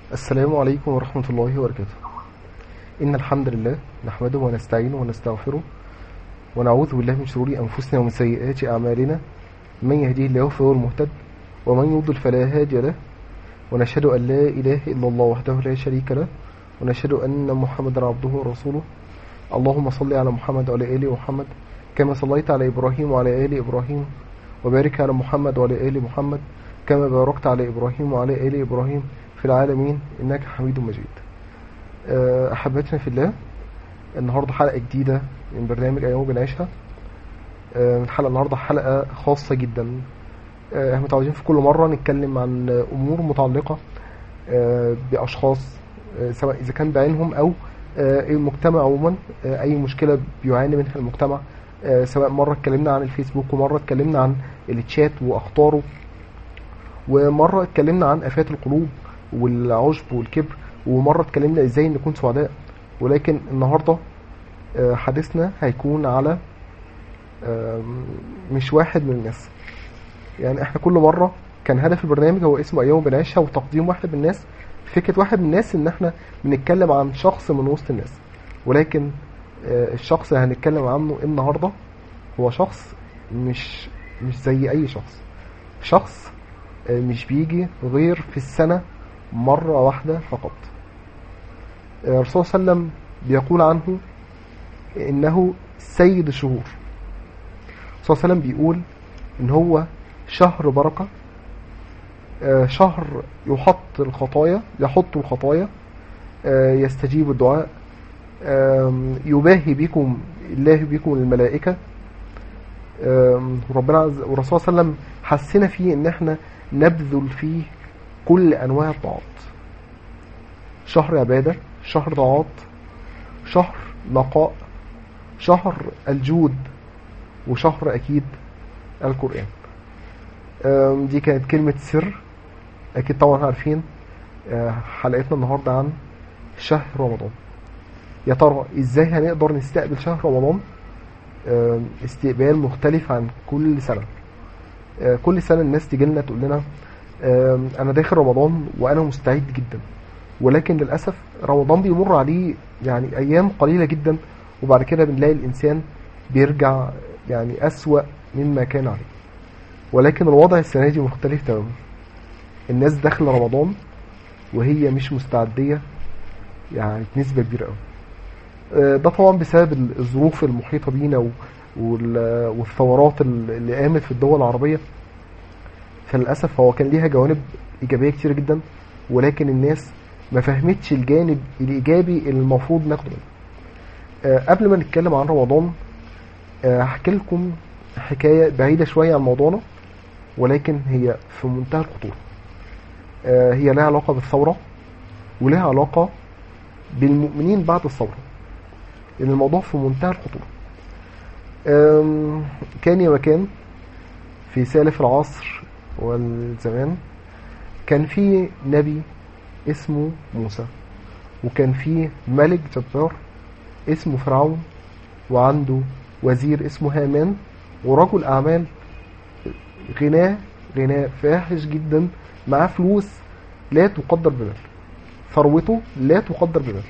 السلام عليكم ورحمة الله وبركاته إن الحمد لله نحمده ونستعينه ونستغفره ونعوذ بالله من شرور أنفسنا ومن سيئات أعمالنا من يهديه الله فهو المهتد ومن يضل فلا هادي له ونشهد أن لا إله إلا الله وحده لا شريك له ونشهد أن محمدا عبده ورسوله اللهم صل على محمد وعلى آل محمد كما صليت على إبراهيم وعلى آل إبراهيم وبارك على محمد وعلى آل محمد كما باركت على إبراهيم وعلى آل إبراهيم في العالمين إنك حميد مجيد أه، أحبتنا في الله النهاردة حلقة جديدة من برنامج أيام بنعيشها أه، الحلقة النهاردة حلقة خاصة جدا أه، احنا متعودين في كل مرة نتكلم عن أمور متعلقة أه، بأشخاص أه، سواء إذا كان بعينهم أو أه، المجتمع عموما أه، أي مشكلة بيعاني منها المجتمع أه، سواء مرة اتكلمنا عن الفيسبوك ومرة اتكلمنا عن التشات وأخطاره ومرة اتكلمنا عن آفات القلوب والعجب والكبر ومرة اتكلمنا ازاي نكون سعداء ولكن النهاردة آه، حديثنا هيكون على آم، مش واحد من الناس يعني احنا كل مرة كان هدف البرنامج هو اسمه ايام بنعيشها وتقديم واحد من الناس فكرة واحد من الناس ان احنا بنتكلم عن شخص من وسط الناس ولكن آه، الشخص اللي هنتكلم عنه النهاردة هو شخص مش مش زي اي شخص شخص آه، مش بيجي غير في السنة مرة واحدة فقط آه، الرسول صلى الله عليه وسلم بيقول عنه إنه سيد الشهور الرسول صلى الله عليه وسلم بيقول إن هو شهر بركة آه، شهر يحط الخطايا يحط الخطايا آه، يستجيب الدعاء آم، يباهي بكم الله بكم الملائكة آم، وربنا عز والرسول صلى الله عليه وسلم حسنا فيه ان احنا نبذل فيه كل انواع الطاعات شهر عبادة شهر طاعات شهر نقاء شهر الجود وشهر اكيد القرآن آم، دي كانت كلمة سر اكيد طبعا عارفين آه، حلقتنا النهاردة عن شهر رمضان يا ترى ازاي هنقدر نستقبل شهر رمضان آم، استقبال مختلف عن كل سنة آه، كل سنة الناس تيجي لنا تقول لنا آم، انا داخل رمضان وانا مستعد جدا ولكن للاسف رمضان بيمر عليه يعني ايام قليله جدا وبعد كده بنلاقي الانسان بيرجع يعني اسوأ مما كان عليه ولكن الوضع السنه دي مختلف تماما الناس داخله رمضان وهي مش مستعديه يعني بنسبه كبيره قوي آه، ده طبعا بسبب الظروف المحيطه بينا و- وال- والثورات اللي قامت في الدول العربيه فللاسف هو كان ليها جوانب ايجابيه كتير جدا ولكن الناس ما فهمتش الجانب الايجابي اللي المفروض ناخده منه آه، قبل ما نتكلم عن رمضان آه، هحكي لكم حكايه بعيده شويه عن موضوعنا ولكن هي في منتهى الخطوره آه، هي لها علاقه بالثوره ولها علاقه بالمؤمنين بعد الثوره لان الموضوع في منتهى الخطوره آم، كان يا مكان في سالف العصر والزمان كان في نبي اسمه موسى وكان في ملك جبار اسمه فرعون وعنده وزير اسمه هامان ورجل أعمال غناه غناه فاحش جدا معاه فلوس لا تقدر بمال ثروته لا تقدر بمال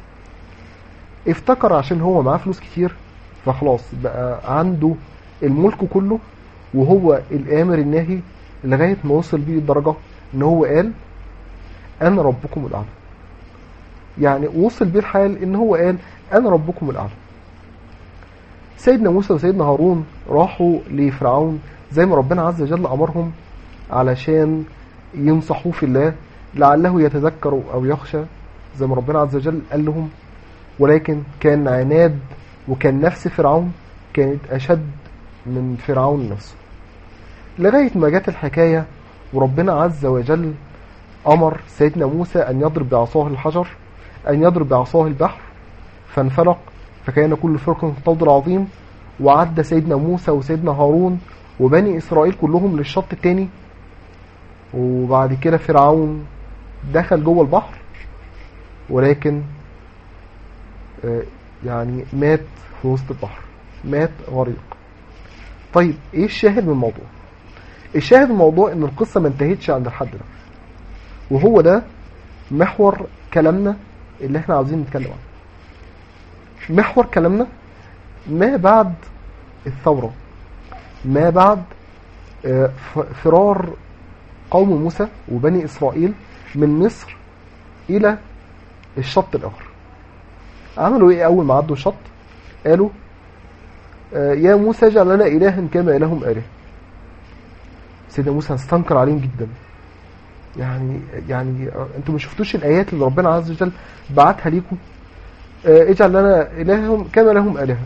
افتكر عشان هو معاه فلوس كتير فخلاص بقى عنده الملك كله وهو الآمر الناهي لغاية ما وصل بيه الدرجة ان هو قال انا ربكم الاعلى يعني وصل بيه الحال ان هو قال انا ربكم الاعلى سيدنا موسى وسيدنا هارون راحوا لفرعون زي ما ربنا عز وجل امرهم علشان ينصحوه في الله لعله يتذكر او يخشى زي ما ربنا عز وجل قال لهم ولكن كان عناد وكان نفس فرعون كانت اشد من فرعون نفسه لغايه ما جت الحكايه وربنا عز وجل أمر سيدنا موسى أن يضرب بعصاه الحجر أن يضرب بعصاه البحر فانفلق فكان كل فرق كالطود العظيم وعد سيدنا موسى وسيدنا هارون وبني إسرائيل كلهم للشط التاني وبعد كده فرعون دخل جوه البحر ولكن آه، يعني مات في وسط البحر مات غريق طيب ايه الشاهد من الموضوع الشاهد من الموضوع ان القصة ما انتهتش عند الحد ده وهو ده محور كلامنا اللي احنا عاوزين نتكلم عنه محور كلامنا ما بعد الثورة ما بعد آه، ف- فرار قوم موسى وبني إسرائيل من مصر إلى الشط الآخر عملوا إيه أول ما عدوا الشط قالوا آه، يا موسى اجعل لنا إلها كما لهم آله سيدنا موسى استنكر عليهم جدا يعني يعني آه، انتوا ما شفتوش الآيات اللي ربنا عز وجل بعتها ليكم آه، اجعل لنا إلههم كما لهم آلهة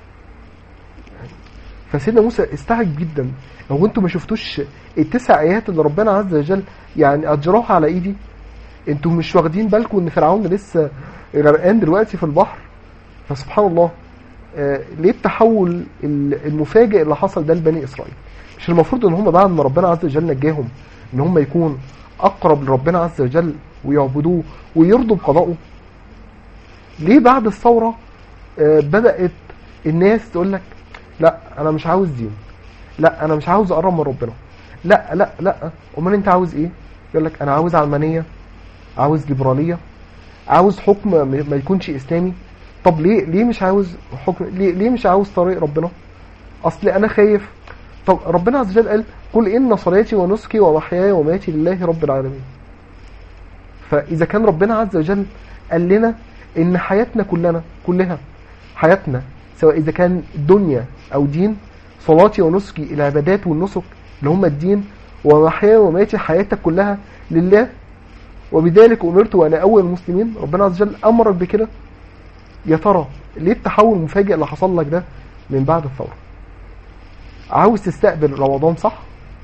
فسيدنا موسى استعجب جدا هو انتوا ما شفتوش التسع ايات اللي ربنا عز وجل يعني اجراها على ايدي انتوا مش واخدين بالكم ان فرعون لسه غرقان دلوقتي في البحر فسبحان الله آه، ليه التحول ال- المفاجئ اللي حصل ده لبني اسرائيل مش المفروض ان هم بعد ما ربنا عز وجل نجاهم ان هم يكون اقرب لربنا عز وجل ويعبدوه ويرضوا بقضائه ليه بعد الثوره آه، بدات الناس تقول لك لا انا مش عاوز دين لا انا مش عاوز اقرب من ربنا لا لا لا امال انت عاوز ايه يقول لك انا عاوز علمانيه عاوز ليبراليه عاوز حكم ما ما يكونش اسلامي طب ليه ليه مش عاوز حكم ليه ليه مش عاوز طريق ربنا اصل انا خايف طب ربنا عز وجل قال قل ان صلاتي ونسكي ومحياي ومماتي لله رب العالمين فاذا كان ربنا عز وجل قال لنا ان حياتنا كلنا كلها حياتنا سواء اذا كان دنيا او دين صلاتي ونسكي العبادات والنسك اللي هم الدين ومحياي ومماتي حياتك كلها لله وبذلك امرت وانا اول المسلمين ربنا عز وجل امرك بكده يا ترى ليه التحول المفاجئ اللي حصل لك ده من بعد الثوره عاوز تستقبل رمضان صح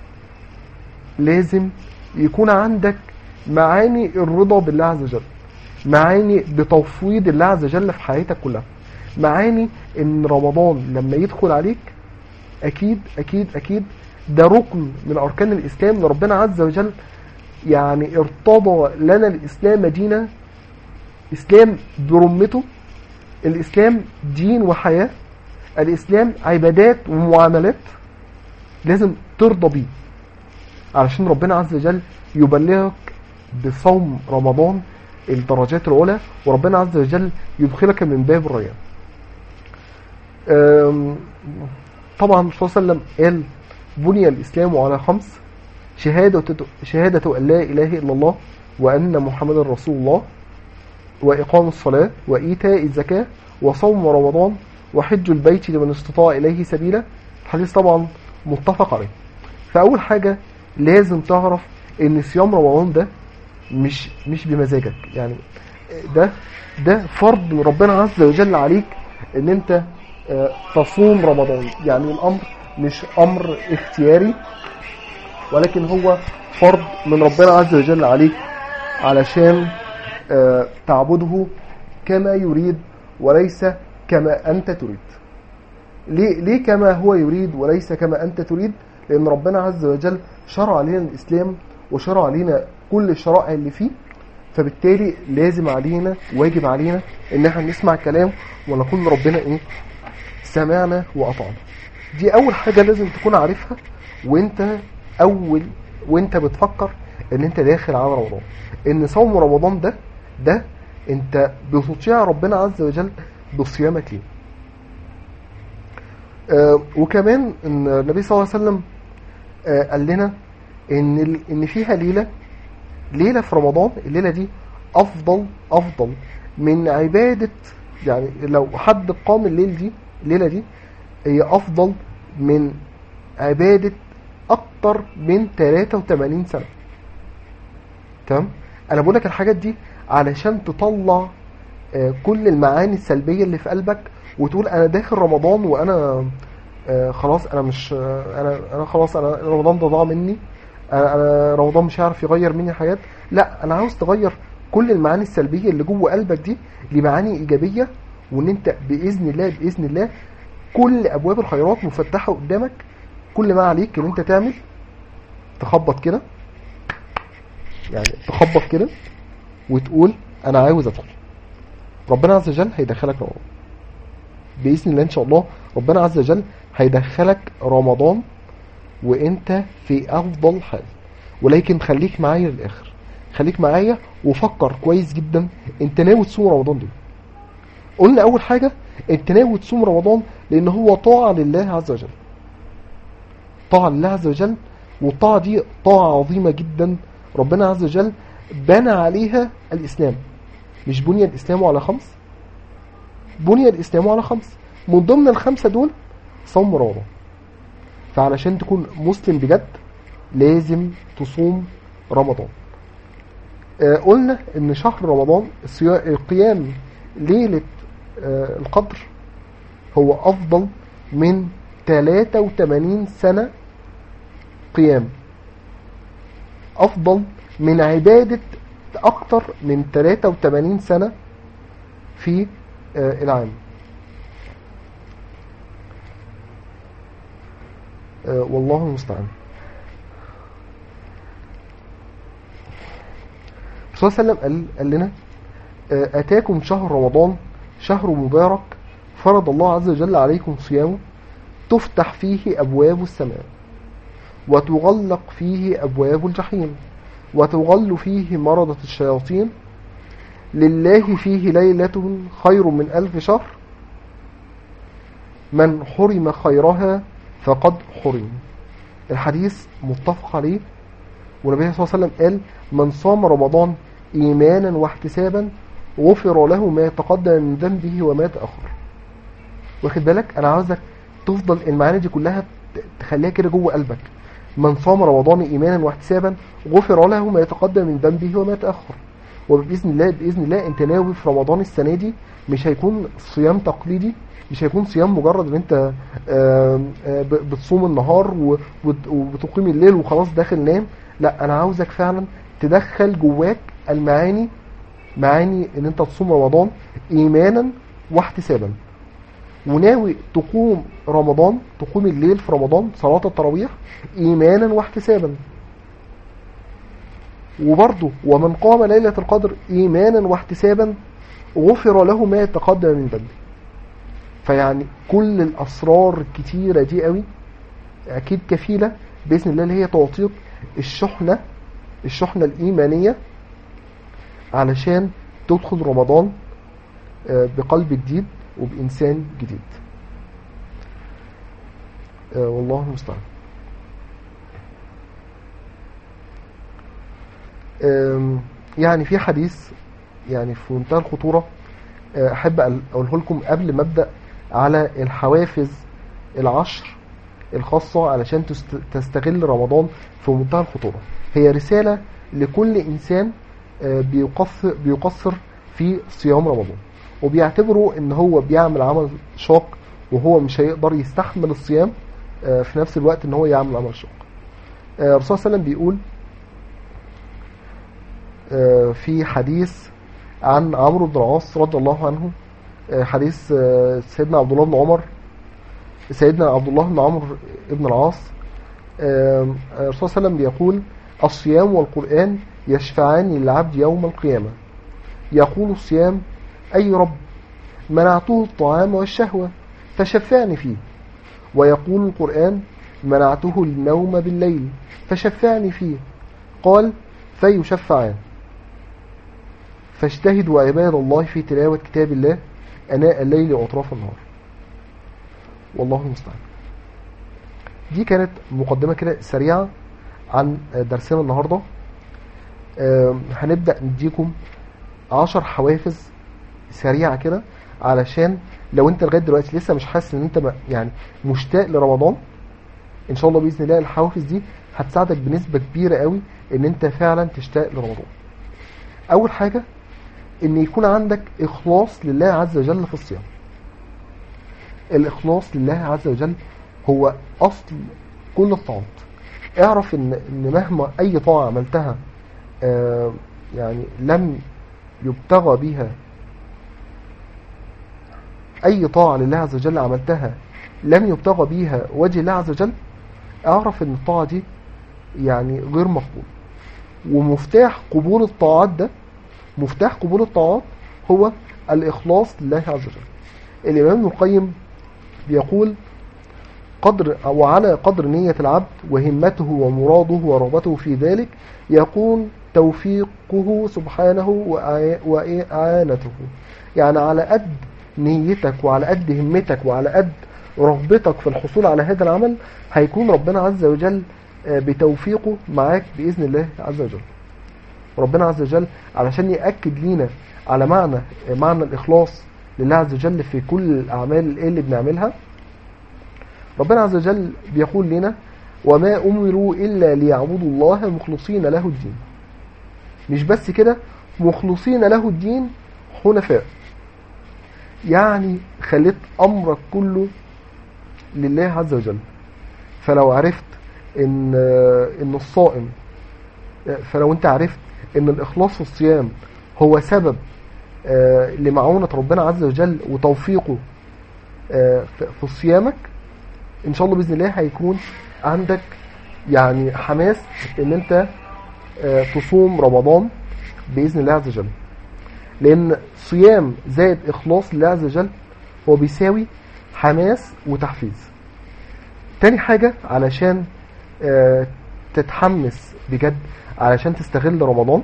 لازم يكون عندك معاني الرضا بالله عز وجل معاني بتفويض الله عز وجل في حياتك كلها معاني ان رمضان لما يدخل عليك اكيد اكيد اكيد ده ركن من اركان الاسلام ان ربنا عز وجل يعني ارتضى لنا الاسلام دينا اسلام برمته الاسلام دين وحياه الاسلام عبادات ومعاملات لازم ترضى بيه علشان ربنا عز وجل يبلغك بصوم رمضان الدرجات العلى وربنا عز وجل يدخلك من باب الريان أم، طبعا الرسول صلى الله عليه وسلم قال بني الإسلام على خمس شهادة شهادة أن لا إله إلا الله وأن محمدا رسول الله وإقام الصلاة وإيتاء الزكاة وصوم رمضان وحج البيت لمن استطاع إليه سبيلا الحديث طبعا متفق عليه فأول حاجة لازم تعرف إن صيام رمضان ده مش مش بمزاجك يعني ده ده فرض من ربنا عز وجل عليك ان انت آه، تصوم رمضان يعني الامر مش امر اختياري ولكن هو فرض من ربنا عز وجل عليك علشان آه، تعبده كما يريد وليس كما انت تريد ليه ليه كما هو يريد وليس كما انت تريد لان ربنا عز وجل شرع علينا الاسلام وشرع علينا كل الشرائع اللي فيه فبالتالي لازم علينا واجب علينا ان احنا نسمع كلام ونقول لربنا ايه سمعنا واطعنا دي اول حاجه لازم تكون عارفها وانت اول وانت بتفكر ان انت داخل على رمضان ان صوم رمضان ده ده انت بتطيع ربنا عز وجل بصيامك ليه آه وكمان ان النبي صلى الله عليه وسلم آه قال لنا ان ال- ان فيها ليله ليله في رمضان الليله دي افضل افضل من عباده يعني لو حد قام الليل دي الليله دي هي افضل من عباده اكتر من 83 سنه تمام انا بقول لك الحاجات دي علشان تطلع آه، كل المعاني السلبيه اللي في قلبك وتقول انا داخل رمضان وانا آه، خلاص انا مش آه، انا انا خلاص انا رمضان ده ضاع مني انا أنا رمضان مش هيعرف يغير مني حاجات لا انا عاوز تغير كل المعاني السلبيه اللي جوه قلبك دي لمعاني ايجابيه وان انت باذن الله باذن الله كل ابواب الخيرات مفتحه قدامك كل ما عليك ان انت تعمل تخبط كده يعني تخبط كده وتقول انا عاوز ادخل ربنا عز وجل هيدخلك رمضان باذن الله ان شاء الله ربنا عز وجل هيدخلك رمضان وانت في افضل حال ولكن خليك معايا للاخر خليك معايا وفكر كويس جدا انت ناوي تصوم رمضان ليه قلنا اول حاجة انت ناوي تصوم رمضان لان هو طاعة لله عز وجل طاعة لله عز وجل والطاعة دي طاعة عظيمة جدا ربنا عز وجل بنى عليها الاسلام مش بني الاسلام على خمس بني الاسلام على خمس من ضمن الخمسة دول صوم رمضان فعلشان تكون مسلم بجد لازم تصوم رمضان آه، قلنا ان شهر رمضان الصيا- القيام ليلة آه، القدر هو افضل من 83 سنة قيام افضل من عبادة اكتر من 83 سنة في آه، العام آه، والله المستعان الرسول صلى الله عليه وسلم قال, قال لنا آه، أتاكم شهر رمضان شهر مبارك فرض الله عز وجل عليكم صيامه تفتح فيه أبواب السماء وتغلق فيه أبواب الجحيم وتغل فيه مرضة الشياطين لله فيه ليلة خير من ألف شهر من حرم خيرها فقد حرم الحديث متفق عليه والنبي صلى الله عليه وسلم قال من صام رمضان إيمانا واحتسابا غفر له ما تقدم من ذنبه وما تأخر واخد بالك أنا عاوزك تفضل المعاني دي كلها ت- تخليها كده جوه قلبك من صام رمضان إيمانا واحتسابا غفر له ما يتقدم من ذنبه وما تأخر وبإذن الله بإذن الله أنت ناوي في رمضان السنة دي مش هيكون صيام تقليدي مش هيكون صيام مجرد ان انت آم، آه، ب- بتصوم النهار و- وت- وبتقيم الليل وخلاص داخل نام لا انا عاوزك فعلا تدخل جواك المعاني معاني ان انت تصوم رمضان ايمانا واحتسابا وناوي تقوم رمضان تقوم الليل في رمضان صلاة التراويح ايمانا واحتسابا وبرضه ومن قام ليلة القدر ايمانا واحتسابا غفر له ما تقدم من ذنبه فيعني كل الاسرار الكتيرة دي قوي اكيد كفيلة باذن الله اللي هي تعطيك الشحنة الشحنة الايمانية علشان تدخل رمضان آه، بقلب جديد وبإنسان جديد آه، والله المستعان آم، يعني في حديث يعني في منتهى الخطورة آه، أحب أقل- أقوله لكم قبل ما أبدأ على الحوافز العشر الخاصة علشان تست- تستغل رمضان في منتهى الخطورة هي رسالة لكل إنسان آه، بيقصر, بيقصر في صيام رمضان وبيعتبروا ان هو بيعمل عمل شاق وهو مش هيقدر يستحمل الصيام آه، في نفس الوقت ان هو يعمل عمل شاق آه، الرسول صلى الله عليه وسلم بيقول آه، في حديث عن عمرو بن العاص رضي الله عنه آه، حديث آه، سيدنا عبد الله بن عمر سيدنا عبد الله بن عمرو بن العاص آه، الرسول صلى الله عليه وسلم بيقول الصيام والقرآن يشفعان للعبد يوم القيامة يقول الصيام أي رب منعته الطعام والشهوة فشفعني فيه ويقول القرآن منعته النوم بالليل فشفعني فيه قال فيشفعان فاجتهدوا عباد الله في تلاوة كتاب الله أناء الليل وأطراف النهار والله المستعان دي كانت مقدمة كده سريعة عن درسنا النهاردة آم، هنبدأ نديكم عشر حوافز سريعة كده علشان لو انت لغاية دلوقتي لسه مش حاسس ان انت م- يعني مشتاق لرمضان ان شاء الله بإذن الله الحوافز دي هتساعدك بنسبة كبيرة قوي ان انت فعلا تشتاق لرمضان اول حاجة ان يكون عندك اخلاص لله عز وجل في الصيام الاخلاص لله عز وجل هو اصل كل الطاعات اعرف ان ان مهما اي طاعة عملتها آه، يعني لم يبتغى بها اي طاعة لله عز وجل عملتها لم يبتغى بيها وجه الله عز وجل اعرف ان الطاعة دي يعني غير مقبول ومفتاح قبول الطاعات ده مفتاح قبول الطاعات هو الإخلاص لله عز وجل الإمام ابن القيم بيقول قدر أو على قدر نية العبد وهمته ومراده ورغبته في ذلك يكون توفيقه سبحانه وإعا- وإعانته يعني على قد نيتك وعلى قد همتك وعلى قد رغبتك في الحصول على هذا العمل هيكون ربنا عز وجل آه، بتوفيقه معاك بإذن الله عز وجل ربنا عز وجل علشان يأكد لينا على معنى معنى الإخلاص لله عز وجل في كل الأعمال اللي بنعملها ربنا عز وجل بيقول لنا وما أمروا إلا ليعبدوا الله مخلصين له الدين مش بس كده مخلصين له الدين حنفاء يعني خليت أمرك كله لله عز وجل فلو عرفت إن إن الصائم فلو أنت عرفت إن الإخلاص في الصيام هو سبب آه، لمعونة ربنا عز وجل وتوفيقه آه، في في صيامك ان شاء الله باذن الله هيكون عندك يعني حماس ان انت آه، تصوم رمضان باذن الله عز وجل لان صيام زائد اخلاص لله عز وجل هو بيساوي حماس وتحفيز تاني حاجة علشان آه، تتحمس بجد علشان تستغل رمضان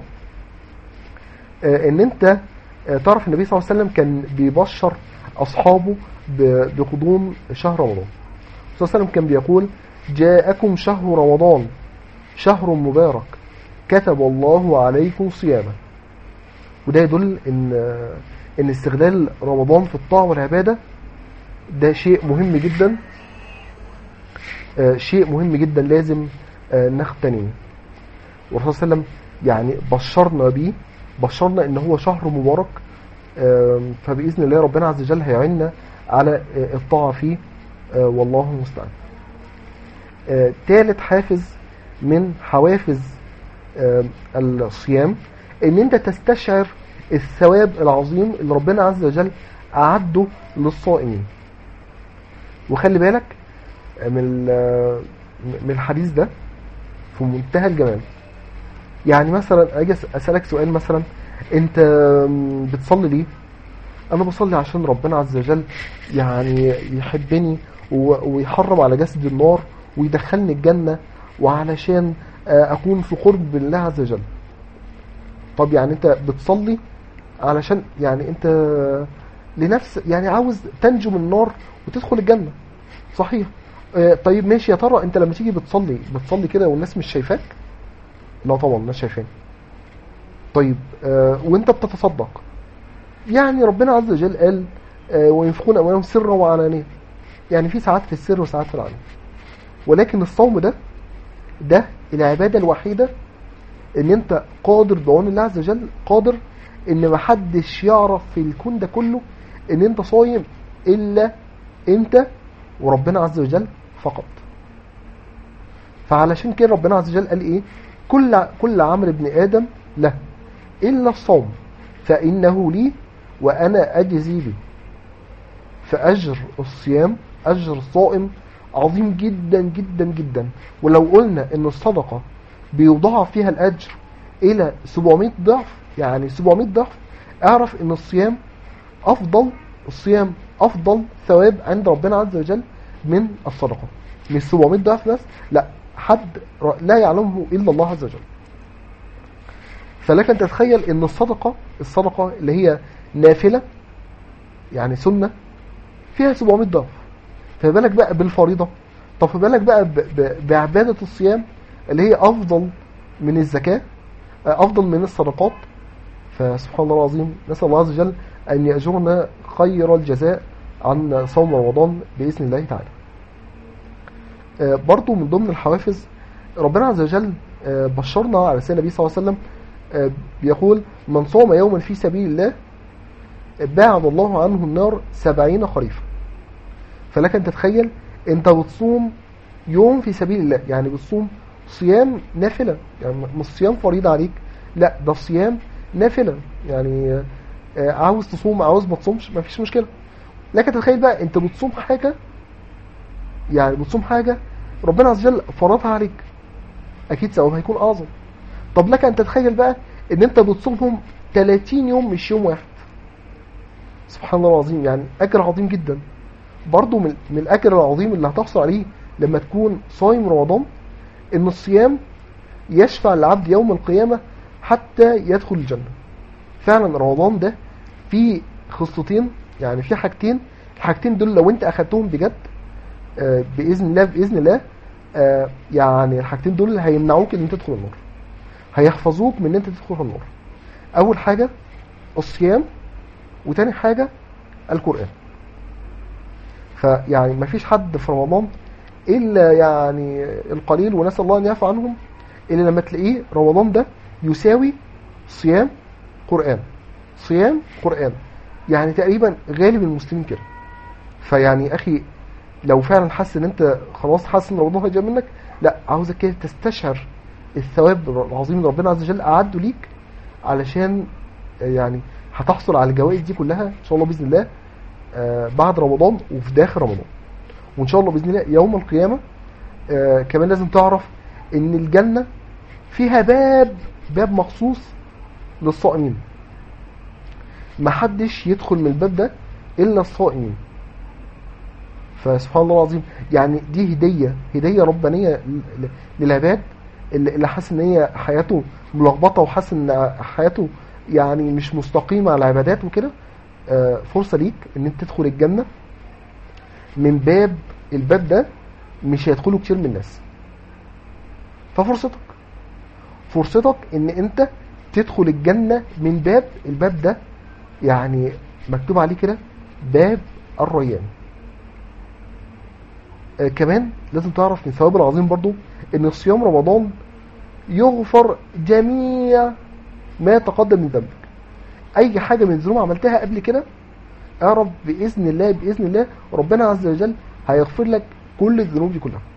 آه، ان انت آه، تعرف النبي صلى الله عليه وسلم كان بيبشر اصحابه ب- بقدوم شهر رمضان صلى الله عليه وسلم كان بيقول جاءكم شهر رمضان شهر مبارك كتب الله عليكم صيامه وده يدل ان ان استغلال رمضان في الطاعه والعباده ده شيء مهم جدا آه، شيء مهم جدا لازم آه، نغتنمه والرسول صلى الله عليه وسلم يعني بشرنا بيه بشرنا ان هو شهر مبارك آم، فباذن الله ربنا عز وجل هيعيننا على آه، الطاعه فيه آه، والله المستعان آه، تالت حافز من حوافز آه، الصيام ان انت تستشعر الثواب العظيم اللي ربنا عز وجل اعده للصائمين وخلي بالك من ال- من الحديث ده في منتهى الجمال يعني مثلا اجي أس- اسالك سؤال مثلا انت بتصلي ليه انا بصلي عشان ربنا عز وجل يعني يحبني و- ويحرم على جسد النار ويدخلني الجنة وعلشان آه، اكون في قرب بالله عز وجل طب يعني انت بتصلي علشان يعني انت لنفس يعني عاوز تنجو من النار وتدخل الجنة صحيح آه، طيب ماشي يا ترى انت لما تيجي بتصلي بتصلي كده والناس مش شايفاك لا طبعا الناس شايفاني طيب آه، وانت بتتصدق يعني ربنا عز وجل قال آه، وينفقون اموالهم سرا وعلانيه يعني في ساعات في السر وساعات في العلن ولكن الصوم ده ده العباده الوحيده ان انت قادر بعون الله عز وجل قادر ان محدش يعرف في الكون ده كله ان انت صايم الا انت وربنا عز وجل فقط فعلشان كده ربنا عز وجل قال ايه كل كل عمل ابن ادم له الا الصوم فانه لي وانا اجزي به فاجر الصيام اجر الصائم عظيم جدا جدا جدا ولو قلنا ان الصدقه بيضاعف فيها الاجر الى 700 ضعف يعني 700 ضعف اعرف ان الصيام افضل الصيام افضل ثواب عند ربنا عز وجل من الصدقه مش 700 ضعف بس لا حد ر- لا يعلمه الا الله عز وجل فلك ان تتخيل ان الصدقه الصدقه اللي هي نافله يعني سنه فيها 700 ضعف فما بالك بقى بالفريضه طب فما بالك بقى ب- ب- بعباده الصيام اللي هي افضل من الزكاه آه، افضل من الصدقات فسبحان الله العظيم نسال الله عز وجل ان ياجرنا خير الجزاء عن صوم رمضان باذن الله تعالى آه، برضو من ضمن الحوافز ربنا عز وجل آه، بشرنا على سيدنا النبي صلى الله عليه وسلم آه، بيقول من صام يوما في سبيل الله باعد الله عنه النار سبعين خريفا فلك ان تتخيل انت بتصوم يوم في سبيل الله يعني بتصوم صيام نافلة يعني مش صيام فريضة عليك لا ده صيام نافلة يعني آه، عاوز تصوم عاوز ما تصومش ما فيش مشكلة لكن تخيل بقى انت بتصوم حاجة يعني بتصوم حاجة ربنا عز وجل فرضها عليك اكيد ثوابها هيكون اعظم طب لك ان تتخيل بقى ان انت بتصومهم 30 يوم مش يوم واحد سبحان الله العظيم يعني اجر عظيم جدا برضو من, من الاجر العظيم اللي هتحصل عليه لما تكون صايم رمضان ان الصيام يشفع للعبد يوم القيامة حتى يدخل الجنة فعلا رمضان ده فيه خصلتين يعني في حاجتين الحاجتين دول لو انت اخدتهم بجد آه، باذن الله باذن الله آه، يعني الحاجتين دول هيمنعوك ان انت تدخل النار هيحفظوك من ان انت تدخل النار اول حاجة الصيام وتاني حاجة القرآن فيعني ما فيش حد في رمضان الا يعني القليل ونسال الله ان يعفو عنهم الا لما تلاقيه رمضان ده يساوي صيام قران صيام قران يعني تقريبا غالب المسلمين كده فيعني اخي لو فعلا حاسس ان انت خلاص حاسس ان رمضان هيجي منك لا عاوزك كده تستشعر الثواب العظيم اللي ربنا عز وجل اعده ليك علشان يعني هتحصل على الجوائز دي كلها ان شاء الله باذن الله آه، بعد رمضان وفي داخل رمضان وان شاء الله باذن الله يوم القيامه آه، كمان لازم تعرف ان الجنه فيها باب باب مخصوص للصائمين ما حدش يدخل من الباب ده الا الصائمين فسبحان الله العظيم يعني دي هديه هديه ربانيه ل- ل- للعباد اللي اللي حاسس ان هي حياته ملخبطه وحاسس ان حياته يعني مش مستقيمه على العبادات وكده آه، فرصه ليك ان انت تدخل الجنه من باب الباب ده مش هيدخله كتير من الناس ففرصتك فرصتك ان انت تدخل الجنة من باب الباب ده يعني مكتوب عليه كده باب الريان آه كمان لازم تعرف من الثواب العظيم برضو ان صيام رمضان يغفر جميع ما تقدم من ذنبك اي حاجة من الذنوب عملتها قبل كده اعرف باذن الله باذن الله ربنا عز وجل هيغفر لك كل الذنوب دي كلها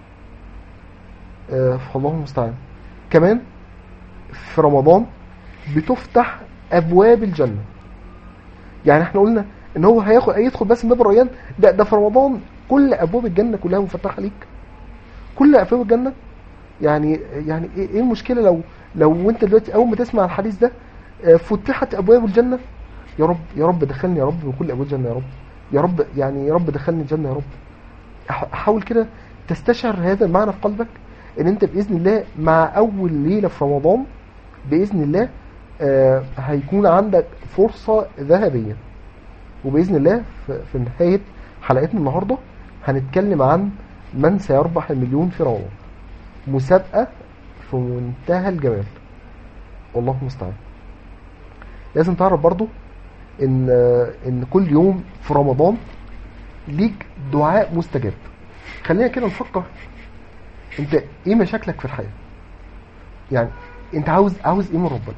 آه، فالله المستعان كمان في رمضان بتفتح ابواب الجنه يعني احنا قلنا ان هو هياخد يدخل بس من باب الريان ده ده في رمضان كل ابواب الجنه كلها مفتحه ليك كل ابواب الجنه يعني يعني ايه إيه المشكله لو لو انت دلوقتي اول ما تسمع الحديث ده آه، فتحت ابواب الجنه يا رب يا رب دخلني يا رب من كل ابواب الجنه يا رب يا رب يعني يا رب دخلني الجنه يا رب ح- حاول كده تستشعر هذا المعنى في قلبك ان انت باذن الله مع اول ليله في رمضان باذن الله آه، هيكون عندك فرصه ذهبيه وباذن الله في في نهايه حلقتنا النهارده هنتكلم عن من سيربح المليون في رمضان مسابقه في منتهى الجمال والله المستعان لازم تعرف برضو ان ان كل يوم في رمضان ليك دعاء مستجاب خلينا كده نفكر انت ايه مشاكلك في الحياه يعني انت عاوز عاوز ايه من ربنا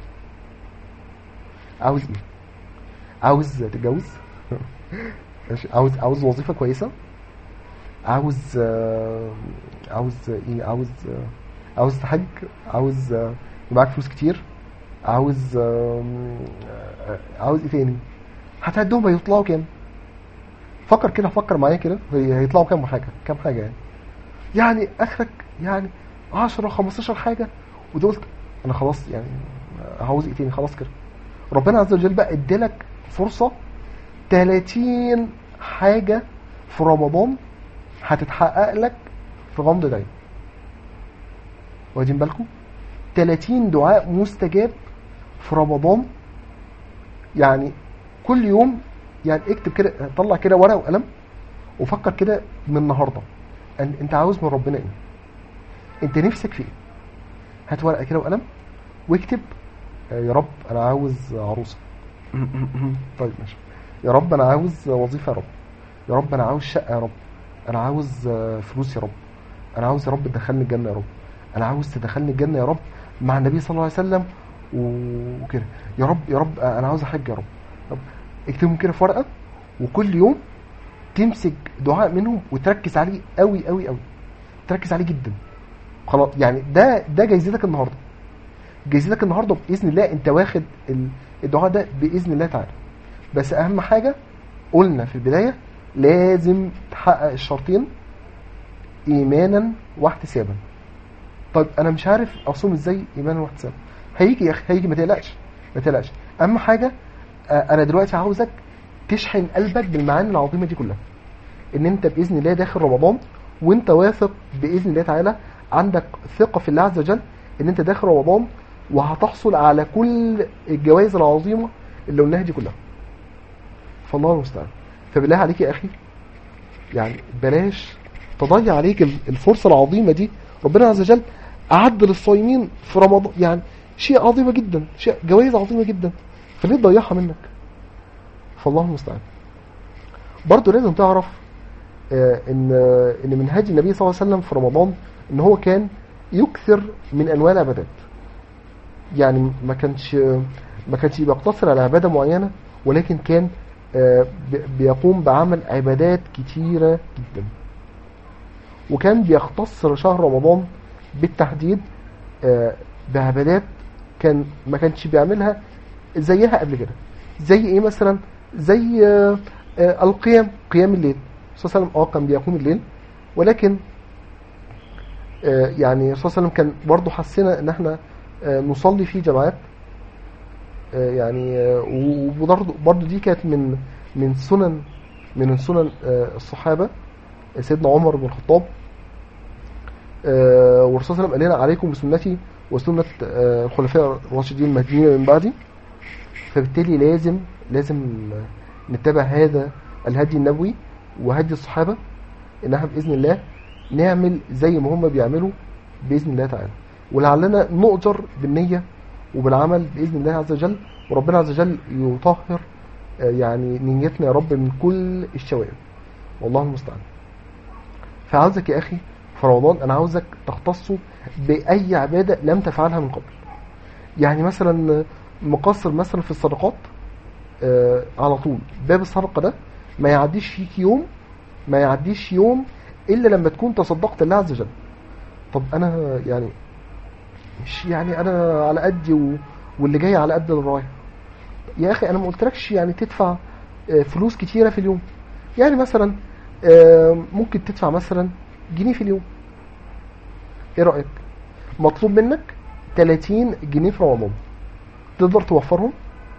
عاوز ايه عاوز تتجوز ماشي عاوز عاوز وظيفه كويسه عاوز آه، عاوز ايه عاوز آه، عاوز تحج عاوز آه، يبقى معاك فلوس كتير عاوز آم، آه، عاوز ايه تاني هتعدهم هيطلعوا كام فكر كده فكر معايا كده هي- هيطلعوا كام حاجه كام حاجه يعني يعني اخرك يعني 10 15 حاجه ودول انا خلاص يعني عاوز ايه تاني خلاص كده ربنا عز وجل بقى ادالك فرصه 30 حاجه في رمضان هتتحقق لك في غمض عين واخدين بالكم 30 دعاء مستجاب في رمضان يعني كل يوم يعني اكتب كده طلع كده ورقه وقلم وفكر كده من النهارده أن انت عاوز من ربنا ايه انت نفسك في ايه هات ورقه كده وقلم واكتب آه، يا رب انا عاوز عروسه طيب ماشي يا رب انا عاوز وظيفه يا رب يا رب انا عاوز شقه يا رب انا عاوز آه، فلوس يا رب انا عاوز يا رب تدخلني الجنه يا رب انا عاوز تدخلني الجنه يا رب مع النبي صلى الله عليه وسلم و- وكده يا رب يا رب انا عاوز احج يا رب طب اكتبهم كده في ورقه وكل يوم تمسك دعاء منهم وتركز عليه قوي قوي قوي تركز عليه جدا خلاص يعني ده ده جايزتك النهارده جايزتك النهارده باذن الله انت واخد ال- الدعاء ده باذن الله تعالى بس اهم حاجه قلنا في البدايه لازم تحقق الشرطين ايمانا واحتسابا طيب انا مش عارف اصوم ازاي ايمانا واحتسابا هيجي يا اخي هيجي ما تقلقش ما تقلقش اهم حاجه آه، انا دلوقتي عاوزك تشحن قلبك بالمعاني العظيمه دي كلها ان انت باذن الله داخل رمضان وانت واثق باذن الله تعالى عندك ثقه في الله عز وجل ان انت داخل رمضان وهتحصل على كل الجوائز العظيمه اللي قلناها دي كلها فالله المستعان فبالله عليك يا اخي يعني بلاش تضيع عليك ال- الفرصه العظيمه دي ربنا عز وجل اعد للصايمين في رمضان يعني شيء عظيمه جدا شيء جوائز عظيمه جدا فليه تضيعها منك فالله المستعان برضه لازم تعرف آه، ان آه، ان من هدي النبي صلى الله عليه وسلم في رمضان ان هو كان يكثر من انواع العبادات يعني ما كانش ما كانش بيقتصر على عباده معينه ولكن كان آه، بي- بيقوم بعمل عبادات كتيره جدا وكان بيختصر شهر رمضان بالتحديد آه، بعبادات كان ما كانش بيعملها زيها قبل كده زي ايه مثلا زي آه، آه، القيام قيام الليل الرسول صلى الله عليه وسلم اه كان بيقوم الليل ولكن آه، يعني الرسول صلى الله عليه وسلم كان برضه حسنا ان احنا آه، نصلي في جماعات آه، يعني آه، وبرضه برضه دي كانت من من سنن من سنن آه، الصحابه سيدنا عمر بن الخطاب آه، والرسول صلى الله عليه وسلم قال لنا عليكم بسنتي وسنه آه، الخلفاء الراشدين المهديين من بعدي فبالتالي لازم لازم نتبع هذا الهدي النبوي وهدي الصحابه ان احنا باذن الله نعمل زي ما هم بيعملوا باذن الله تعالى ولعلنا نؤجر بالنيه وبالعمل باذن الله عز وجل وربنا عز وجل يطهر آه، يعني نيتنا يا رب من كل الشوائب والله المستعان فعاوزك يا اخي في رمضان انا عاوزك تختصه باي عباده لم تفعلها من قبل يعني مثلا مقصر مثلا في الصدقات آه على طول باب الصدقه ده ما يعديش فيك يوم ما يعديش يوم الا لما تكون تصدقت لله عز وجل طب انا يعني مش يعني انا على قدي و... واللي جاي على قد اللي رايح يا اخي انا ما قلتلكش يعني تدفع آه، فلوس كتيره في اليوم يعني مثلا آه، ممكن تدفع مثلا جنيه في اليوم ايه رايك مطلوب منك 30 جنيه في رمضان تقدر توفرهم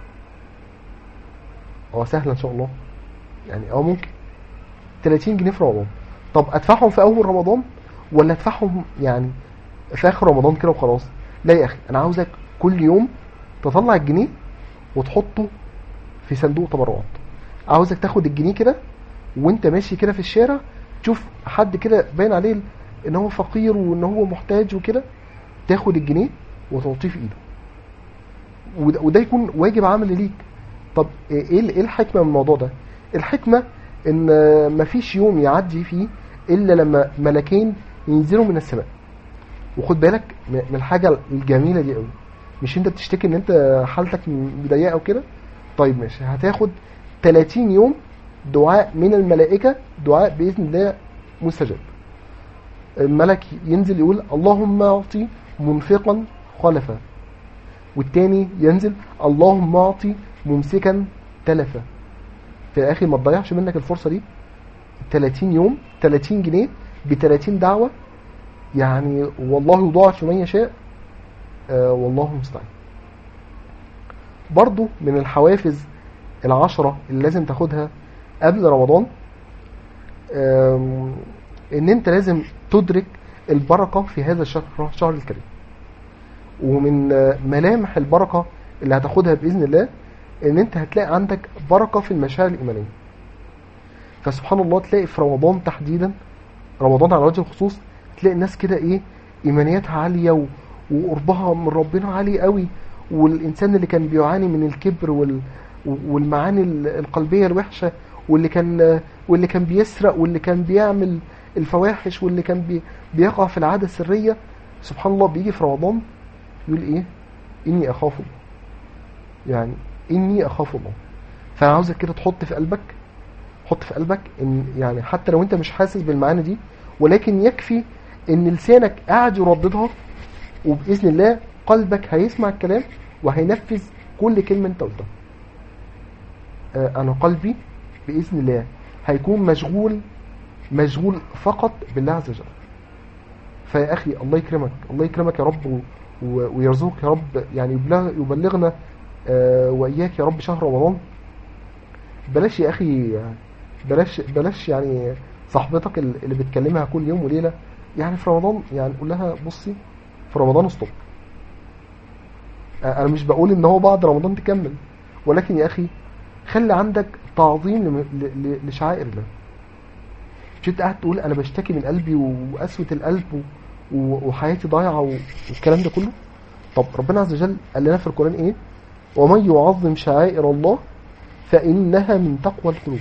اه سهله ان شاء الله يعني اه ممكن 30 جنيه في رمضان طب ادفعهم في اول رمضان ولا ادفعهم يعني في اخر رمضان كده وخلاص لا يا اخي انا عاوزك كل يوم تطلع الجنيه وتحطه في صندوق تبرعات عاوزك تاخد الجنيه كده وانت ماشي كده في الشارع تشوف حد كده باين عليه ان هو فقير وان هو محتاج وكده تاخد الجنيه وتعطيه في ايده وده, وده يكون واجب عملي ليك طب ايه ايه الحكمه من الموضوع ده الحكمه ان مفيش يوم يعدي فيه الا لما ملكين ينزلوا من السماء وخد بالك من الحاجه الجميله دي قوي مش انت بتشتكي ان انت حالتك مضيقه وكده طيب ماشي هتاخد 30 يوم دعاء من الملائكه دعاء باذن الله مستجاب الملك ينزل يقول اللهم اعطي منفقا خلفا والتاني ينزل اللهم اعطي ممسكا تلفا في اخي ما تضيعش منك الفرصه دي 30 يوم 30 جنيه ب 30 دعوه يعني والله يضاعف من يشاء آه والله المستعان برضو من الحوافز العشرة اللي لازم تاخدها قبل رمضان آم، ان انت لازم تدرك البركة في هذا الشهر الشهر الكريم ومن آه، ملامح البركة اللي هتاخدها بإذن الله ان انت هتلاقي عندك بركة في المشاعر الإيمانية فسبحان الله تلاقي في رمضان تحديدا رمضان على وجه الخصوص تلاقي الناس كده ايه ايمانياتها عاليه و... وقربها من ربنا عالي قوي والانسان اللي كان بيعاني من الكبر وال... والمعاني ال- القلبيه الوحشه واللي كان واللي كان بيسرق واللي كان بيعمل الفواحش واللي كان بي... بيقع في العاده السريه سبحان الله بيجي في رمضان يقول ايه اني اخاف الله يعني اني اخاف الله فانا عاوزك كده تحط في قلبك حط في قلبك ان يعني حتى لو انت مش حاسس بالمعاني دي ولكن يكفي ان لسانك قاعد يرددها وباذن الله قلبك هيسمع الكلام وهينفذ كل كلمه انت قلتها آه، انا قلبي باذن الله هيكون مشغول مشغول فقط بالله عز وجل فيا اخي الله يكرمك الله يكرمك يا رب و- و- ويرزقك يا رب يعني يبلغ يبلغنا آه، واياك يا رب شهر رمضان بلاش يا اخي بلاش بلاش يعني صاحبتك ال- اللي بتكلمها كل يوم وليله يعني في رمضان يعني قول لها بصي في رمضان استوب انا مش بقول ان هو بعد رمضان تكمل ولكن يا اخي خلي عندك تعظيم لم- ل- ل- لشعائر الله مش انت قاعد تقول انا بشتكي من قلبي وقسوه القلب و- و- وحياتي ضايعه و- والكلام ده كله طب ربنا عز وجل قال لنا في القران ايه ومن يعظم شعائر الله فانها من تقوى القلوب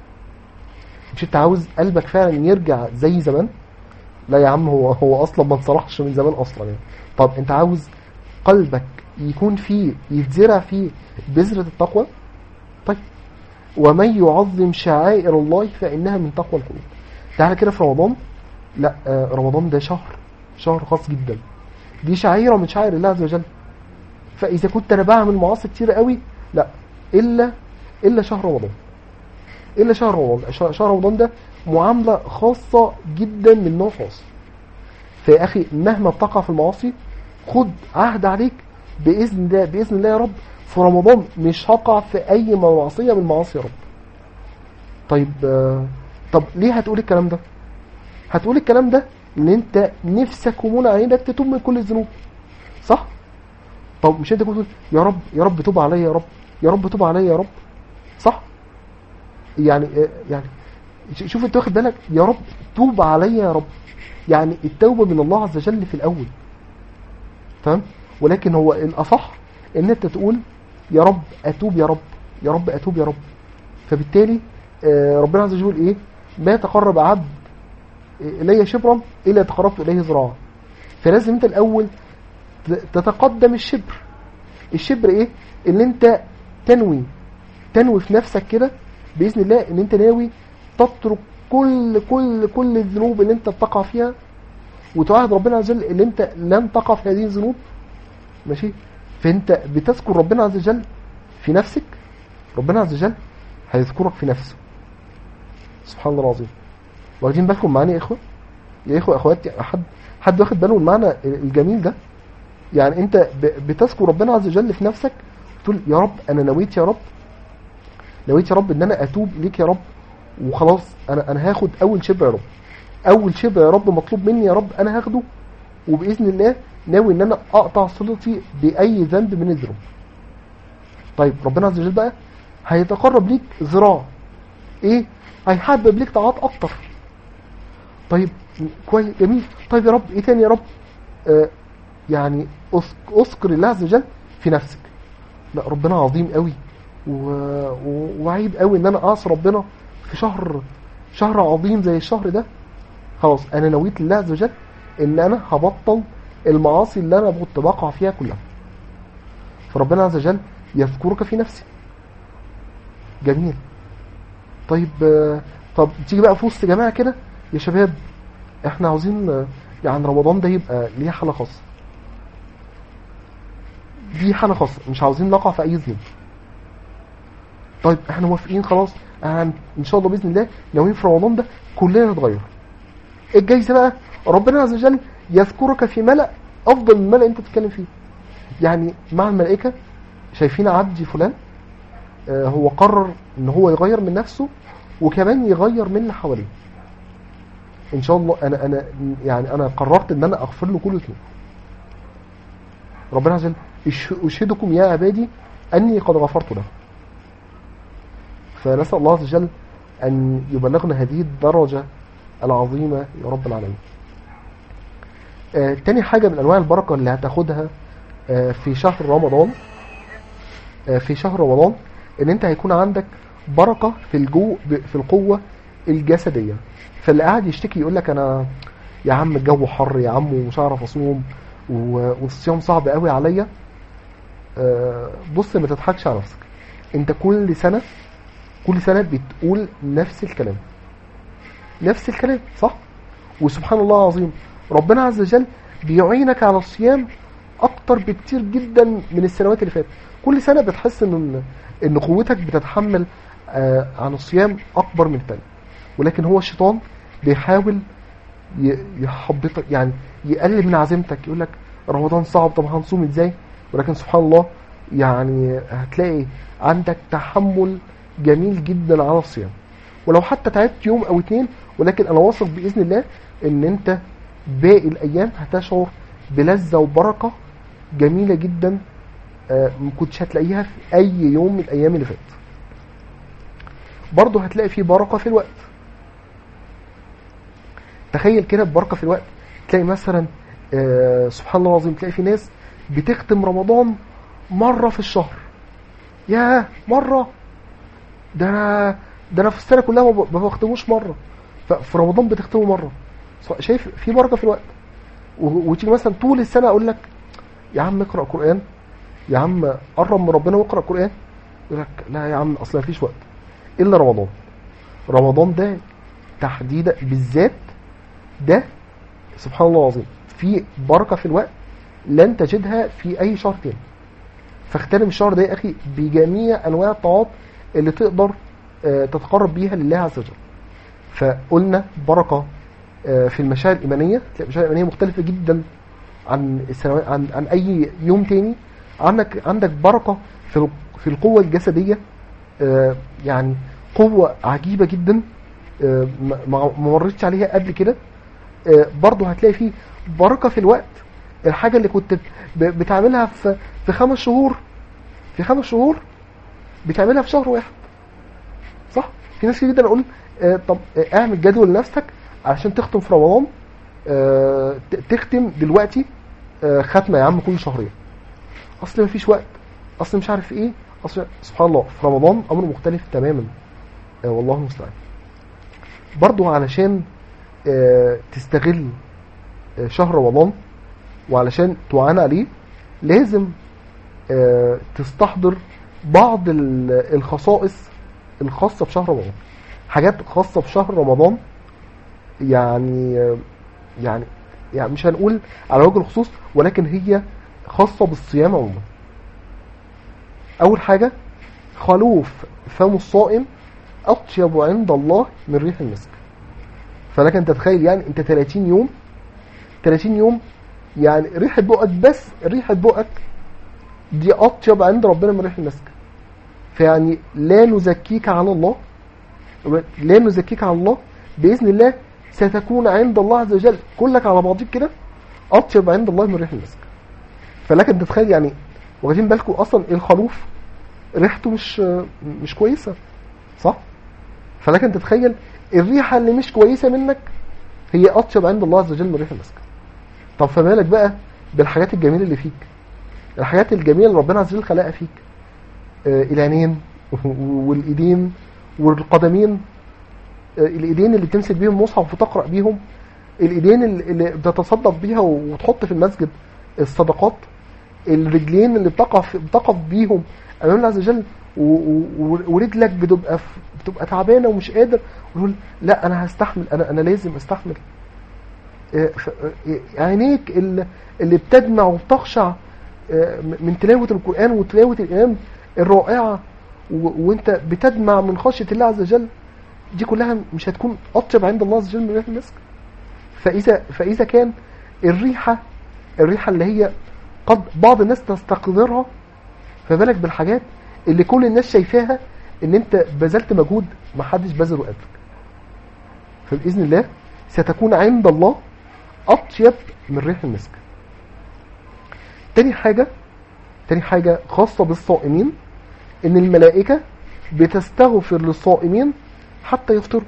مش انت عاوز قلبك فعلا يرجع زي زمان لا يا عم هو هو اصلا ما انصلحش من زمان اصلا يعني طب انت عاوز قلبك يكون فيه يتزرع فيه بذرة التقوى طيب ومن يعظم شعائر الله فإنها من تقوى القلوب تعالى كده في رمضان لا آه، رمضان ده شهر شهر خاص جدا دي شعيرة من شعائر الله عز وجل فإذا كنت أنا بعمل معاصي كتير قوي لا إلا إلا شهر رمضان إلا شهر رمضان ش- شهر رمضان ده معاملة خاصة جدا من نوع خاص فيا أخي مهما بتقع في المعاصي خد عهد عليك بإذن الله بإذن الله يا رب في رمضان مش هقع في أي معصية من معاصي يا رب طيب آه، طب ليه هتقول الكلام ده هتقول الكلام ده ان انت نفسك ومنى عينك تتوب من كل الذنوب صح طب مش انت كنت تقول يا رب يا رب توب عليا يا رب يا رب توب عليا يا رب صح يعني آه، يعني ش- شوف انت واخد بالك يا رب توب عليا يا رب يعني التوبه من الله عز وجل في الاول تمام ولكن هو الاصح ان انت تقول يا رب اتوب يا رب يا رب اتوب يا رب فبالتالي آه، ربنا عز وجل ايه ما يتقرب عبد الي شبرا الا تقربت اليه ذراعا فلازم انت الاول ت- تتقدم الشبر الشبر ايه ان انت تنوي تنوي في نفسك كده باذن الله ان انت ناوي تترك كل كل كل الذنوب اللي انت بتقع فيها وتعاهد ربنا عز وجل ان انت لن تقع في هذه الذنوب ماشي فانت بتذكر ربنا عز وجل في نفسك ربنا عز وجل هيذكرك في نفسه سبحان الله العظيم واخدين بالكم معانا يا اخوه يا اخوه اخوات حد حد واخد باله من المعنى الجميل ده يعني انت ب- بتذكر ربنا عز وجل في نفسك تقول يا رب انا نويت يا رب نويت يا رب ان انا اتوب ليك يا رب وخلاص انا انا هاخد اول شبر يا رب اول شبر يا رب مطلوب مني يا رب انا هاخده وباذن الله ناوي ان انا اقطع صلتي باي ذنب من الذنوب طيب ربنا عز وجل بقى هيتقرب ليك ذراع ايه هيحبب ليك طاعات اكتر طيب كويس جميل طيب يا رب ايه تاني يا رب آه يعني أذك- اذكر الله عز وجل في نفسك لا ربنا عظيم قوي و... و... وعيب قوي ان انا اعصي ربنا في شهر شهر عظيم زي الشهر ده خلاص انا نويت لله عز وجل ان انا هبطل المعاصي اللي انا كنت بقع فيها كلها فربنا عز وجل يذكرك في نفسك جميل طيب آه، طب تيجي بقى في وسط جماعه كده يا شباب احنا عاوزين آه، يعني رمضان ده يبقى ليه حاله خاصه دي حاله خاصه مش عاوزين نقع في اي ذنب طيب احنا موافقين خلاص هن- ان شاء الله باذن الله ناويين في رمضان ده كلنا نتغير الجايزه بقى ربنا عز وجل يذكرك في ملأ افضل من الملأ انت بتتكلم فيه يعني مع الملائكه شايفين عبدي فلان آه، هو قرر ان هو يغير من نفسه وكمان يغير من اللي حواليه ان شاء الله انا انا يعني انا قررت ان انا اغفر له كل ذنوب ربنا عز وجل "أش- اشهدكم يا عبادي اني قد غفرت له فنسال الله عز وجل ان يبلغنا هذه الدرجه العظيمه يا رب العالمين آه تاني حاجه من انواع البركه اللي هتاخدها آه في شهر رمضان آه في شهر رمضان ان انت هيكون عندك بركه في الجو في القوه الجسديه فاللي قاعد يشتكي يقول لك انا يا عم الجو حر يا عم ومش هعرف اصوم و- والصيام صعب قوي عليا آه، بص ما تضحكش على نفسك انت كل سنه كل سنه بتقول نفس الكلام نفس الكلام صح وسبحان الله العظيم ربنا عز وجل بيعينك على الصيام اكتر بكتير جدا من السنوات اللي فاتت كل سنه بتحس ان ان قوتك بتتحمل آه، عن الصيام اكبر من التاني ولكن هو الشيطان بيحاول ي- يحبطك يعني يقلل من عزيمتك يقول لك رمضان صعب طب هنصوم ازاي ولكن سبحان الله يعني هتلاقي عندك تحمل جميل جدا على الصيام ولو حتى تعبت يوم او اتنين ولكن انا واثق باذن الله ان انت باقي الايام هتشعر بلذه وبركه جميله جدا آه، ما كنتش هتلاقيها في اي يوم من الايام اللي فات برضه هتلاقي فيه بركه في الوقت تخيل كده ببركه في الوقت تلاقي مثلا آه، سبحان الله العظيم تلاقي في ناس بتختم رمضان مره في الشهر ياه مره ده انا ده انا في السنه كلها ما ب- ما بختموش مره ففي رمضان بتختمه مره ص- شايف في بركه في الوقت و- وتيجي مثلا طول السنه اقول لك يا عم اقرا قران يا عم قرب من ربنا واقرا قران يقول لك لا يا عم اصل مفيش وقت الا رمضان رمضان ده تحديدا بالذات ده سبحان الله العظيم في بركه في الوقت لن تجدها في اي شهر تاني فاغتنم الشهر ده يا اخي بجميع انواع الطاعات اللي تقدر آه، تتقرب بيها لله عز وجل فقلنا بركه آه، في المشاعر الايمانيه تلاقي المشاعر الايمانيه مختلفه جدا عن السنوات عن عن اي يوم تاني عندك عندك بركه في ال- في القوه الجسديه آه، يعني قوه عجيبه جدا آه، ما ما ما مرتش عليها قبل كده آه، برضه هتلاقي فيه بركه في الوقت الحاجه اللي كنت ب- بتعملها في في خمس شهور في خمس شهور بتعملها في شهر واحد صح في ناس كتير جدا اقول آه، طب آه، اعمل جدول لنفسك علشان تختم في رمضان آه، ت- تختم دلوقتي آه، ختمه يا عم كل شهرين اصل مفيش وقت اصل مش عارف ايه اصل سبحان الله في رمضان امر مختلف تماما آه، والله المستعان برضو علشان آه، تستغل آه، شهر رمضان وعلشان تعانى عليه لازم آه، تستحضر بعض ال- الخصائص الخاصة بشهر رمضان حاجات خاصة بشهر رمضان يعني آه، يعني يعني مش هنقول على وجه الخصوص ولكن هي خاصة بالصيام عموما أول حاجة خلوف فم الصائم أطيب عند الله من ريح المسك فلك أن تتخيل يعني أنت 30 يوم 30 يوم يعني ريحة بقك بس ريحة بقك دي أطيب عند ربنا من ريح المسك فيعني لا نزكيك على الله لا نزكيك على الله بإذن الله ستكون عند الله عز وجل كلك على بعضيك كده أطيب عند الله من ريح المسك فلك أن تتخيل يعني واخدين بالكم أصلا الخروف ريحته مش مش كويسة صح؟ فلك أن تتخيل الريحة اللي مش كويسة منك هي أطيب عند الله عز وجل من ريح المسك طب فما بالك بقى بالحاجات الجميلة اللي فيك الحاجات الجميلة اللي ربنا عز وجل خلقها فيك آه، العينين والايدين والقدمين آه، الايدين اللي بتمسك بيهم مصحف وتقرا بيهم الايدين اللي اللي بتتصدق بيها وتحط في المسجد الصدقات الرجلين اللي بتقف بتقف بيهم امام الله عز وجل و- و- ورجلك بتبقى ف- بتبقى تعبانه ومش قادر ويقول لا انا هستحمل انا انا لازم استحمل آه، ف- آه، عينيك اللي اللي بتدمع وبتخشع آه، من تلاوة القرآن وتلاوة الإمام الرائعة و- وانت بتدمع من خشية الله عز وجل دي كلها مش هتكون أطيب عند الله عز وجل من ريح المسك فإذا فإذا كان الريحة الريحة اللي هي قد بعض الناس تستقذرها فبالك بالحاجات اللي كل الناس شايفاها ان انت بذلت مجهود ما حدش بذله قبلك فبإذن الله ستكون عند الله أطيب من ريح المسك تاني حاجة تاني حاجة خاصة بالصائمين ان الملائكة بتستغفر للصائمين حتى يفطروا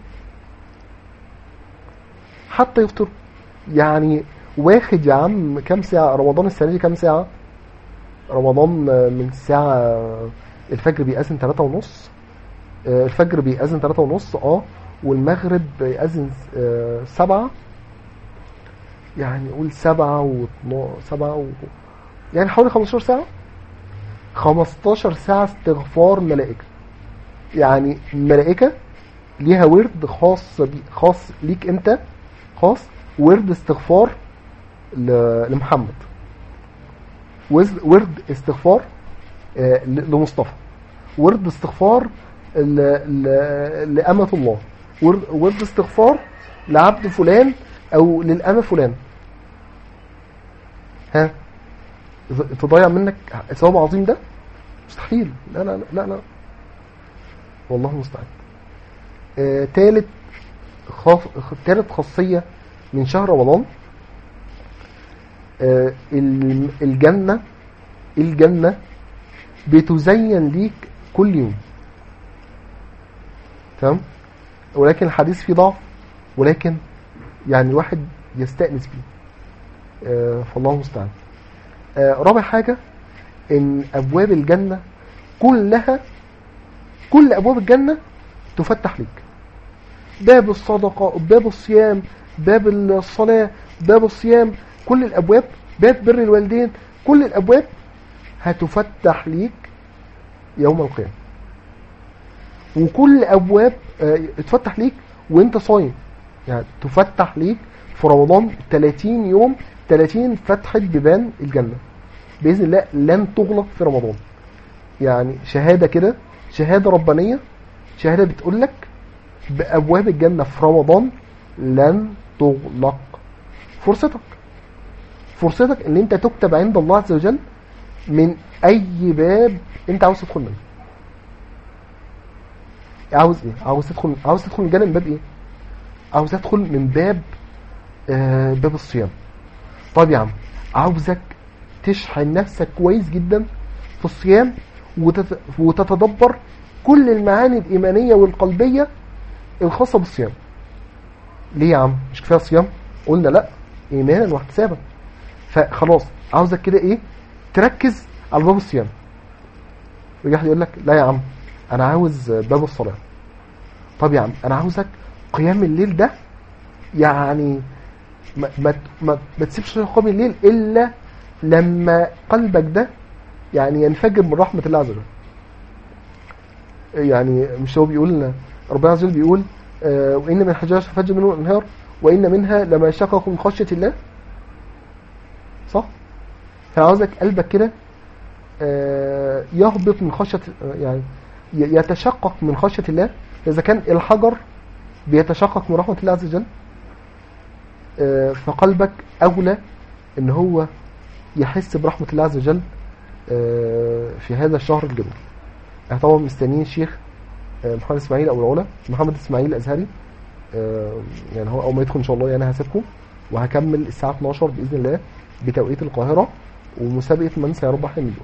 حتى يفطروا يعني واخد يا عم كام ساعة رمضان السنة دي كام ساعة رمضان من الساعة الفجر بيأذن تلاتة ونص آه، الفجر بيأذن تلاتة ونص اه والمغرب بيأذن آه، سبعة يعني قول سبعة و سبعة و... يعني حوالي 15 ساعة 15 ساعة استغفار ملائكة يعني الملائكة ليها ورد خاص بي خاص ليك انت خاص ورد استغفار ل- لمحمد وز- ورد استغفار آه، ل- لمصطفى ورد استغفار ل- ل- لأمة الله ورد ورد استغفار لعبد فلان أو للأمة فلان ها تضيع منك ثواب عظيم ده مستحيل لا لا لا لا والله المستعان آه تالت خاص... تالت خاصية من شهر رمضان آه ال- الجنة الجنة بتزين ليك كل يوم تمام ولكن الحديث فيه ضعف ولكن يعني الواحد يستأنس بيه آه فالله المستعان آه رابع حاجة ان ابواب الجنة كلها كل ابواب الجنة تفتح ليك باب الصدقة باب الصيام باب الصلاة باب الصيام كل الابواب باب بر الوالدين كل الابواب هتفتح ليك يوم القيامة وكل ابواب آه، تفتح ليك وانت صايم يعني تفتح ليك في رمضان 30 يوم 30 فتحة بيبان الجنة بإذن الله لن تغلق في رمضان يعني شهادة كده شهادة ربانية شهادة بتقول لك بأبواب الجنة في رمضان لن تغلق فرصتك فرصتك ان انت تكتب عند الله عز وجل من اي باب انت عاوز تدخل منه عاوز ايه عاوز تدخل عاوز تدخل الجنة من باب ايه عاوز ادخل من باب آه باب الصيام طب يا عم عاوزك تشحن نفسك كويس جدا في الصيام وتت... وتتدبر كل المعاني الإيمانية والقلبية الخاصة بالصيام ليه يا عم مش كفاية صيام قلنا لا إيمانا واحتسابا فخلاص عاوزك كده إيه تركز على باب الصيام ويجي يقول لك لا يا عم أنا عاوز باب الصلاة طب يا عم أنا عاوزك قيام الليل ده يعني ما, ما, ما, ما تسيبش قيام الليل إلا لما قلبك ده يعني ينفجر من رحمة الله عز وجل يعني مش هو بيقول ربنا عز وجل بيقول آه وإن من الحجاج فجر منه الانهار وإن منها لما يشقق من خشية الله صح فعاوزك قلبك كده آه يهبط من خشية يعني ي- يتشقق من خشية الله إذا كان الحجر بيتشقق من رحمة الله عز وجل آه فقلبك أولى إن هو يحس برحمة الله عز وجل آه، في هذا الشهر الجميل احنا طبعا مستنيين الشيخ آه، محمد اسماعيل او العلا محمد اسماعيل الازهري آه، يعني هو اول ما يدخل ان شاء الله يعني هسيبكم وهكمل الساعه 12 باذن الله بتوقيت القاهره ومسابقه من سيربح المليون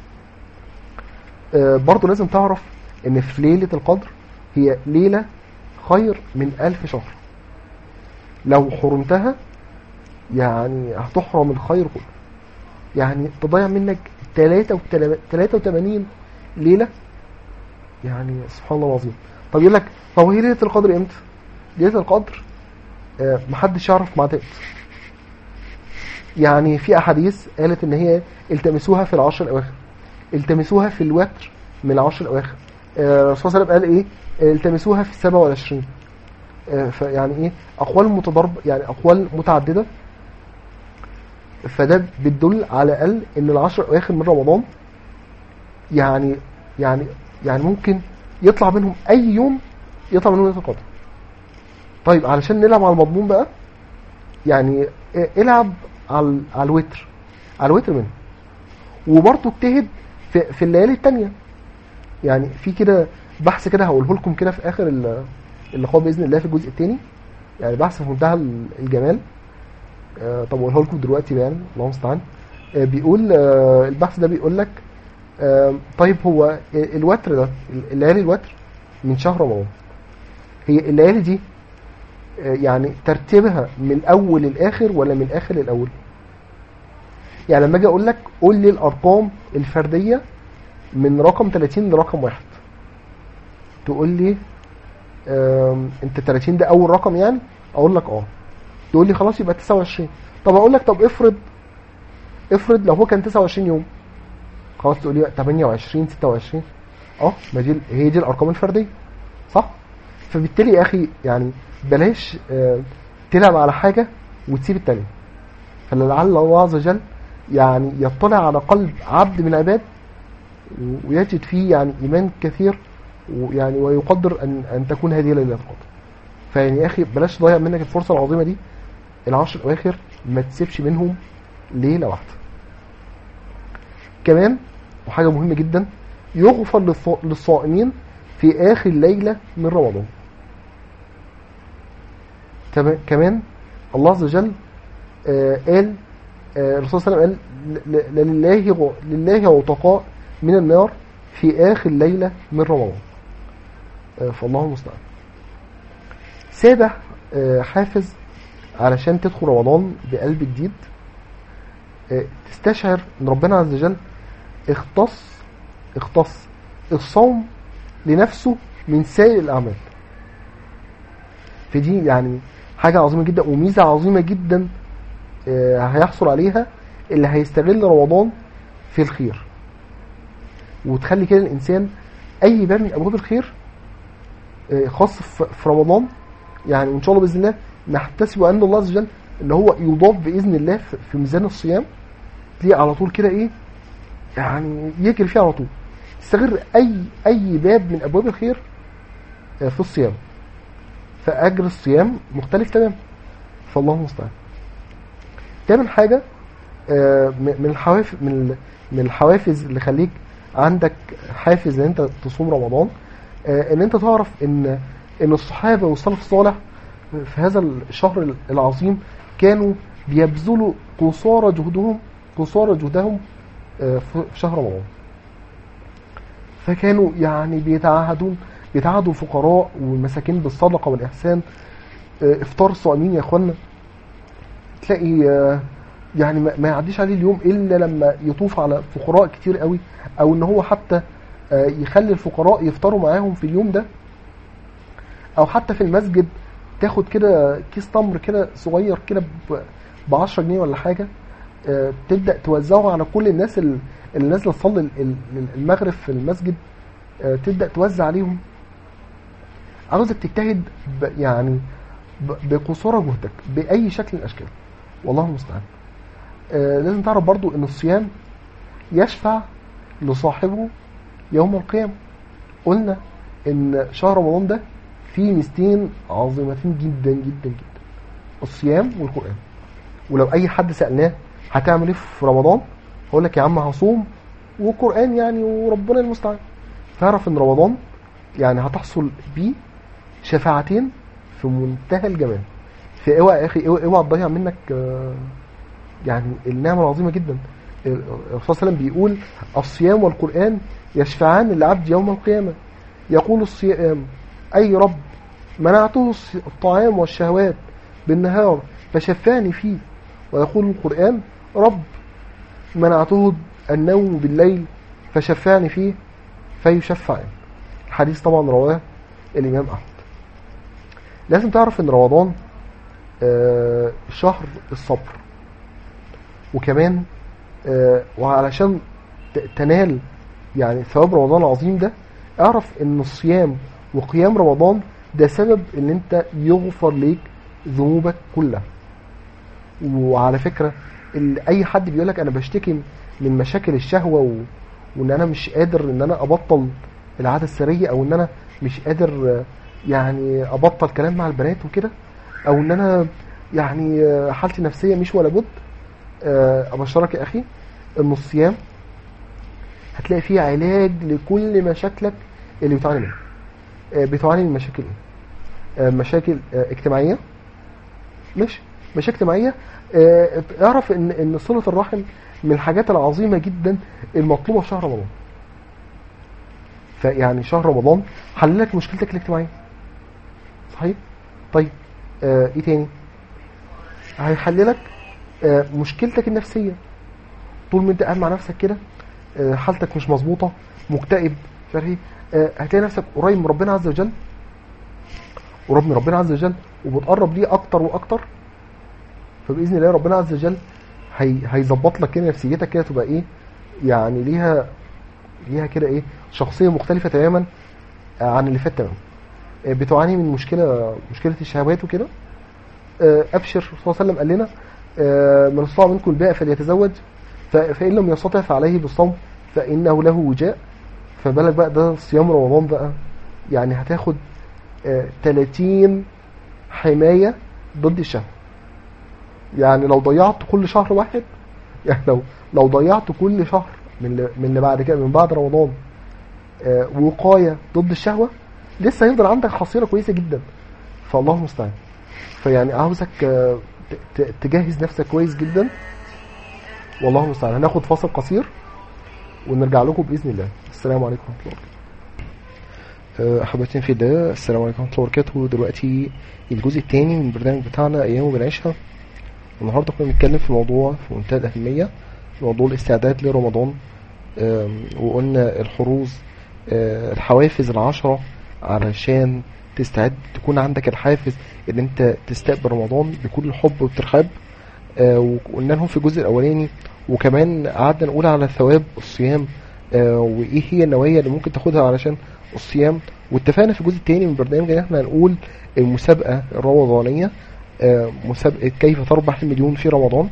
آه، برضه لازم تعرف ان في ليله القدر هي ليله خير من ألف شهر لو حرمتها يعني هتحرم الخير كله يعني تضيع منك 83 ليلة يعني سبحان الله العظيم طب يقول لك طب هي ليلة القدر امتى؟ ليلة القدر آه، محدش يعرف ميعادها امتى يعني في احاديث قالت ان هي التمسوها في العشر الاواخر التمسوها في الوتر من العشر الاواخر آه، الرسول صلى الله عليه وسلم قال ايه التمسوها في السبع والعشرين آه، فيعني ايه اقوال متضاربه يعني اقوال متعدده فده بتدل على الاقل ان العشر الاواخر من رمضان يعني يعني يعني ممكن يطلع منهم اي يوم يطلع منهم ليله القدر طيب علشان نلعب على المضمون بقى يعني اه، العب على على الوتر على الوتر منه وبرضه اجتهد في, في الليالي التانية يعني في كده بحث كده هقوله لكم كده في اخر ال- اللقاء باذن الله في الجزء الثاني يعني بحث في منتهى ال- الجمال آه، طب اقوله لكم دلوقتي بقى يعني الله المستعان آه، بيقول آه، البحث ده بيقول لك آه، طيب هو الوتر ده الليالي الوتر من شهر رمضان هي الليالي دي آه، يعني ترتيبها من الاول للاخر ولا من الاخر للاول يعني لما اجي اقول لك قول لي الارقام الفرديه من رقم 30 لرقم واحد تقول لي آم، انت 30 ده اول رقم يعني اقول لك اه تقول لي خلاص يبقى 29 طب اقول لك طب افرض افرض لو هو كان 29 يوم خلاص تقول لي 28 26 اه ما دي هي دي الارقام الفرديه صح فبالتالي يا اخي يعني بلاش آه، تلعب على حاجه وتسيب التانية فلعل الله عز وجل يعني يطلع على قلب عبد من عباد ويجد فيه يعني ايمان كثير ويعني ويقدر ان ان تكون هذه ليله القدر فيعني يا اخي بلاش تضيع منك الفرصه العظيمه دي العشر الاواخر ما تسيبش منهم ليله واحده كمان وحاجه مهمه جدا يغفر للص- للصائمين في اخر ليله من رمضان تمام كمان الله عز وجل آه، قال آه، الرسول صلى الله عليه وسلم قال ل- ل- لله غ- لله عتقاء من النار في آخر ليلة من رمضان آه، فالله المستعان سابع آه، حافز علشان تدخل رمضان بقلب جديد آه، تستشعر ان ربنا عز وجل اختص اختص الصوم لنفسه من سائر الاعمال فدي يعني حاجة عظيمة جدا وميزة عظيمة جدا آه، هيحصل عليها اللي هيستغل رمضان في الخير وتخلي كده الانسان اي باب من ابواب الخير آه، خاص في في رمضان يعني وان شاء الله باذن الله نحتسب عند الله عز وجل ان هو يضاف باذن الله في في ميزان الصيام تلاقيه على طول كده ايه يعني يجري فيه على طول استغل اي اي باب من ابواب الخير آه، في الصيام فاجر الصيام مختلف تماما فالله المستعان تامن حاجه آه، م- من الحوافز من ال- من الحوافز اللي خليك عندك حافز ان انت تصوم رمضان آه، ان انت تعرف ان ان الصحابه والسلف الصالح في هذا الشهر العظيم كانوا بيبذلوا قصارى جهدهم قصارى جهدهم آه، في في شهر رمضان فكانوا يعني بيتعهدون بيتعهدوا الفقراء والمساكين بالصدقه والاحسان آه، افطار الصائمين يا اخوانا تلاقي آه، يعني ما ما يعديش عليه اليوم الا لما يطوف على فقراء كتير قوي او ان هو حتى آه، يخلي الفقراء يفطروا معاهم في اليوم ده او حتى في المسجد تاخد كده كيس تمر كده صغير كده ب 10 جنيه ولا حاجه آه، تبدا توزعه على كل الناس ال- اللي نازله تصلي ال- ال- المغرب في المسجد آه، تبدا توزع عليهم عاوزك تجتهد ب- يعني ب- بقصارى جهدك باي شكل من الاشكال والله المستعان آه، لازم تعرف برضو ان الصيام يشفع لصاحبه يوم القيامة قلنا ان شهر رمضان ده فيه ميزتين عظيمتين جدا جدا جدا الصيام والقرآن ولو اي حد سألناه هتعمل ايه في رمضان هقول لك يا عم هصوم وقرآن يعني وربنا المستعان تعرف ان رمضان يعني هتحصل بيه شفاعتين في منتهى الجمال في اوعى يا اخي اوعى اوعى تضيع منك آه، يعني النعمة العظيمة جدا الرسول صلى الله عليه وسلم بيقول الصيام والقرآن يشفعان للعبد يوم القيامة يقول الصيام أي رب منعته الص- الطعام والشهوات بالنهار فشفعني فيه ويقول القرآن رب منعته النوم بالليل فشفعني فيه فيشفعني الحديث طبعا رواه الإمام أحمد لازم تعرف ان رمضان آه، شهر الصبر وكمان آه، وعلشان ت- تنال يعني ثواب رمضان العظيم ده اعرف ان الصيام وقيام رمضان ده سبب ان انت يغفر ليك ذنوبك كلها وعلى فكرة ال- اي حد بيقول لك انا بشتكي من مشاكل الشهوة و... وان انا مش قادر ان انا ابطل العادة السرية او ان انا مش قادر آه، يعني ابطل كلام مع البنات وكده او ان انا يعني آه، حالتي النفسية مش ولا بد آه، ابشرك يا اخي ان الصيام هتلاقي فيه علاج لكل مشاكلك اللي بتعاني منها آه، بتعاني من مشاكل ايه آه، مشاكل آه، اجتماعيه ماشي مشاكل اجتماعيه آه، اعرف ان ان صله الرحم من الحاجات العظيمه جدا المطلوبه في شهر رمضان فيعني شهر رمضان حل لك مشكلتك الاجتماعيه صحيح طيب آه، ايه تاني هيحللك آه، مشكلتك النفسيه طول ما انت قاعد مع نفسك كده آه، حالتك مش مظبوطه مكتئب مش عارف ايه آه، هتلاقي نفسك قريب من ربنا عز وجل قريب من ربنا عز وجل وبتقرب ليه اكتر واكتر فباذن الله ربنا عز وجل هي هيظبط لك كده نفسيتك كده تبقى ايه يعني ليها ليها كده ايه شخصيه مختلفه تماما آه، عن اللي فات تماما آه، بتعاني من مشكله مشكله الشهوات وكده آه، ابشر صلى الله عليه وسلم قال لنا آه، من استطاع منكم الباء فليتزوج ف- فان لم يستطع فعليه بالصوم فانه له وجاء فبالك بقى ده صيام رمضان بقى يعني هتاخد آه، 30 حمايه ضد الشهوه يعني لو ضيعت كل شهر واحد يعني لو لو ضيعت كل شهر من اللي, من اللي بعد كده من بعد رمضان آه، وقايه ضد الشهوه لسه هيفضل عندك حصيله كويسه جدا فالله المستعان فيعني عاوزك آه، ت- ت- تجهز نفسك كويس جدا والله المستعان هناخد فاصل قصير ونرجع لكم باذن الله السلام عليكم ورحمه الله وبركاته. آه، احبتي في الله السلام عليكم ورحمه الله وبركاته دلوقتي الجزء الثاني من البرنامج بتاعنا ايام بنعيشها النهارده كنا بنتكلم في موضوع في منتهى الاهميه موضوع الاستعداد لرمضان آم، وقلنا الحروز آه، الحوافز العشرة علشان تستعد تكون عندك الحافز ان انت تستقبل رمضان بكل حب وترحاب آه، وقلنا لهم في الجزء الاولاني وكمان قعدنا نقول على ثواب الصيام آه، وايه هي النوايا اللي ممكن تاخدها علشان الصيام واتفقنا في الجزء الثاني من البرنامج ان احنا هنقول المسابقه الرمضانيه آه، مسابقه كيف تربح المليون في رمضان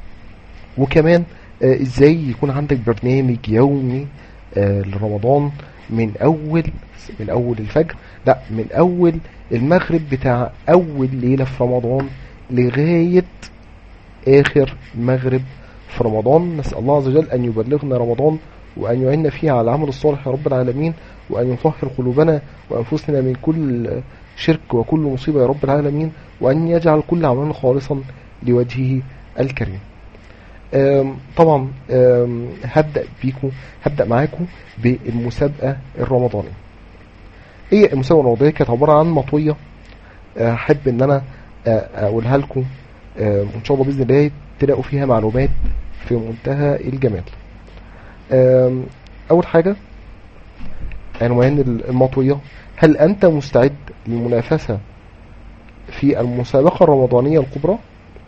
وكمان آه، ازاي يكون عندك برنامج يومي آه، لرمضان من اول من اول الفجر لا من اول المغرب بتاع اول ليله في رمضان لغايه اخر مغرب في رمضان نسال الله عز وجل ان يبلغنا رمضان وان يعيننا فيه على العمل الصالح يا رب العالمين وان يطهر قلوبنا وانفسنا من كل شرك وكل مصيبه يا رب العالمين وان يجعل كل عملنا خالصا لوجهه الكريم آم، طبعا آم، هبدا بيكم هبدا معاكم بالمسابقه الرمضانيه هي المسابقه الرمضانيه كانت عباره عن مطويه آه، احب ان انا آه، اقولها لكم آه، ان شاء الله باذن الله تلاقوا فيها معلومات في منتهى الجمال آم، اول حاجه عنوان المطويه هل انت مستعد للمنافسه في المسابقه الرمضانيه الكبرى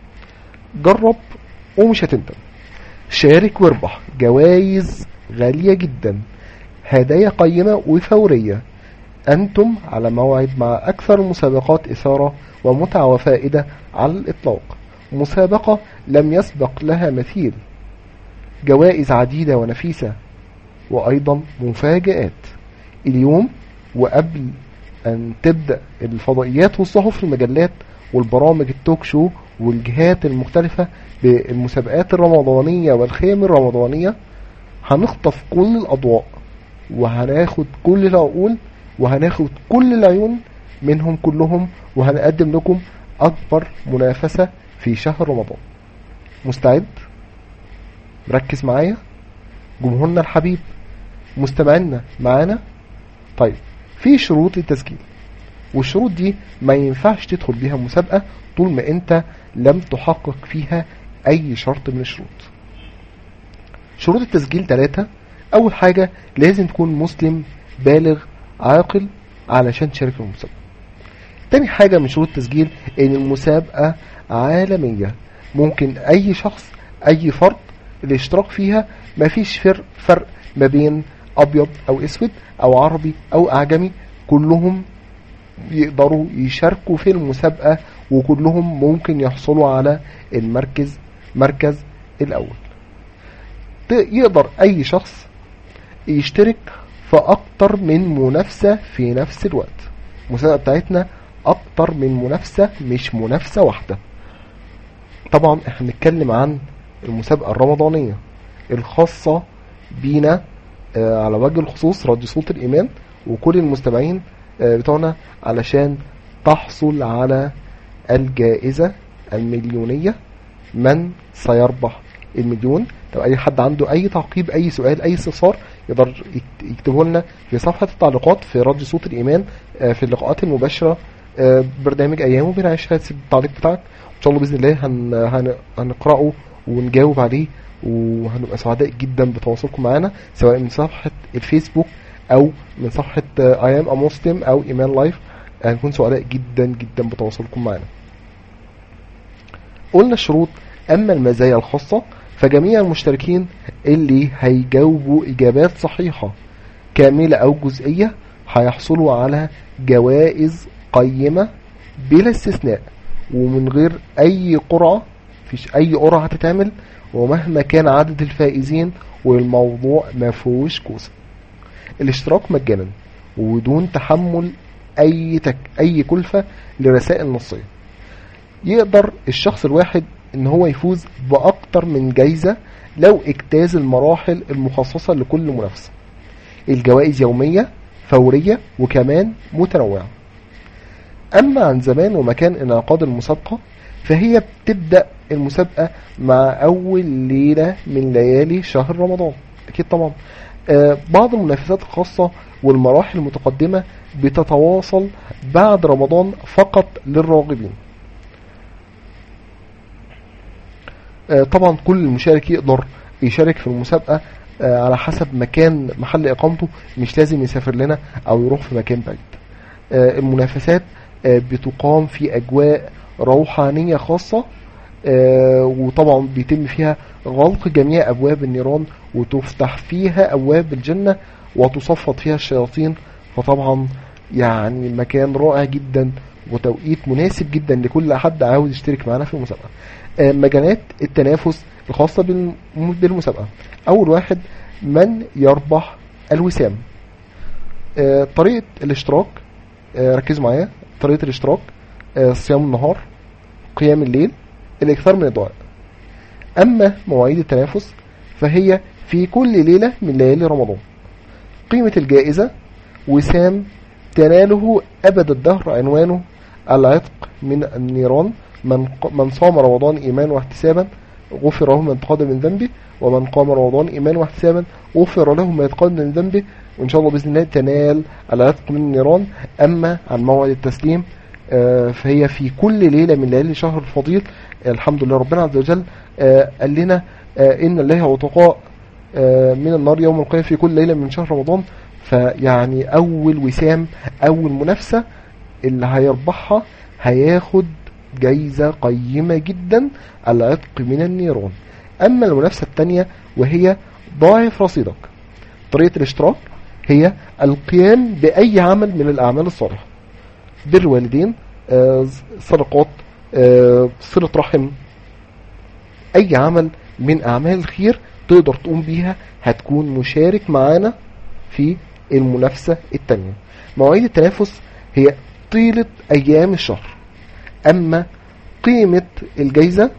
جرب ومش هتندم شارك واربح جوائز غالية جدا هدايا قيمة وفورية أنتم على موعد مع أكثر المسابقات إثارة ومتعة وفائدة على الإطلاق مسابقة لم يسبق لها مثيل جوائز عديدة ونفيسة وأيضا مفاجآت اليوم وقبل أن تبدأ الفضائيات والصحف المجلات والبرامج التوك شو والجهات المختلفة بالمسابقات الرمضانية والخيم الرمضانية هنخطف كل الأضواء وهناخد كل العقول وهناخد كل العيون منهم كلهم وهنقدم لكم أكبر منافسة في شهر رمضان مستعد؟ مركز معايا؟ جمهورنا الحبيب مستمعينا معانا؟ طيب في شروط للتسجيل والشروط دي ما ينفعش تدخل بيها مسابقة طول ما انت لم تحقق فيها اي شرط من الشروط شروط التسجيل ثلاثة اول حاجة لازم تكون مسلم بالغ عاقل علشان تشارك في المسابقة تاني حاجة من شروط التسجيل ان المسابقة عالمية ممكن اي شخص اي فرد الاشتراك فيها مفيش فرق فرق ما بين ابيض او اسود او عربي او اعجمي كلهم يقدروا يشاركوا في المسابقة وكلهم ممكن يحصلوا على المركز مركز الأول ت- يقدر أي شخص يشترك في أكتر من منافسة في نفس الوقت المسابقة بتاعتنا أكتر من منافسة مش منافسة واحدة طبعا احنا بنتكلم عن المسابقة الرمضانية الخاصة بينا آه، على وجه الخصوص راديو صوت الإيمان وكل المستمعين آه، بتوعنا علشان تحصل على الجائزة المليونية من سيربح المليون لو اي حد عنده اي تعقيب اي سؤال اي استفسار يقدر يكت- يكتبه لنا في صفحة التعليقات في راديو صوت الايمان آه، في اللقاءات المباشرة آه، برنامج ايام وبنعيشها تسيب التعليق بتاعك ان شاء الله باذن الله هن هن هنقراه ونجاوب عليه وهنبقى سعداء جدا بتواصلكم معانا سواء من صفحة الفيسبوك او من صفحة اي ام مسلم او ايمان لايف هنكون سعداء جدا جدا بتواصلكم معانا قلنا الشروط اما المزايا الخاصة فجميع المشتركين اللي هيجاوبوا اجابات صحيحة كاملة او جزئية هيحصلوا على جوائز قيمة بلا استثناء ومن غير اي قرعة مفيش اي قرعة هتتعمل ومهما كان عدد الفائزين والموضوع ما فيهوش كوسه الاشتراك مجانا وبدون تحمل اي تك اي كلفة لرسائل نصية يقدر الشخص الواحد ان هو يفوز باكتر من جايزة لو اجتاز المراحل المخصصة لكل منافسة الجوائز يومية فورية وكمان متنوعة أما عن زمان ومكان انعقاد المسابقة فهي بتبدأ المسابقة مع أول ليلة من ليالي شهر رمضان أكيد طبعا آه، بعض المنافسات الخاصة والمراحل المتقدمة بتتواصل بعد رمضان فقط للراغبين آه، طبعا كل مشارك يقدر يشارك في المسابقة آه، على حسب مكان محل إقامته مش لازم يسافر لنا أو يروح في مكان بعيد آه، المنافسات آه، بتقام في أجواء روحانية خاصة آه، وطبعا بيتم فيها غلق جميع أبواب النيران وتفتح فيها أبواب الجنة وتصفد فيها الشياطين فطبعا يعني مكان رائع جدا وتوقيت مناسب جدا لكل حد عاوز يشترك معنا في المسابقة آه، مجالات التنافس الخاصة بالم- بالمسابقة أول واحد من يربح الوسام آه، طريقة الاشتراك آه، ركزوا معايا طريقة الاشتراك آه، صيام النهار قيام الليل الإكثار من الدعاء أما مواعيد التنافس فهي في كل ليلة من ليالي رمضان قيمة الجائزة وسام تناله أبد الدهر عنوانه العتق من النيران من, ق- من صام رمضان إيمان واحتسابا غفر له ما تقدم من ذنبه ومن قام رمضان إيمان واحتسابا غفر له ما يتقدم من ذنبه وإن شاء الله بإذن الله تنال العتق من النيران أما عن موعد التسليم آه، فهي في كل ليلة من ليالي شهر الفضيل آه، الحمد لله ربنا عز وجل آه، قال لنا آه، إن الله عتقاء آه، من النار يوم القيامة في كل ليلة من شهر رمضان فيعني أول وسام أول منافسة اللي هيربحها هياخد جايزة قيمة جدا العتق من النيران أما المنافسة الثانية وهي ضاعف رصيدك طريقة الاشتراك هي القيام بأي عمل من الأعمال الصالحة بر الوالدين آه، صدقات آه، صلة رحم أي عمل من أعمال الخير تقدر تقوم بيها هتكون مشارك معانا في المنافسة التانية مواعيد التنافس هي طيلة أيام الشهر أما قيمة الجايزة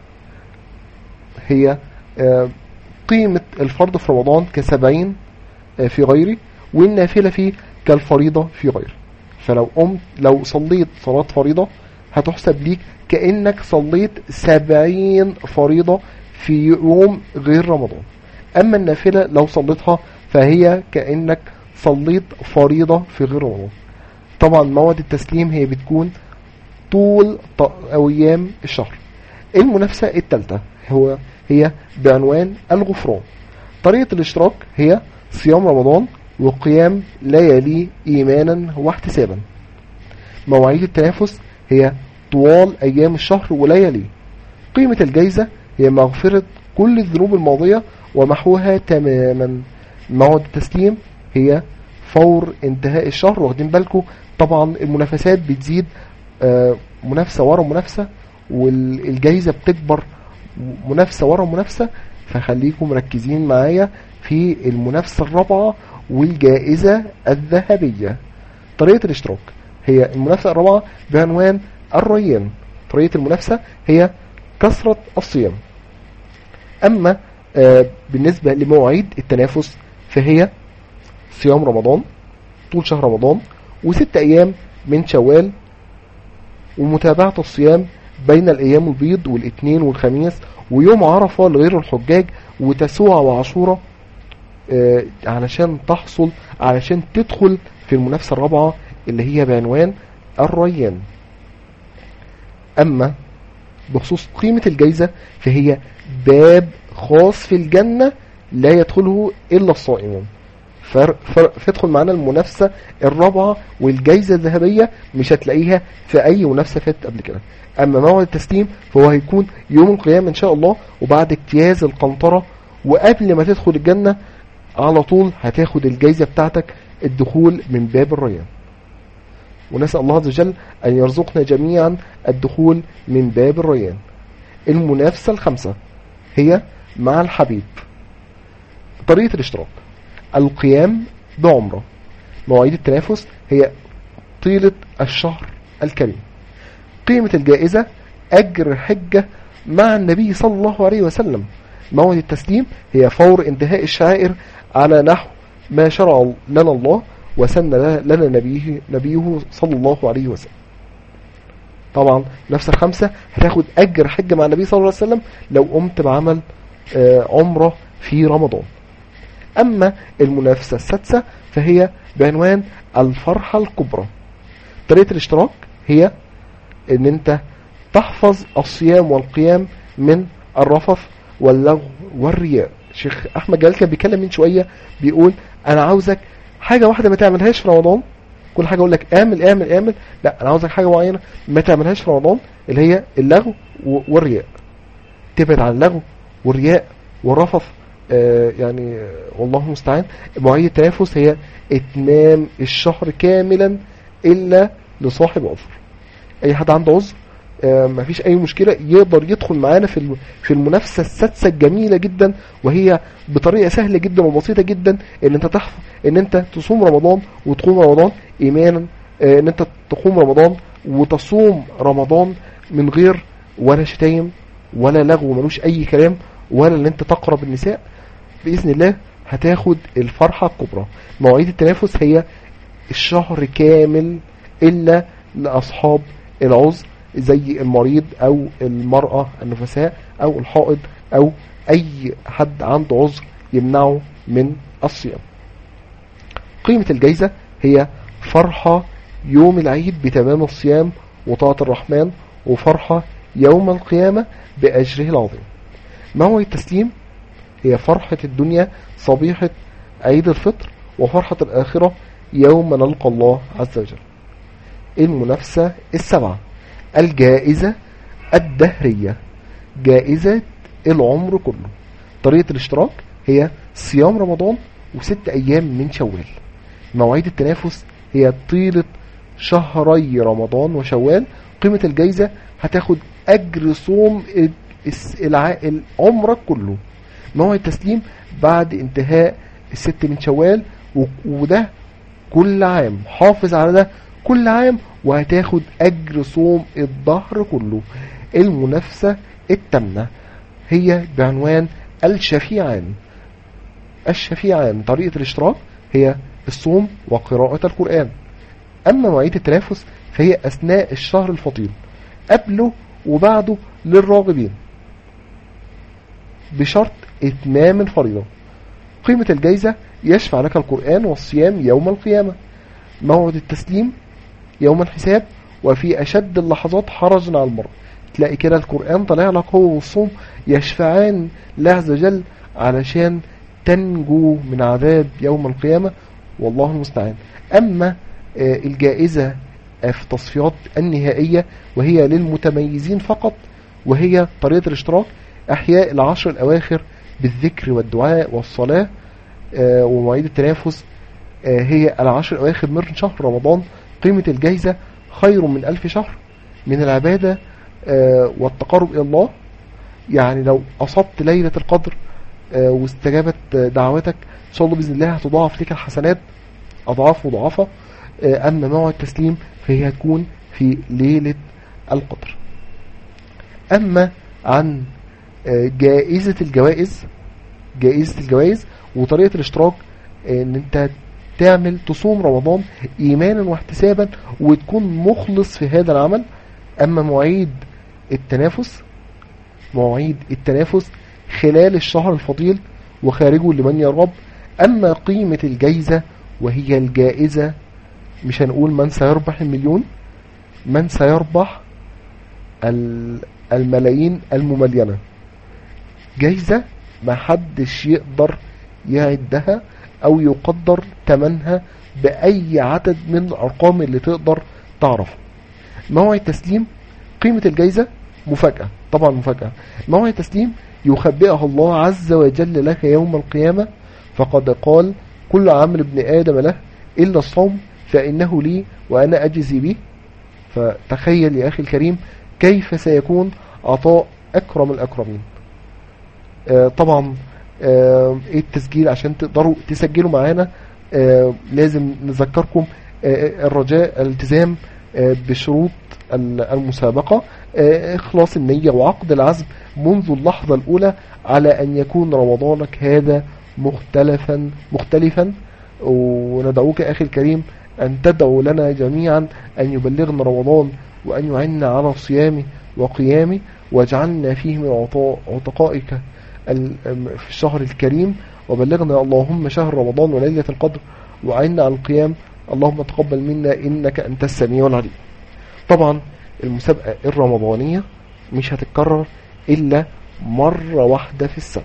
هي آه، قيمة الفرض في رمضان كسبعين آه، في غيره والنافلة فيه كالفريضة في غيره فلو قمت لو صليت صلاة فريضة هتحسب ليك كأنك صليت سبعين فريضة في يوم غير رمضان أما النافلة لو صليتها فهي كأنك صليت فريضة في غير رمضان طبعا موعد التسليم هي بتكون طول ط- أو أيام الشهر المنافسة الثالثة هو هي بعنوان الغفران طريقة الاشتراك هي صيام رمضان وقيام ليالي إيمانا واحتسابا مواعيد التنافس هي طوال أيام الشهر ولياليه قيمة الجايزة هي مغفرة كل الذنوب الماضية ومحوها تماما موعد التسليم هي فور انتهاء الشهر واخدين بالكم طبعا المنافسات بتزيد آه، منافسة ورا منافسة والجايزة بتكبر منافسة ورا منافسة فخليكم مركزين معايا في المنافسة الرابعة والجائزة الذهبية طريقة الاشتراك هي المنافسة الرابعة بعنوان الريان طريقة المنافسة هي كثرة الصيام أما آه، بالنسبة لمواعيد التنافس فهي صيام رمضان طول شهر رمضان وست أيام من شوال ومتابعة الصيام بين الأيام البيض والاثنين والخميس ويوم عرفة لغير الحجاج وتسوع وعاشورة آه، علشان تحصل علشان تدخل في المنافسة الرابعة اللي هي بعنوان الريان أما بخصوص قيمة الجايزة فهي باب خاص في الجنة لا يدخله إلا الصائمون فر- فر- فادخل معانا المنافسة الرابعة والجايزة الذهبية مش هتلاقيها في أي منافسة فاتت قبل كده أما موعد التسليم فهو هيكون يوم القيامة إن شاء الله وبعد اجتياز القنطرة وقبل ما تدخل الجنة على طول هتاخد الجايزة بتاعتك الدخول من باب الريان ونسأل الله عز وجل أن يرزقنا جميعا الدخول من باب الريان المنافسة الخامسة هي مع الحبيب طريقة الاشتراك القيام بعمرة مواعيد التنافس هي طيلة الشهر الكريم قيمة الجائزة أجر حجة مع النبي صلى الله عليه وسلم موعد التسليم هي فور انتهاء الشعائر على نحو ما شرع لنا الله وسن لنا نبيه, نبيه صلى الله عليه وسلم طبعا نفس الخمسة هتاخد أجر حج مع النبي صلى الله عليه وسلم لو قمت بعمل آه، عمرة في رمضان أما المنافسة السادسة فهي بعنوان الفرحة الكبرى طريقة الاشتراك هي ان انت تحفظ الصيام والقيام من الرفث واللغو والرياء شيخ احمد جلال كان بيتكلم من شويه بيقول انا عاوزك حاجه واحده ما تعملهاش في رمضان كل حاجه اقول لك اعمل اعمل اعمل لا انا عاوزك حاجه معينه ما تعملهاش في رمضان اللي هي اللغو و- والرياء تبعد عن اللغو والرياء والرفث آه يعني آه، والله المستعان مواعيد التنافس هي اتمام الشهر كاملا الا لصاحب عذر اي حد عنده عذر آه، مفيش اي مشكله يقدر يدخل معانا في الم- في المنافسه السادسه الجميله جدا وهي بطريقه سهله جدا وبسيطه جدا ان انت تحفظ ان انت تصوم رمضان وتقوم رمضان ايمانا آه، ان انت تقوم رمضان وتصوم رمضان من غير ولا شتايم ولا لغو ملوش اي كلام ولا ان انت تقرب النساء باذن الله هتاخد الفرحه الكبرى مواعيد التنافس هي الشهر كامل الا لاصحاب العذر زي المريض او المرأة النفساء او الحائض او اي حد عنده عذر يمنعه من الصيام قيمة الجايزة هي فرحة يوم العيد بتمام الصيام وطاعة الرحمن وفرحة يوم القيامة بأجره العظيم موعد التسليم هي فرحة الدنيا صبيحة عيد الفطر وفرحة الآخرة يوم نلقى الله عز وجل المنافسة السبعة الجائزة الدهرية جائزة العمر كله طريقة الاشتراك هي صيام رمضان وست أيام من شوال مواعيد التنافس هي طيلة شهري رمضان وشوال قيمة الجائزة هتاخد أجر صوم ال- الس- الع- العمرك كله موعد التسليم بعد انتهاء الست من شوال و- وده كل عام حافظ على ده كل عام وهتاخد اجر صوم الظهر كله المنافسة التامنة هي بعنوان الشفيعان الشفيعان طريقة الاشتراك هي الصوم وقراءة القرآن أما مواعيد التنافس فهي أثناء الشهر الفضيل قبله وبعده للراغبين بشرط إتمام الفريضة قيمة الجايزة يشفع لك القرآن والصيام يوم القيامة موعد التسليم يوم الحساب وفي أشد اللحظات حرجا على المرء تلاقي كده القرآن طالع لك هو والصوم يشفعان الله عز وجل علشان تنجو من عذاب يوم القيامة والله المستعان أما آه، الجائزة آه، في التصفيات النهائية وهي للمتميزين فقط وهي طريقة الاشتراك أحياء العشر الأواخر بالذكر والدعاء والصلاة آه، ومواعيد التنافس آه، هي العشر الأواخر من شهر رمضان قيمة الجائزة خير من ألف شهر من العبادة آه، والتقرب إلى الله يعني لو أصبت ليلة القدر آه، واستجابت آه، دعواتك إن شاء الله بإذن الله هتضاعف لك الحسنات أضعاف مضاعفة آه، أما موعد التسليم فهي هتكون في ليلة القدر أما عن آه، جائزة الجوائز جائزة الجوائز وطريقة الاشتراك آه، ان انت تعمل تصوم رمضان ايمانا واحتسابا وتكون مخلص في هذا العمل اما مواعيد التنافس مواعيد التنافس خلال الشهر الفضيل وخارجه لمن يرغب اما قيمة الجايزة وهي الجائزة مش هنقول من سيربح المليون من سيربح ال- الملايين المملينة جايزة ما حدش يقدر يعدها او يقدر تمنها باي عدد من الارقام اللي تقدر تعرفه موعد تسليم قيمة الجايزة مفاجأة طبعا مفاجأة موعد تسليم يخبئها الله عز وجل لك يوم القيامة فقد قال كل عمل ابن آدم له إلا الصوم فإنه لي وأنا أجزي به فتخيل يا أخي الكريم كيف سيكون عطاء أكرم الأكرمين آه، طبعا آه، ايه التسجيل عشان تقدروا تسجلوا معانا آه، لازم نذكركم آه، الرجاء الالتزام آه، بشروط ال- المسابقة آه، إخلاص النية وعقد العزم منذ اللحظة الأولى على أن يكون رمضانك هذا مختلفا مختلفا وندعوك أخي الكريم أن تدعو لنا جميعا أن يبلغنا رمضان وأن يعنا على صيامه وقيامه واجعلنا فيه من عطاء- عتقائك ال- في الشهر الكريم وبلغنا اللهم شهر رمضان وليلة القدر وأعنا على القيام اللهم تقبل منا إنك أنت السميع العليم طبعا المسابقة الرمضانية مش هتتكرر إلا مرة واحدة في السنة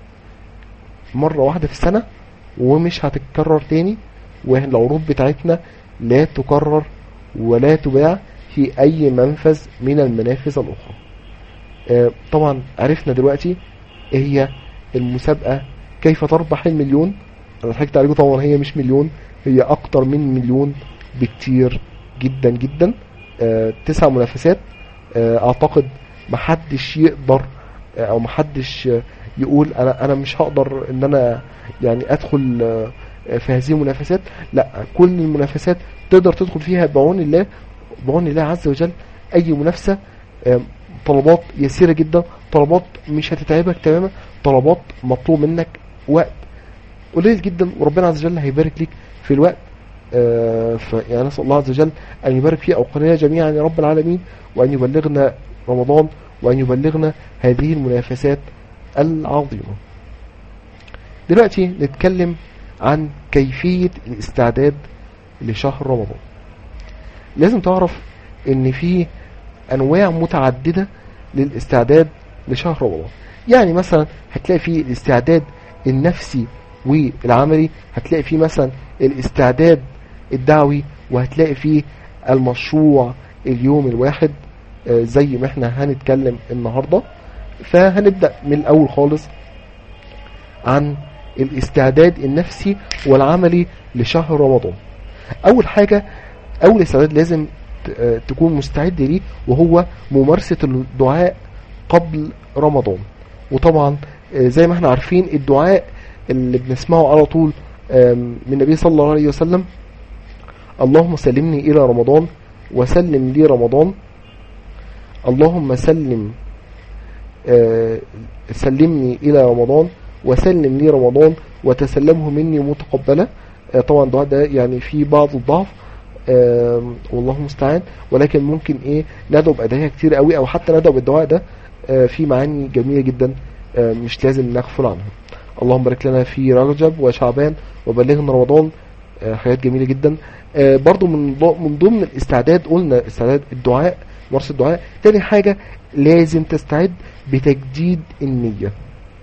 مرة واحدة في السنة ومش هتتكرر تاني والعروض بتاعتنا لا تكرر ولا تباع في أي منفذ من المنافذ الأخرى آه، طبعا عرفنا دلوقتي ايه هي المسابقة كيف تربح المليون انا ضحكت عليكم طبعا هي مش مليون هي اكتر من مليون بكتير جدا جدا آه، تسع منافسات آه، اعتقد محدش يقدر آه، او محدش آه، يقول انا انا مش هقدر ان انا يعني ادخل آه، في هذه المنافسات لا كل المنافسات تقدر تدخل فيها بعون الله بعون الله عز وجل اي منافسة آه، طلبات يسيرة جدا طلبات مش هتتعبك تماما طلبات مطلوب منك وقت قليل جدا وربنا عز وجل هيبارك ليك في الوقت آه، فيعني نسأل الله عز وجل أن يبارك في أوقاتنا جميعا يا رب العالمين وأن يبلغنا رمضان وأن يبلغنا هذه المنافسات العظيمة دلوقتي نتكلم عن كيفية الاستعداد لشهر رمضان لازم تعرف ان في انواع متعددة للاستعداد لشهر رمضان يعني مثلا هتلاقي فيه الاستعداد النفسي والعملي هتلاقي فيه مثلا الاستعداد الدعوي وهتلاقي فيه المشروع اليوم الواحد آه، زي ما احنا هنتكلم النهاردة فهنبدأ من الأول خالص عن الاستعداد النفسي والعملي لشهر رمضان أول حاجة أول استعداد لازم ت- آه، تكون مستعد ليه وهو ممارسة الدعاء قبل رمضان وطبعا آه، زي ما احنا عارفين الدعاء اللي بنسمعه على طول آم، من النبي صلى الله عليه وسلم اللهم سلمني إلى رمضان وسلم لي رمضان اللهم سلم آه، سلمني إلى رمضان وسلم لي رمضان وتسلمه مني متقبلا آه، طبعا الدعاء ده يعني فيه بعض الضعف آم، والله المستعان ولكن ممكن ايه ندعو بأدعية كتير قوي او حتى ندعو بالدعاء ده آه، في معاني جميلة جدا آه، مش لازم نغفل عنها اللهم بارك لنا في رجب وشعبان وبلغنا رمضان آه، حاجات جميلة جدا آه، برضو من ض- من ضمن الاستعداد قلنا استعداد الدعاء ممارسة الدعاء تاني حاجة لازم تستعد بتجديد النية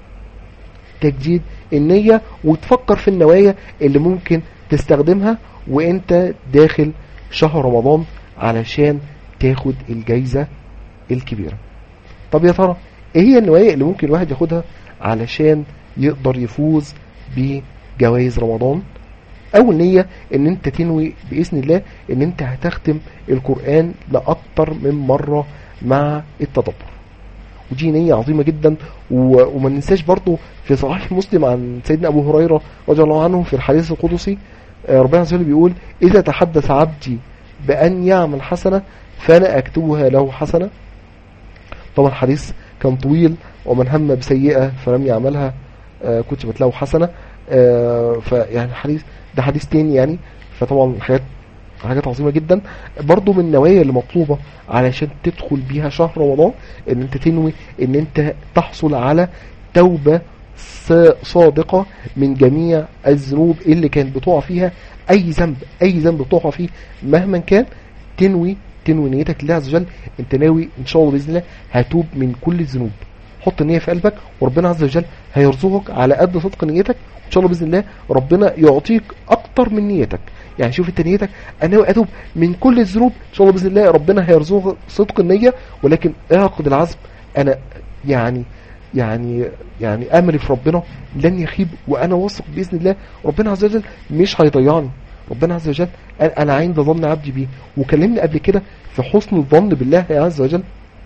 تجديد النية وتفكر في النوايا اللي ممكن تستخدمها وانت داخل شهر رمضان علشان تاخد الجايزة الكبيرة طب يا ترى ايه هي النوايا اللي ممكن الواحد ياخدها علشان يقدر يفوز بجوائز رمضان اول نية ان انت تنوي باذن الله ان انت هتختم القرآن لاكتر من مرة مع التدبر ودي نية عظيمة جدا و- وما ننساش برضو في صحيح مسلم عن سيدنا أبو هريرة رضي الله عنه في الحديث القدسي آه، ربنا عز وجل بيقول إذا تحدث عبدي بأن يعمل حسنة فأنا أكتبها له حسنة طبعا الحديث كان طويل ومن هم بسيئة فلم يعملها آه، كتبت له حسنة آه، فيعني الحديث ده حديث تاني يعني فطبعا حاجات حاجات عظيمة جدا برضو من النوايا اللي مطلوبة علشان تدخل بيها شهر رمضان ان انت تنوي ان انت تحصل على توبة ص- صادقة من جميع الذنوب اللي كانت بتقع فيها اي ذنب اي ذنب بتقع فيه مهما كان تنوي تنوي نيتك لله عز وجل انت ناوي ان شاء الله باذن الله هتوب من كل الذنوب حط النية في قلبك وربنا عز وجل هيرزقك على قد صدق نيتك ان شاء الله باذن الله ربنا يعطيك اكتر من نيتك يعني شوف انت نيتك انا ناوي اتوب من كل الذنوب ان شاء الله باذن الله ربنا هيرزقك صدق النية ولكن اعقد العزم انا يعني يعني يعني امري في ربنا لن يخيب وانا واثق باذن الله ربنا عز وجل مش هيضيعني ربنا عز وجل قال انا عند ظن عبدي بيه وكلمنا قبل كده في حسن الظن بالله عز وجل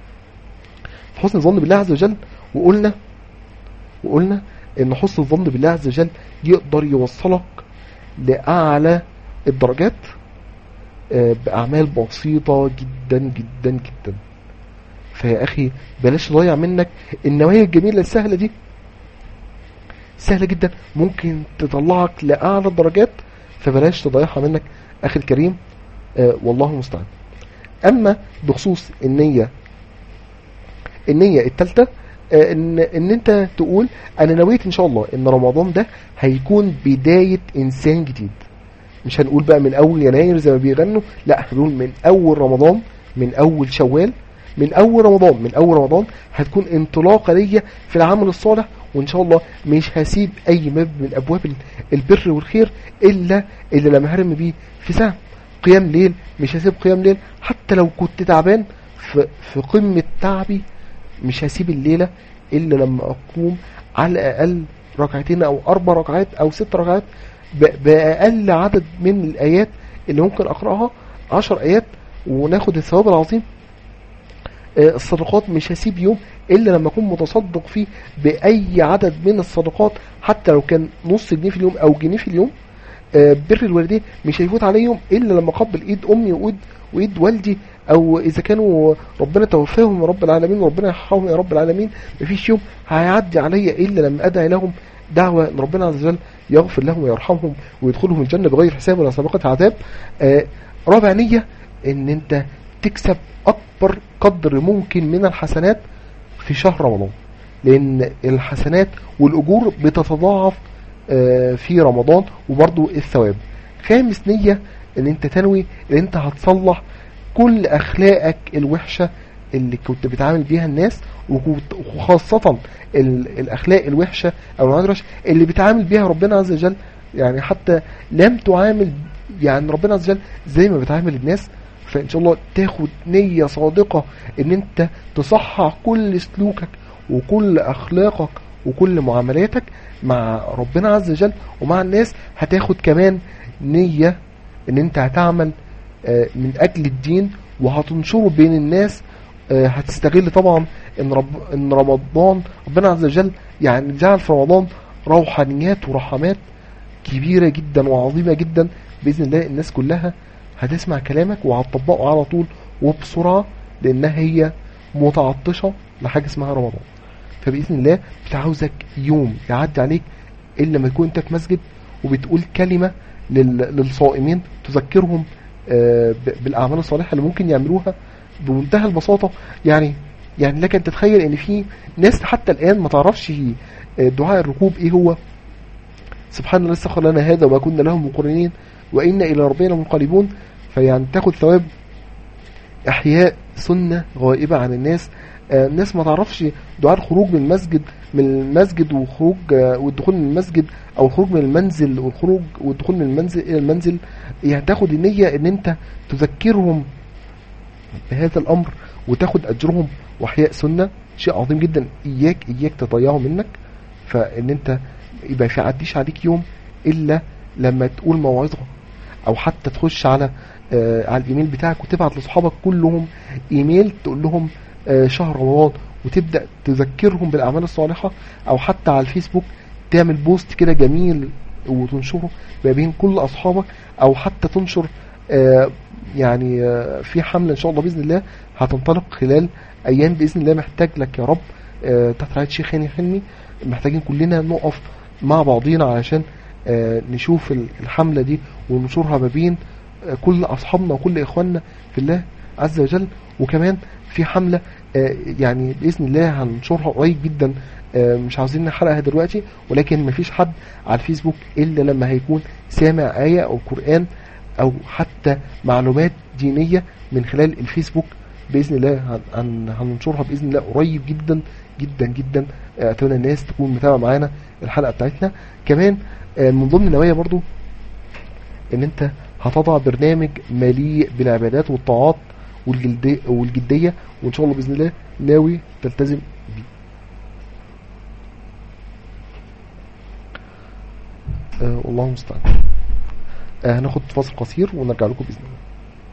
في حسن الظن بالله عز وجل وقلنا وقلنا ان حسن الظن بالله عز وجل يقدر يوصلك لاعلى الدرجات آه، باعمال بسيطه جدا جدا جدا فيا اخي بلاش تضيع منك النوايا الجميله السهله دي سهله جدا ممكن تطلعك لاعلى الدرجات فبلاش تضيعها منك اخي الكريم آه والله المستعان اما بخصوص النية النية التالتة آه، ان ان انت تقول انا نويت ان شاء الله ان رمضان ده هيكون بداية انسان جديد مش هنقول بقى من اول يناير زي ما بيغنوا لا هنقول من اول رمضان من اول شوال من اول رمضان من اول رمضان هتكون انطلاقه ليا في العمل الصالح وان شاء الله مش هسيب اي باب من ابواب ال- البر والخير الا اللي لما هرم بيه في سهم قيام ليل مش هسيب قيام ليل حتى لو كنت تعبان في, في قمه تعبي مش هسيب الليله الا لما اقوم على الاقل ركعتين او اربع ركعات او ست ركعات ب- باقل عدد من الايات اللي ممكن اقراها عشر ايات وناخد الثواب العظيم آه، الصدقات مش هسيب يوم الا لما اكون متصدق فيه باي عدد من الصدقات حتى لو كان نص جنيه في اليوم او جنيه في اليوم آه، بر الوالدين مش هيفوت علي يوم الا لما اقبل ايد امي وايد وايد والدي او اذا كانوا ربنا توفاهم يا رب العالمين وربنا يرحمهم يا رب العالمين مفيش يوم هيعدي عليا الا لما ادعي لهم دعوه ان ربنا عز وجل يغفر لهم ويرحمهم ويدخلهم الجنه بغير حساب ولا سابقه عذاب آه، رابع نيه ان انت تكسب اكبر قدر ممكن من الحسنات في شهر رمضان لان الحسنات والاجور بتتضاعف آه، في رمضان وبرضو الثواب خامس نية ان انت تنوي ان انت هتصلح كل اخلاقك الوحشة اللي كنت بتعامل بيها الناس وكنت- وخاصة ال- الاخلاق الوحشة او العادات الوحشة اللي بتعامل بيها ربنا عز وجل يعني حتى لم تعامل يعني ربنا عز وجل زي ما بتعامل الناس فان شاء الله تاخد نية صادقة ان انت تصحح كل سلوكك وكل اخلاقك وكل معاملاتك مع ربنا عز وجل ومع الناس هتاخد كمان نية ان انت هتعمل آه، من اجل الدين وهتنشره بين الناس آه، هتستغل طبعا ان رب ان رمضان ربنا عز وجل يعني جعل في رمضان روحانيات ورحمات كبيرة جدا وعظيمة جدا بإذن الله الناس كلها هتسمع كلامك وهتطبقه على طول وبسرعة لأنها هي متعطشة لحاجة اسمها رمضان فبإذن الله بتعاوزك يوم يعدي عليك إلا لما يكون أنت في مسجد وبتقول كلمة لل- للصائمين تذكرهم آه، ب- بالأعمال الصالحة اللي ممكن يعملوها بمنتهى البساطة يعني يعني لك أن تتخيل إن في ناس حتى الآن ما تعرفش آه، دعاء الركوب إيه هو سبحان الله استغفر لنا هذا وما كنا له مقرنين وإنا إلى ربنا منقلبون فيعني تاخد ثواب إحياء سنة غائبة عن الناس آه، الناس ما تعرفش دعاء الخروج من المسجد من المسجد وخروج آه، والدخول من المسجد او الخروج من المنزل والخروج والدخول من المنزل الى المنزل يعني تاخد النية ان انت تذكرهم بهذا الامر وتاخد اجرهم واحياء سنة شيء عظيم جدا اياك اياك تضيعه منك فان انت يبقى في عديش عليك يوم الا لما تقول موعظة او حتى تخش على آه على الايميل بتاعك وتبعت لاصحابك كلهم ايميل تقول لهم آه شهر رمضان وتبدا تذكرهم بالاعمال الصالحه او حتى على الفيسبوك تعمل بوست كده جميل وتنشره ما بين كل اصحابك او حتى تنشر آه يعني آه في حمله ان شاء الله باذن الله هتنطلق خلال ايام باذن الله محتاج لك يا رب آه تحت رعايه الشيخ هاني حلمي محتاجين كلنا نقف مع بعضينا علشان آه نشوف ال- الحمله دي وننشرها ما بين آه كل اصحابنا وكل اخواننا في الله عز وجل وكمان في حمله آه يعني باذن الله هننشرها قريب جدا آه مش عاوزين نحرقها دلوقتي ولكن مفيش حد على الفيسبوك الا لما هيكون سامع ايه او قران او حتى معلومات دينيه من خلال الفيسبوك باذن الله هن- هن- هننشرها باذن الله قريب جدا جدا جدا آه، اتمنى الناس تكون متابعه معانا الحلقه بتاعتنا كمان آه، من ضمن النوايا برضو ان انت هتضع برنامج مليء بالعبادات والطاعات والجلدية والجدية وان شاء الله باذن الله ناوي تلتزم بيه آه والله المستعان آه هناخد فاصل قصير ونرجع لكم باذن الله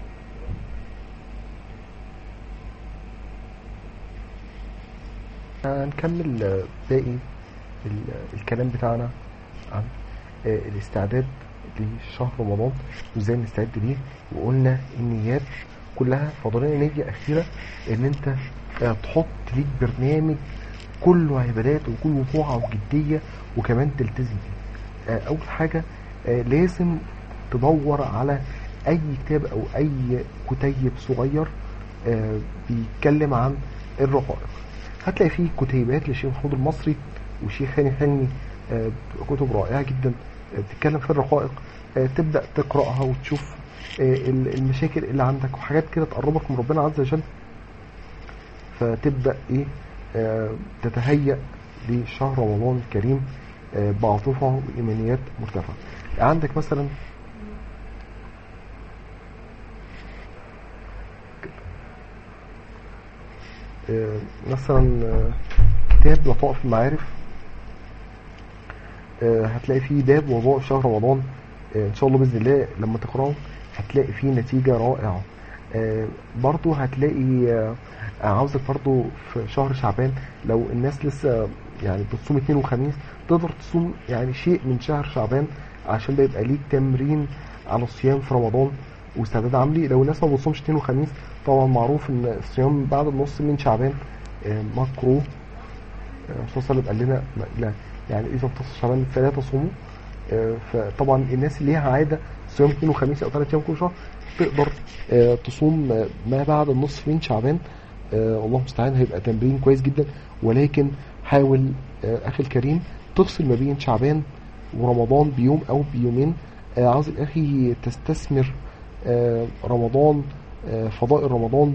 هنكمل آه، باقي ال- الكلام بتاعنا عن آه، الاستعداد لشهر رمضان وازاي نستعد ليه وقلنا النيات كلها فاضلنا نية أخيرة إن أنت آه، تحط ليك برنامج كله عبادات وكله طاعة وجدية وكمان تلتزم فيه. آه، أول حاجة آه، لازم تدور على اي كتاب او اي كتيب صغير آه، بيتكلم عن الرقائق هتلاقي فيه كتيبات للشيخ محمود المصري وشيخ هاني حلمي آه، كتب رائعة جدا آه، بتتكلم في الرقائق آه، تبدأ تقرأها وتشوف آه، ال- المشاكل اللي عندك وحاجات كده تقربك من ربنا عز وجل فتبدأ ايه آه، تتهيأ لشهر رمضان الكريم آه، بعاطفة وإيمانيات مرتفعة عندك مثلا آه، مثلا آه، كتاب لطائف المعارف آه، هتلاقي فيه باب وظائف شهر رمضان آه، ان شاء الله باذن الله لما تقراه هتلاقي فيه نتيجه رائعه آه، برضو هتلاقي آه، عاوزك برضو في شهر شعبان لو الناس لسه يعني بتصوم اثنين وخميس تقدر تصوم يعني شيء من شهر شعبان عشان ده يبقى ليك تمرين على الصيام في رمضان واستعداد عملي لو الناس ما بتصومش اثنين وخميس طبعا معروف ان الصيام بعد النص من شعبان آه، مكروه آه، الرسول صلى الله عليه وسلم قال لنا ما- لا يعني اذا امتص شعبان فلا تصوموا آه، فطبعا الناس اللي ليها عاده صيام اثنين وخميس او ثلاث ايام كل شهر تقدر آه، تصوم آه، ما بعد النصف من شعبان آه، الله المستعان هيبقى تمرين كويس جدا ولكن حاول آه، اخي الكريم تفصل ما بين شعبان ورمضان بيوم او بيومين آه، عاوز الاخي تستثمر آه، رمضان آه، فضائل رمضان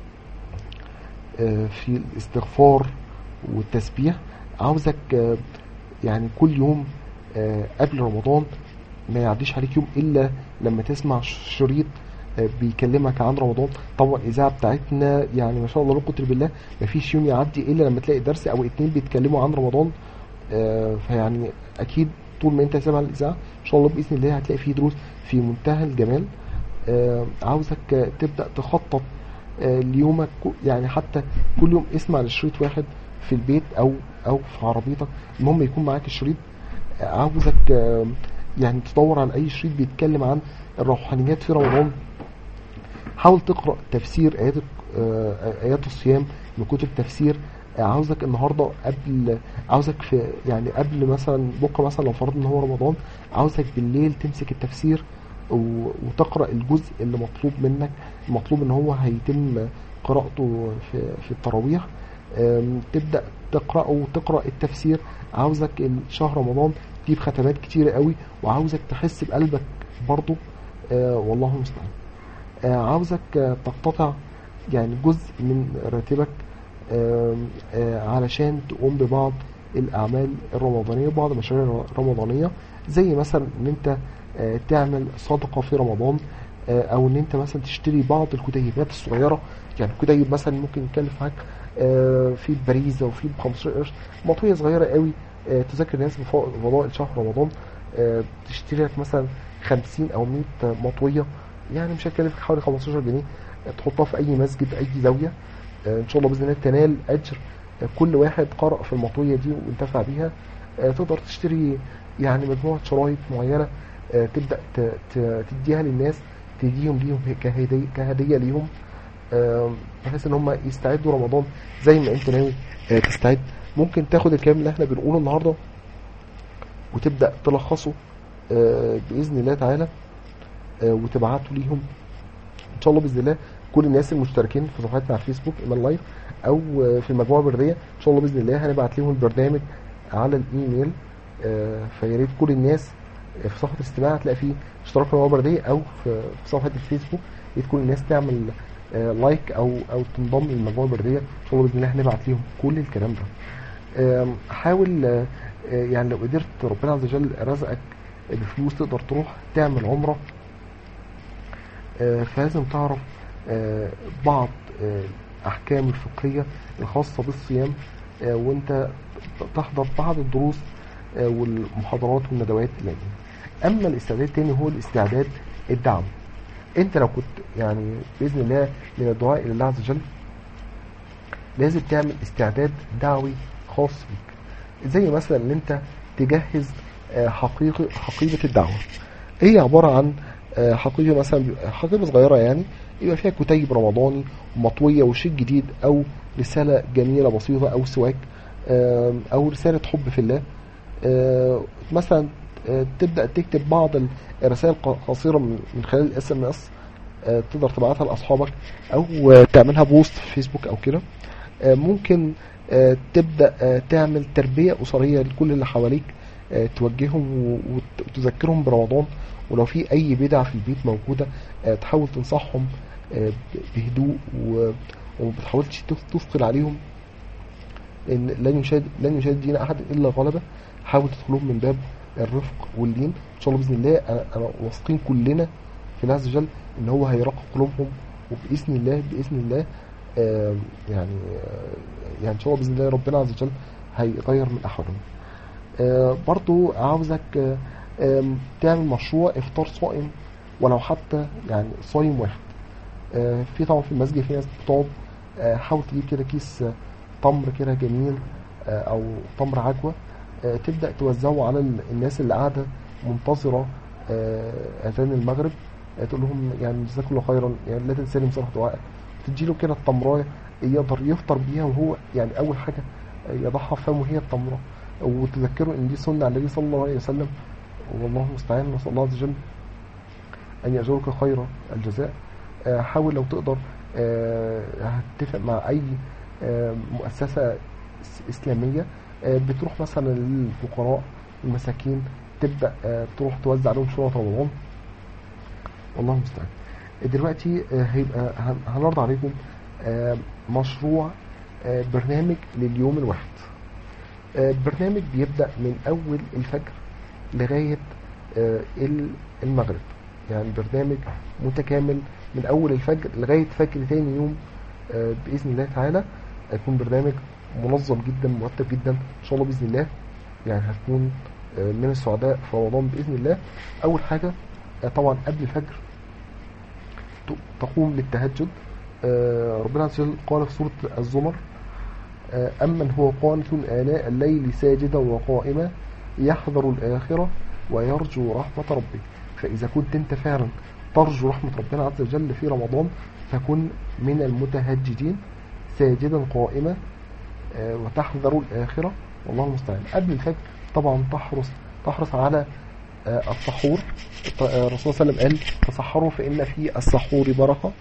آه، في الاستغفار والتسبيح عاوزك آه، يعني كل يوم آه، قبل رمضان ما يعديش عليك يوم الا لما تسمع شريط آه، بيكلمك عن رمضان طبعا الاذاعه بتاعتنا يعني ما شاء الله لا قدر بالله ما فيش يوم يعدي الا لما تلاقي درس او اتنين بيتكلموا عن رمضان آه، فيعني اكيد طول ما انت سامع الاذاعه ان شاء الله باذن الله هتلاقي فيه دروس في منتهى الجمال آه، عاوزك آه، تبدا تخطط آه، ليومك كو- يعني حتى كل يوم اسمع لشريط واحد في البيت او او في عربيتك المهم يكون معاك الشريط آه، عاوزك آه، يعني تدور على اي شريط بيتكلم عن الروحانيات في رمضان حاول تقرا تفسير ايات آه، ايات الصيام من كتب تفسير آه، عاوزك النهارده قبل عاوزك في يعني قبل مثلا بكره مثلا لو فرضنا ان هو رمضان عاوزك بالليل تمسك التفسير و- وتقرا الجزء اللي مطلوب منك المطلوب ان هو هيتم قراءته في في التراويح آم، تبدا تقراه وتقرا التفسير عاوزك ال- شهر رمضان تجيب ختمات كتيره قوي وعاوزك تحس بقلبك برضه آه، والله المستعان آه، عاوزك آه، تقتطع يعني جزء من راتبك آم، آه، علشان تقوم ببعض الأعمال الرمضانية وبعض المشاريع الرمضانية زي مثلا إن أنت آه، تعمل صدقة في رمضان آه، أو إن أنت مثلا تشتري بعض الكتيبات الصغيرة يعني كتيب مثلا ممكن يكلف معاك آه، في باريزة وفي ب 15 قرش مطوية صغيرة قوي آه، تذكر الناس بفضائل شهر رمضان آه، تشتري لك مثلا 50 أو 100 مطوية يعني مش هتكلفك حوالي 15 جنيه آه، تحطها في أي مسجد أي زاوية آه، ان شاء الله باذن الله تنال اجر آه، كل واحد قرأ في المطويه دي وانتفع بيها آه، تقدر تشتري يعني مجموعه شرايط معينه آه، تبدا ت- ت- تديها للناس تديهم ليهم كهديه كهديه ليهم آه، بحيث ان هم يستعدوا رمضان زي ما انت ناوي آه، تستعد ممكن تاخد الكلام اللي احنا بنقوله النهارده وتبدا تلخصه آه، باذن الله تعالى آه، وتبعته ليهم ان شاء الله باذن الله كل الناس المشتركين في صفحتنا على الفيسبوك ايمان لايف او آه، في المجموعه البرديه ان شاء الله باذن الله هنبعت لهم البرنامج على الايميل آه، فيا ريت كل الناس في صفحه الاستماع هتلاقي فيه اشتراك في المجموعه البرديه او في في صفحه الفيسبوك يا ريت كل الناس تعمل آه، لايك او او تنضم للمجموعه البرديه ان شاء الله باذن الله هنبعت لهم كل الكلام ده آم، حاول آه، آه، يعني لو قدرت ربنا عز وجل رزقك بفلوس تقدر تروح تعمل عمره آه، فلازم تعرف آه، بعض آه، الأحكام الفقهية الخاصة بالصيام آه، وأنت تحضر بعض الدروس آه، والمحاضرات والندوات اللي دي. أما الاستعداد التاني هو الاستعداد الدعم أنت لو كنت يعني بإذن الله من الدعاء إلى الله عز وجل لازم تعمل استعداد دعوي خاص بيك زي مثلا ان انت تجهز آه، حقيقة حقيبة الدعوة هي عبارة عن آه، حقيبة مثلا بيبقى حقيبة صغيرة يعني يبقى فيها كتيب رمضاني ومطوية وشيك جديد أو رسالة جميلة بسيطة أو سواك آم، أو رسالة حب في الله آه، مثلا آه، تبدا تكتب بعض الرسائل قصيره من من خلال الاس ام اس تقدر تبعتها لاصحابك او آه، تعملها بوست في فيسبوك او كده آه، ممكن آه، تبدا آه، تعمل تربيه اسريه لكل اللي حواليك آه، توجههم و- وت- وتذكرهم برمضان ولو في اي بدع في البيت موجوده آه، تحاول تنصحهم آه، ب- بهدوء و- وما بتحاولش تث- تثقل عليهم لان لن يشاهد لن يشاهد دين احد الا غلبه حاول تدخلهم من باب الرفق واللين ان شاء الله باذن الله انا أنا واثقين كلنا في الله عز وجل ان هو هيرقق قلوبهم وباذن الله باذن الله آه يعني آه يعني ان شاء الله باذن الله ربنا عز وجل هيغير من احوالهم آه برضو عاوزك آه آم، تعمل مشروع افطار صائم ولو حتى يعني صايم واحد آه في طبعا في المسجد في ناس بتقعد آه حاول تجيب كده كيس آه، تمر كده جميل آه او تمر عجوه آه تبدا توزعه على ال- الناس اللي قاعده منتظره آه اذان المغرب آه تقول لهم يعني جزاكم الله خيرا يعني لا تنساني صراحه دعائك تدي له كده التمرايه يقدر يفطر بيها وهو يعني اول حاجه آه، يضعها في فمه هي التمره وتذكره ان دي سنه على النبي صلى الله عليه وسلم والله المستعان نسال الله عز وجل ان يجزاك خير الجزاء آه، حاول لو تقدر آه، هتتفق مع اي آه، مؤسسه إس- اسلاميه آه، بتروح مثلا للفقراء المساكين تبدا آه، تروح توزع عليهم شنط رمضان والله المستعان دلوقتي آه، هيبقى هن- هنعرض عليكم آه، مشروع آه، برنامج لليوم الواحد آه، برنامج بيبدأ من أول الفجر لغاية آه، ال- المغرب يعني برنامج متكامل من أول الفجر لغاية فجر تاني يوم آه، بإذن الله تعالى هيكون برنامج منظم جدا مرتب جدا إن شاء الله بإذن الله يعني هتكون آه، من السعداء في رمضان بإذن الله أول حاجة آه، طبعا قبل الفجر ت- تقوم للتهجد آه، ربنا عز وجل قال في سورة الزمر آه، أمن هو قانت آناء الليل ساجدا وقائما يحذر الآخرة ويرجو رحمة ربه فإذا كنت أنت فعلا ترجو رحمة ربنا عز وجل في رمضان فكن من المتهجدين ساجدا قائما آه، وتحذر الآخرة والله المستعان قبل الفجر طبعا تحرص تحرص على آه، السحور ط- آه، الرسول صلى الله عليه وسلم قال تصحروا فإن في السحور بركة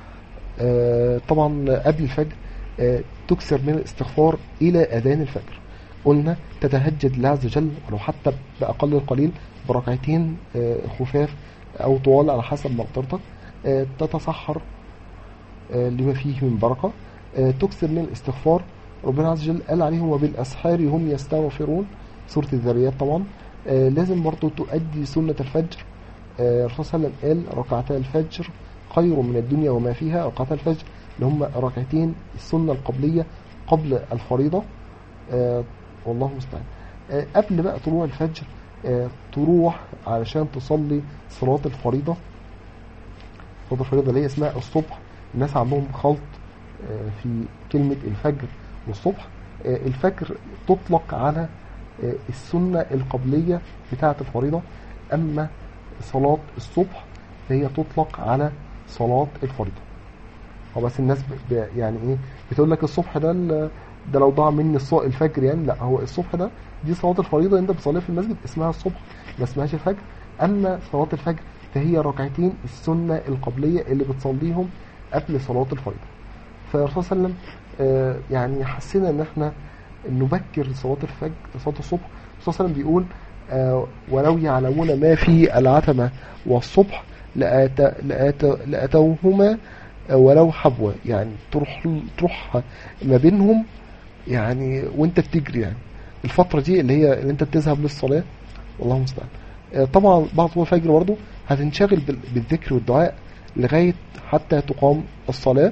آه، طبعا قبل الفجر آه، تكثر من الاستغفار إلى أذان الفجر قلنا تتهجد لله عز وجل ولو حتى بأقل القليل بركعتين آه، خفاف أو طوال على حسب مقدرتك آه، تتصحر آه، لما فيه من بركة آه، تكثر من الاستغفار ربنا عز وجل قال عليهم وبالأسحار هم يستغفرون سورة الذريات طبعا آه، لازم برضو تؤدي سنة الفجر آه، الرسول صلى الله عليه وسلم قال ركعتا الفجر خير من الدنيا وما فيها ركعتا الفجر اللي هم ركعتين السنة القبلية قبل الفريضة آه، والله المستعان آه، قبل بقى طلوع الفجر آه، تروح علشان تصلي صلاة الفريضة صلاة الفريضة اللي هي اسمها الصبح الناس عندهم خلط آه، في كلمة الفجر والصبح آه، الفجر تطلق على آه، السنة القبلية بتاعة الفريضة أما صلاة الصبح فهي تطلق على صلاة الفريضة هو بس الناس ب... ب... يعني ايه بتقول لك الصبح ده ال... ده لو ضاع مني الص... الفجر يعني لا هو الصبح ده دي صلاة الفريضة انت بتصليها في المسجد اسمها الصبح ما اسمهاش الفجر اما صلاة الفجر فهي ركعتين السنة القبلية اللي بتصليهم قبل صلاة الفريضة فالرسول صلى الله عليه وسلم آه، يعني حسنا ان احنا نبكر صلاة الفجر صلاة الصبح الرسول صلى الله عليه وسلم بيقول آه، ولو يعلمون ما في العتمة والصبح لآت... لآت... لأتوهما ولو حبوة يعني تروح تروح ما بينهم يعني وانت بتجري يعني الفترة دي اللي هي اللي انت بتذهب للصلاة والله المستعان آه، طبعا بعد طلوع الفجر برضه هتنشغل بال- بالذكر والدعاء لغاية حتى تقام الصلاة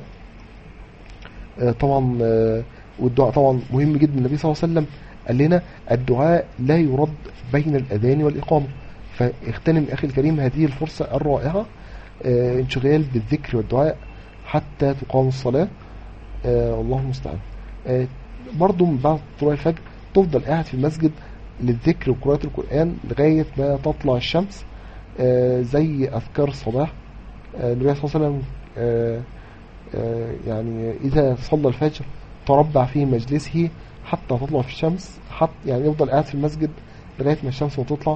آه، طبعا آه، والدعاء طبعا مهم جدا النبي صلى الله عليه وسلم قال لنا الدعاء لا يرد بين الأذان والإقامة فاغتنم أخي الكريم هذه الفرصة الرائعة آه، انشغال بالذكر والدعاء حتى تقام الصلاة آه، والله المستعان آه، برضو من بعد طلوع الفجر تفضل قاعد في المسجد للذكر وقراءة القرآن لغاية ما تطلع الشمس آه، زي أذكار الصباح آه، النبي صلى الله عليه وسلم آه، آه، يعني إذا صلى الفجر تربع في مجلسه حتى تطلع في الشمس حتى يعني يفضل قاعد في المسجد لغاية ما الشمس ما تطلع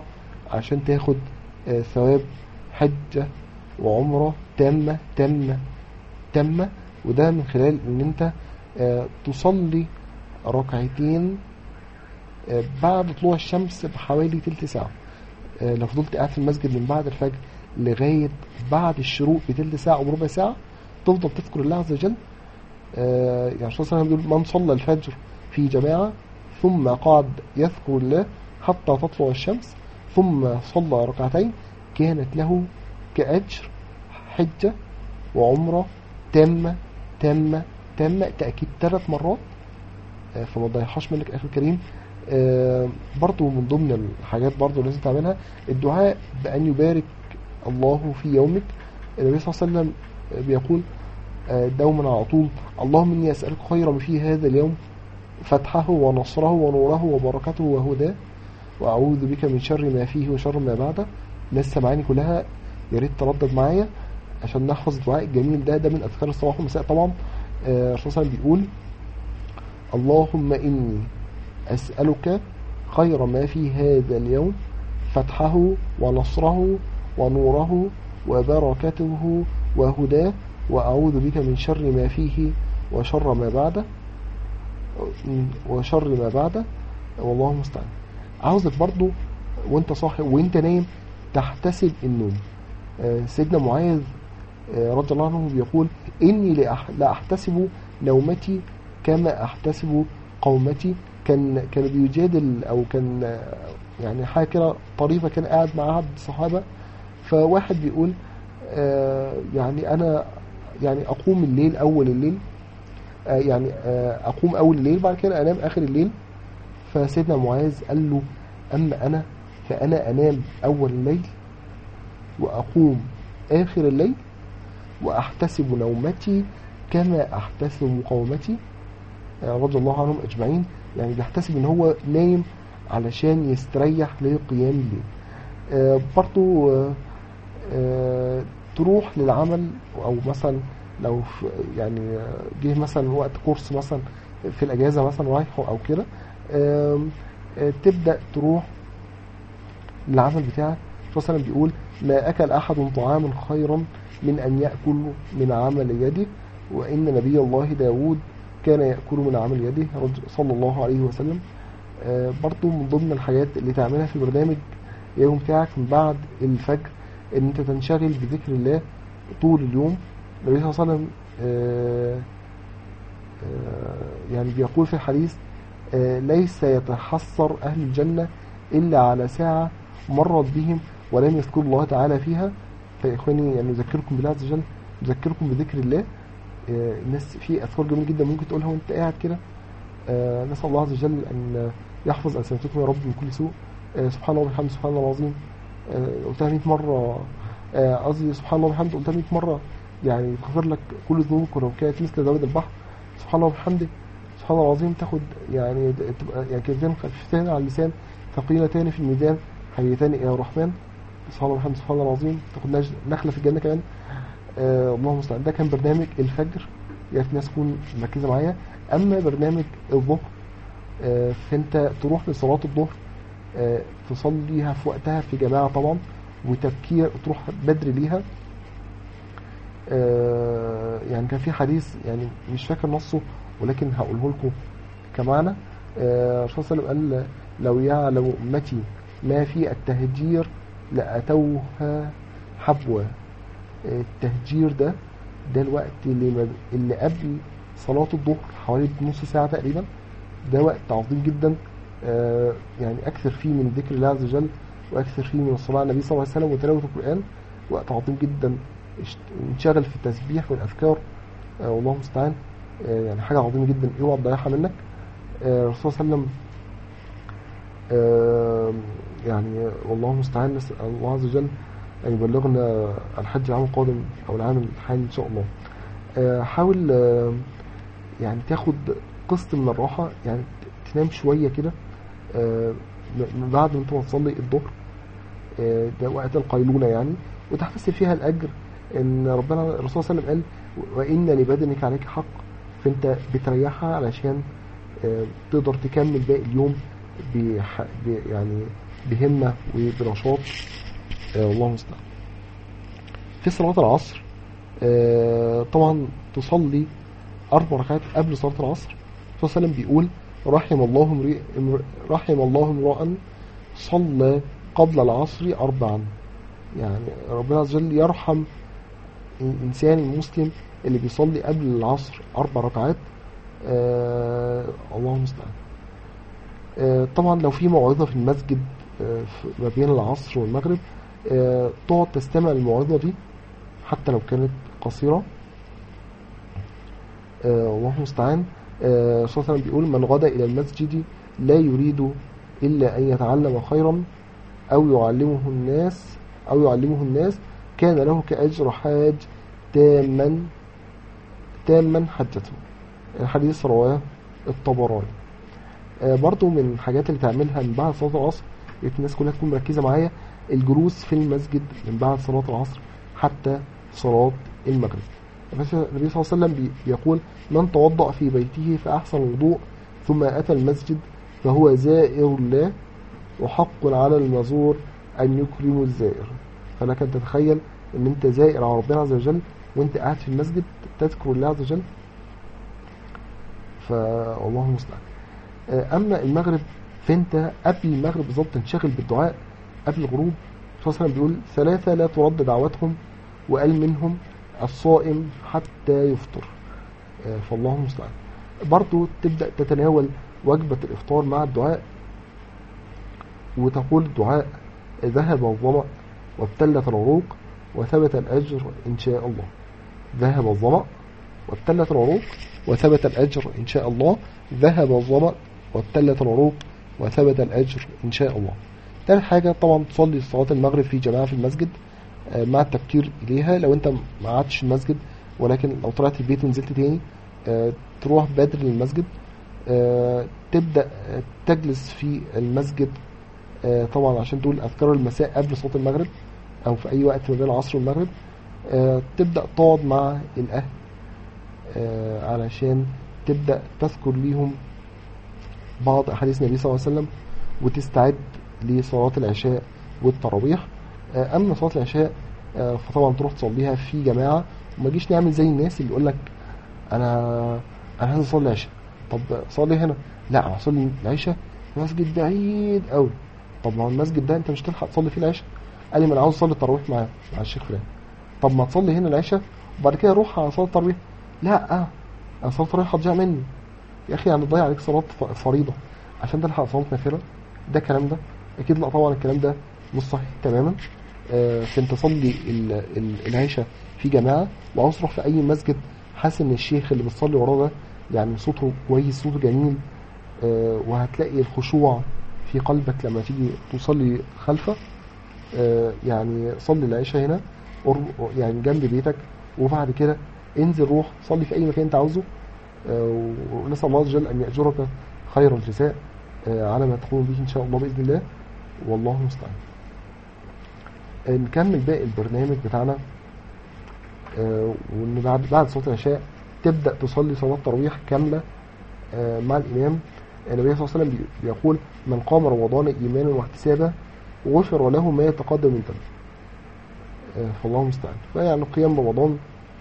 عشان تاخد آه، ثواب حجة وعمرة تامة تامة تامة وده من خلال ان انت آه، تصلي ركعتين آه، بعد طلوع الشمس بحوالي تلت ساعة آه، لو فضلت قاعد في المسجد من بعد الفجر لغاية بعد الشروق بتلت ساعة أو ربع ساعة تفضل تذكر الله عز وجل آه، يعني الرسول صلى الله عليه وسلم بيقول من صلى الفجر في جماعة ثم قعد يذكر الله حتى تطلع الشمس ثم صلى ركعتين كانت له كأجر حجة وعمرة تامة تامة تامة تأكيد ثلاث مرات آه، فما تضيعهاش منك أخي الكريم آه، برضو من ضمن الحاجات برضو اللي لازم تعملها الدعاء بأن يبارك الله في يومك النبي صلى الله عليه وسلم بيقول آه، دوما على طول اللهم إني أسألك خير ما في هذا اليوم فتحه ونصره ونوره وبركته وهداه وأعوذ بك من شر ما فيه وشر ما بعده الناس سامعاني كلها يا ريت تردد معايا عشان نحفظ الدعاء الجميل ده ده من أذكار الصباح والمساء طبعا آه، الرسول صلى الله عليه وسلم بيقول اللهم إني أسألك خير ما في هذا اليوم فتحه ونصره ونوره وبركته وهداه وأعوذ بك من شر ما فيه وشر ما بعده وشر ما بعده والله المستعان عاوزك برضو وانت صاحي وانت نايم تحتسب النوم آه، سيدنا معاذ آه، رضي الله عنه بيقول إني لأح- لا أحتسب نومتي كما أحتسب قومتي كان كان بيجادل أو كان آه، يعني حاجة كده طريفة كان قاعد مع عبد الصحابة فواحد بيقول آه، يعني أنا يعني أقوم الليل أول الليل آه، يعني آه، أقوم أول الليل بعد كده أنام آخر الليل فسيدنا معاذ قال له أما أنا فأنا أنام أول الليل وأقوم آخر الليل وأحتسب نومتي كما أحتسب قومتي آه، رضي الله عنهم أجمعين يعني بيحتسب إن هو نايم علشان يستريح لقيام الليل آه، برضو آه، آه، تروح للعمل أو مثلا لو في- يعني آه، جه مثلا وقت كورس مثلا في الأجازة مثلا رايحه أو كده آم، آه، تبدأ تروح للعمل بتاعك الرسول صلى الله عليه وسلم بيقول ما أكل أحد طعاما خيرا من أن يأكل من عمل يده وإن نبي الله داود كان يأكل من عمل يده رج- صلى الله عليه وسلم آه، برضو من ضمن الحاجات اللي تعملها في برنامج يوم بتاعك من بعد الفجر ان انت تنشغل بذكر الله طول اليوم النبي صلى الله عليه وسلم آه، آه، يعني بيقول في الحديث آه، ليس يتحسر أهل الجنة إلا على ساعة مرت بهم ولم يذكروا الله تعالى فيها فيا إخواني يعني أذكركم بالله عز وجل أذكركم بذكر الله آه، الناس في أذكار جميل جدا ممكن تقولها وأنت قاعد كده آه، نسأل الله عز وجل أن يحفظ ألسنتكم يا رب من كل سوء آه، سبحان الله وبحمده سبحان الله العظيم آه، قلتها 100 مرة آه، قصدي سبحان الله وبحمده قلتها 100 مرة يعني يغفر لك كل ذنوبك ولو كانت مثل زبد البحر سبحان الله وبحمده سبحان الله العظيم تاخد يعني تبقى يعني كلمتين خفيفتين على اللسان ثقيلتان في الميزان حيتان الى الرحمن سبحان الله وبحمده سبحان الله العظيم تاخد نج- نخله في الجنه كمان آه اللهم المستعان ده كان برنامج الفجر يا ريت الناس تكون مركزه معايا اما برنامج الظهر آه فانت تروح لصلاه الظهر آه تصليها في وقتها في جماعه طبعا وتبكير تروح بدري ليها آه، يعني كان في حديث يعني مش فاكر نصه ولكن هقوله لكم كمعنى آه، الرسول صلى الله عليه وسلم قال لو يعلم أمتي ما في التهجير لأتوها حبوا آه، التهجير ده ده الوقت اللي, ما اللي قبل صلاة الظهر حوالي نص ساعة تقريبا ده وقت عظيم جدا آه، يعني أكثر فيه من ذكر الله عز وجل وأكثر فيه من الصلاة على النبي صلى الله عليه وسلم وتلاوة القرآن وقت عظيم جدا اشت- انشغل في التسبيح والأذكار آه، والله المستعان آه، يعني حاجة عظيمة جدا اوعى تضيعها منك آه، الرسول صلى الله عليه وسلم آه، يعني والله المستعان نسأل الله عز وجل أن يبلغنا الحج العام القادم أو العام الحالي إن شاء الله آه، حاول آه، يعني تاخد قسط من الراحة يعني ت- تنام شوية كده آه، م- من بعد ما انت ما تصلي الظهر آه، ده وقت القيلولة يعني وتحتسب فيها الأجر إن ربنا الرسول صلى الله عليه وسلم قال وإن لبدنك عليك حق فأنت بتريحها علشان آه، تقدر تكمل باقي اليوم بح... ب... يعني بهمة وبنشاط آه، والله المستعان في صلاة العصر آه، طبعا تصلي أربع ركعات قبل صلاة العصر الرسول صلى الله عليه وسلم بيقول رحم الله امرئ امرئ- رحم الله امرأ صلى قبل العصر أربعا يعني ربنا عز وجل يرحم الإنسان المسلم اللي بيصلي قبل العصر أربع ركعات آه الله المستعان آه طبعا لو في موعظة في المسجد آه في- ما بين العصر والمغرب آه تقعد تستمع للموعظة دي حتى لو كانت قصيرة آه الله المستعان آه صلى الله عليه وسلم بيقول من غدا إلى المسجد لا يريد إلا أن يتعلم خيرا أو يعلمه الناس أو يعلمه الناس كان له كأجر حاج تاما تاما حجته الحديث رواه الطبراني آه برضو من الحاجات اللي تعملها من بعد صلاة العصر يا ريت الناس كلها تكون مركزة معايا الجلوس في المسجد من بعد صلاة العصر حتى صلاة المغرب النبي صلى الله عليه وسلم بي- بيقول من توضأ في بيته فأحسن الوضوء ثم أتى المسجد فهو زائر الله وحق على المزور أن يكرم الزائر فلك أن تتخيل أن أنت زائر على ربنا عز وجل وأنت قاعد في المسجد تذكر الله عز وجل فالله المستعان آه، أما المغرب فأنت قبل المغرب بالظبط تنشغل بالدعاء قبل الغروب صلى الله عليه وسلم بيقول ثلاثة لا ترد دعوتهم وقال منهم الصائم حتى يفطر آه، فالله المستعان برضو تبدأ تتناول وجبة الإفطار مع الدعاء وتقول الدعاء ذهب الظمأ وابتلت العروق وثبت الأجر إن شاء الله ذهب الظمأ وابتلت العروق وثبت الأجر إن شاء الله ذهب الظمأ وابتلت العروق وثبت الأجر إن شاء الله تاني حاجة طبعا تصلي صلاة المغرب في جماعة في المسجد آه، مع التبكير إليها لو أنت ما قعدتش المسجد ولكن لو طلعت البيت ونزلت تاني آه، تروح بدري للمسجد آه، تبدأ آه، تجلس في المسجد آه، طبعا عشان تقول أذكار المساء قبل صلاة المغرب أو في أي وقت ما بين العصر والمغرب آه، تبدأ تقعد مع الأهل آه، علشان تبدأ تذكر ليهم بعض أحاديث النبي صلى الله عليه وسلم وتستعد لصلاة العشاء والتراويح آه، أما صلاة العشاء آه، فطبعا تروح تصليها في جماعة وما تجيش نعمل زي الناس اللي يقول لك أنا أنا عايز أصلي العشاء طب صلي هنا لا أنا هصلي العشاء في مسجد بعيد قوي طب ما هو المسجد ده أنت مش تلحق تصلي فيه العشاء قال لي ما أنا عاوز أصلي التراويح مع مع الشيخ فلان طب ما تصلي هنا العشاء وبعد كده روح على صلاة التراويح لا أنا صلاة التراويح هتضيع مني يا أخي يعني تضيع عليك صلاة ف- فريضة عشان تلحق صلاة نافلة ده الكلام ده أكيد لا طبعا الكلام ده مش صحيح تماما آه، عشان تصلي ال- ال- العشاء في جماعة وعاوز تروح في أي مسجد حاسس إن الشيخ اللي بتصلي وراه ده يعني صوته كويس صوته جميل آه، وهتلاقي الخشوع في قلبك لما تيجي تصلي خلفه آه، يعني صلي العشاء هنا قرب- يعني جنب بيتك وبعد كده انزل روح صلي في أي مكان أنت عاوزه آه، ونسأل الله عز وجل أن يأجرك خير الجزاء آه، على ما تقوم به إن شاء الله بإذن الله والله المستعان آه، نكمل باقي البرنامج بتاعنا آه، وإن بعد بعد صلاة العشاء تبدأ تصلي صلاة تراويح كاملة آه، مع الإمام النبي صلى الله عليه وسلم بي- بيقول من قام رمضان إيمانا واحتسابا غفر له ما يتقدم من ذنبه آه، فالله المستعان فيعني قيام رمضان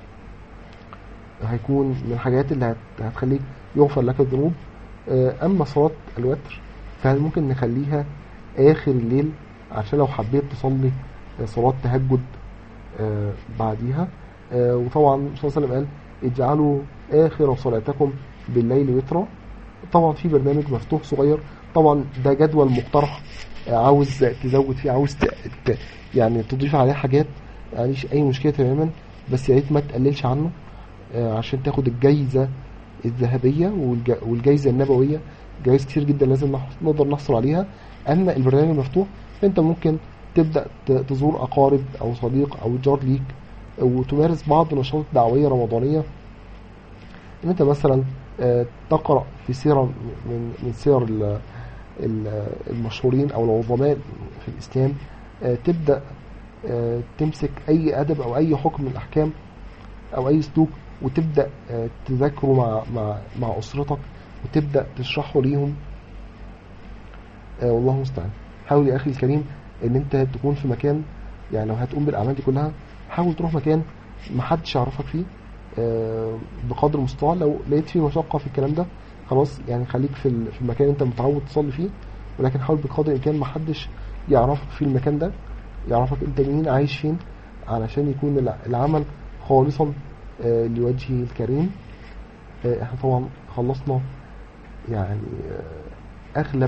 هيكون من الحاجات اللي هت- هتخليك يغفر لك الذنوب آه، أما صلاة الوتر فممكن نخليها آخر الليل عشان لو حبيت تصلي آه، صلاة تهجد آه، بعديها آه، وطبعا الرسول صلى الله عليه وسلم قال اجعلوا آخر صلاتكم بالليل وترا طبعا في برنامج مفتوح صغير طبعا ده جدول مقترح آه، عاوز تزود فيه عاوز ت... ت... يعني تضيف عليه حاجات معليش اي مشكله تماما بس يا ريت ما تقللش عنه آه، عشان تاخد الجايزه الذهبيه والج... والجايزه النبويه جوائز كتير جدا لازم نح- نقدر نحصل عليها اما البرنامج مفتوح فانت ممكن تبدا ت- تزور اقارب او صديق او جار ليك وتمارس بعض النشاطات الدعويه رمضانيه ان انت مثلا آه، تقرا في سيره من من سير ال- ال- المشهورين او العظماء في الاسلام آه، تبدا آه، تمسك اي ادب او اي حكم من الاحكام او اي سلوك وتبدا آه، تذاكره مع مع مع اسرتك وتبدا تشرحه ليهم آه، والله المستعان حاول يا اخي الكريم ان انت تكون في مكان يعني لو هتقوم بالاعمال دي كلها حاول تروح مكان محدش يعرفك فيه آه، بقدر المستطاع لو لقيت فيه مشقة في الكلام ده خلاص يعني خليك في ال- في المكان اللي انت متعود تصلي فيه ولكن حاول بقدر الامكان محدش يعرفك في المكان ده يعرفك انت مين عايش فين علشان يكون الع- العمل خالصا آه، لوجهه الكريم آه، احنا طبعا خلصنا يعني آه، اغلب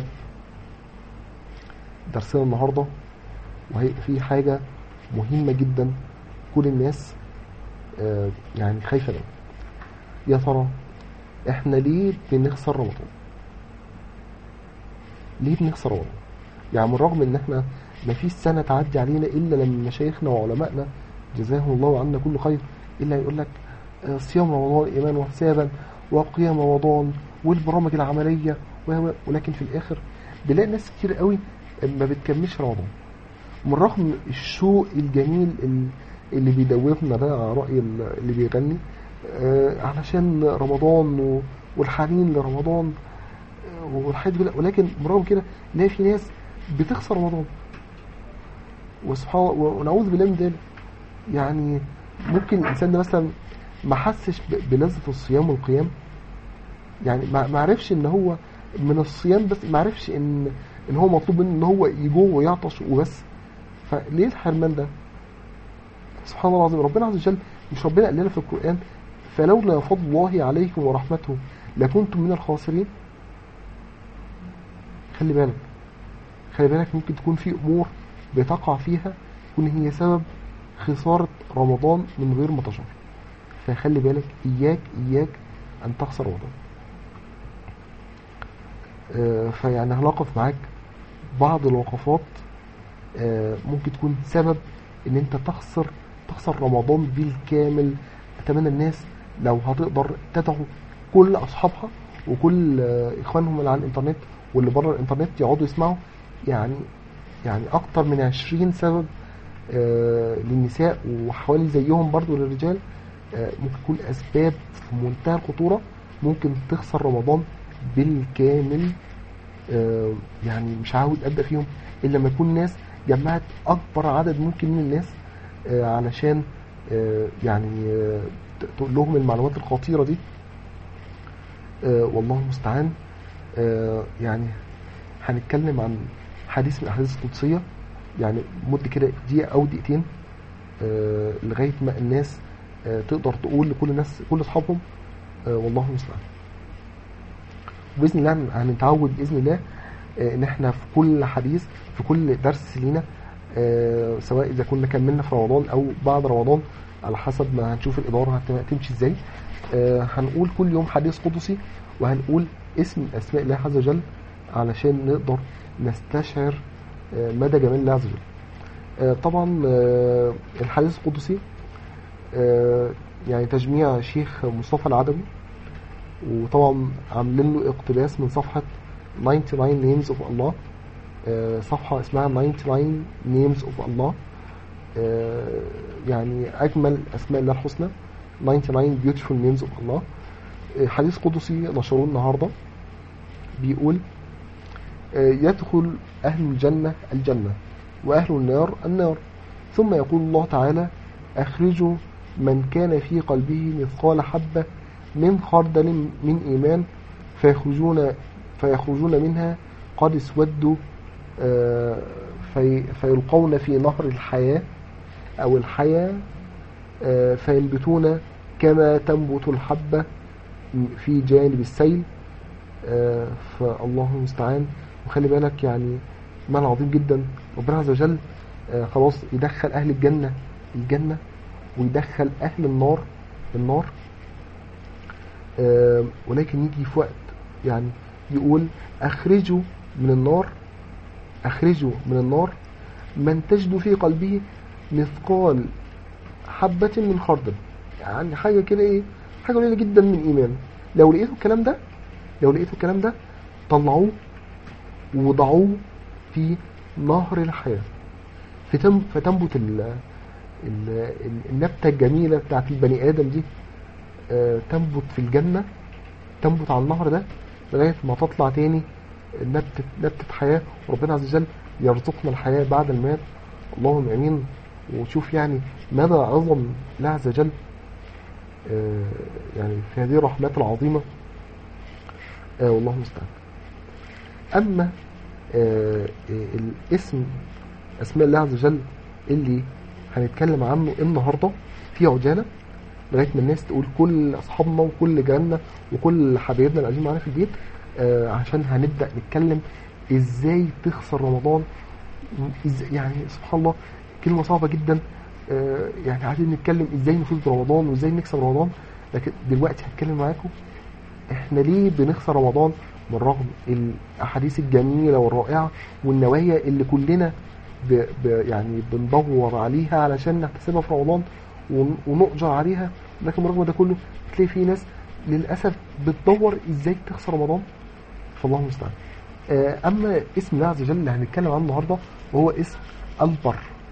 درسنا النهارده وهي في حاجه مهمه جدا كل الناس آه، يعني خايفه منها يا ترى احنا ليه بنخسر رمضان ليه بنخسر رمضان يعني من رغم ان احنا ما فيش سنه تعدي علينا الا لما مشايخنا وعلمائنا جزاهم الله عنا كل خير الا يقول لك آه، صيام رمضان ايمانا واحتسابا وقيام رمضان والبرامج العمليه و- و- ولكن في الاخر بنلاقي ناس كتير قوي ما بتكملش رمضان من رغم الشوق الجميل ال- اللي بيدوبنا ده على رأي ال- اللي بيغني آه، علشان رمضان و- والحنين لرمضان آه، والحاجات دي كلها. ولكن برغم كده نلاقي في ناس بتخسر رمضان وسبحان الله ونعوذ بالله من ذلك يعني ممكن الانسان ده مثلا ما حسش ب- بلذة الصيام والقيام يعني ما ما عرفش ان هو من الصيام بس ما عرفش ان ان هو مطلوب منه ان هو يجوع ويعطش وبس فليه الحرمان ده سبحان الله العظيم ربنا عز وجل مش ربنا قال لنا في القرآن فلولا فضل الله عليكم ورحمته لكنتم من الخاسرين خلي بالك خلي بالك ممكن تكون في امور بتقع فيها تكون هي سبب خسارة رمضان من غير ما تشعر فخلي بالك اياك اياك ان تخسر رمضان آه، فيعني هنقف معاك بعض الوقفات آه، ممكن تكون سبب ان انت تخسر تخسر رمضان بالكامل اتمنى الناس لو هتقدر تدعو كل اصحابها وكل آه، اخوانهم اللي على الانترنت واللي بره الانترنت يقعدوا يسمعوا يعني يعني اكتر من 20 سبب آه، للنساء وحوالي زيهم برضو للرجال آه، ممكن تكون اسباب في منتهى الخطوره ممكن تخسر رمضان بالكامل آه، يعني مش عاوز ابدا فيهم الا لما يكون ناس جمعت اكبر عدد ممكن من الناس آه، علشان آه، يعني آه، ت- تقول لهم المعلومات الخطيره دي آه، والله المستعان آه، يعني هنتكلم عن حديث من الاحاديث القدسيه يعني مده كده دقيقه او دقيقتين آه، لغايه ما الناس آه، تقدر تقول لكل الناس كل اصحابهم آه، والله المستعان وباذن الله هنتعود باذن الله آه، ان احنا في كل حديث في كل درس لينا آه، سواء اذا كنا كملنا في رمضان او بعد رمضان على حسب ما هنشوف الاداره هت- هتمشي ازاي آه، هنقول كل يوم حديث قدسي وهنقول اسم من اسماء الله عز وجل علشان نقدر نستشعر آه، مدى جمال الله عز وجل آه، طبعا آه، الحديث القدسي آه، يعني تجميع شيخ مصطفى العدوي وطبعا عاملين له اقتباس من صفحة 99 names of Allah آه، صفحة اسمها 99 names of Allah آه، يعني أجمل أسماء الله الحسنى 99 beautiful names of Allah آه، حديث قدسي نشروه النهاردة بيقول آه، يدخل أهل الجنة الجنة وأهل النار النار ثم يقول الله تعالى أخرجوا من كان في قلبه مثقال حبة من خردل من إيمان فيخرجون فيخرجون منها قد اسودوا آه، في فيلقون في نهر الحياة أو الحياة آه، فينبتون كما تنبت الحبة في جانب السيل آه، فالله المستعان وخلي بالك يعني مال عظيم جدا ربنا عز وجل آه، خلاص يدخل أهل الجنة الجنة ويدخل أهل النار النار آه، ولكن يجي في وقت يعني يقول أخرجوا من النار أخرجوا من النار من تجد في قلبه مثقال حبة من خردل يعني حاجة كده إيه حاجة قليلة جدا من إيمان لو لقيتوا الكلام ده لو لقيتوا الكلام ده طلعوه وضعوه في نهر الحياة فتم فتنبت ال ال ال- النبتة الجميلة بتاعت البني آدم دي آه، تنبت في الجنة تنبت على النهر ده لغاية ما تطلع تاني نبتة نبتة حياة وربنا عز وجل يرزقنا الحياة بعد المات اللهم امين وشوف يعني مدى عظم الله عز وجل آه، يعني في هذه الرحمات العظيمة آه، والله المستعان اما آه، آه، الاسم اسماء الله عز وجل اللي هنتكلم عنه النهارده في عجاله لغايه ما الناس تقول كل اصحابنا وكل جيراننا وكل حبايبنا اللي قاعدين معانا في البيت آه، عشان هنبدا نتكلم ازاي تخسر رمضان إزاي يعني سبحان الله كلمه صعبه جدا آه، يعني عايزين نتكلم ازاي نفوز برمضان وازاي نكسب رمضان لكن دلوقتي هتكلم معاكم احنا ليه بنخسر رمضان بالرغم الاحاديث الجميله والرائعه والنوايا اللي كلنا ب ب يعني بندور عليها علشان نحتسبها في رمضان ون- ونؤجر عليها لكن بالرغم ده كله تلاقي في ناس للاسف بتدور ازاي تخسر رمضان فالله المستعان آه، اما اسم الله عز وجل اللي هنتكلم عنه النهارده وهو اسم البر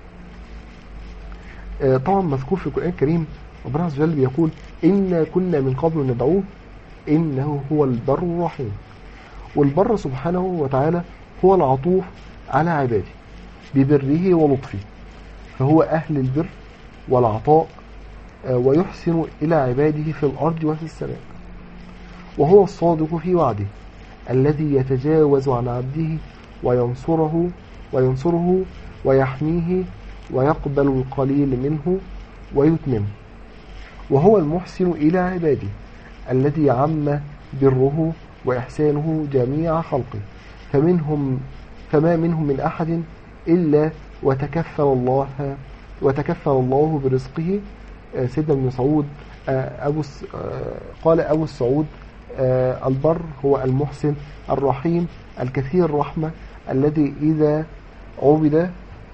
آه، طبعا مذكور في القران الكريم ربنا عز وجل بيقول انا كنا من قبل ندعوه انه هو البر الرحيم والبر سبحانه وتعالى هو العطوف على عباده ببره ولطفه فهو اهل البر والعطاء آه، ويحسن الى عباده في الارض وفي السماء وهو الصادق في وعده الذي يتجاوز عن عبده وينصره وينصره ويحميه ويقبل القليل منه ويتممه وهو المحسن إلى عباده الذي عم بره وإحسانه جميع خلقه فمنهم فما منهم من أحد إلا وتكفل الله وتكفل الله برزقه آه، سيدنا ابن مسعود آه، أبو الس- آه، قال أبو السعود آه، البر هو المحسن الرحيم الكثير الرحمة الذي إذا عبد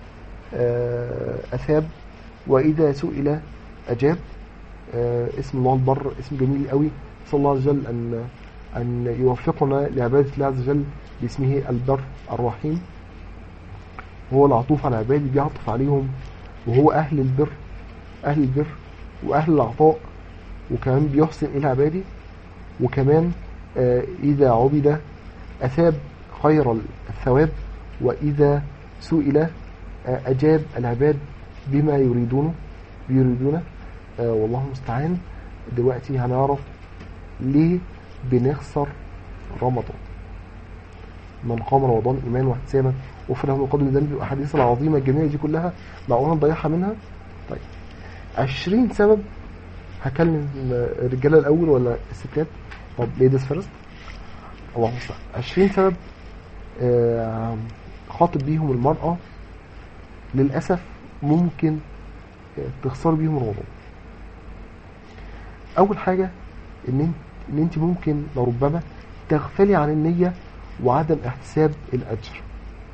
آه، أثاب وإذا سئل أجاب آه، اسم الله البر اسم جميل قوي صلى الله عز وجل أن أن يوفقنا لعبادة الله عز وجل باسمه البر الرحيم هو العطوف على عباده بيعطف عليهم وهو أهل البر أهل البر وأهل العطاء وكمان بيحسن إلى عباده وكمان آه، إذا عبد أثاب خير الثواب وإذا سئل آه، أجاب العباد بما يريدونه بيريدونه آه، والله المستعان دلوقتي هنعرف ليه بنخسر رمضان من قام رمضان إيمان واحتسابا غفر له من قبل ذنبه والأحاديث العظيمة الجميلة دي كلها معقولة نضيعها منها طيب 20 سبب هكلم الرجاله الاول ولا الستات طب ليديز فيرست الله المستعان 20 سبب آه، خاطب بيهم المرأة للأسف ممكن آه، تخسر بيهم رمضان أول حاجة إن انت, إن انت ممكن لربما تغفلي عن النية وعدم احتساب الأجر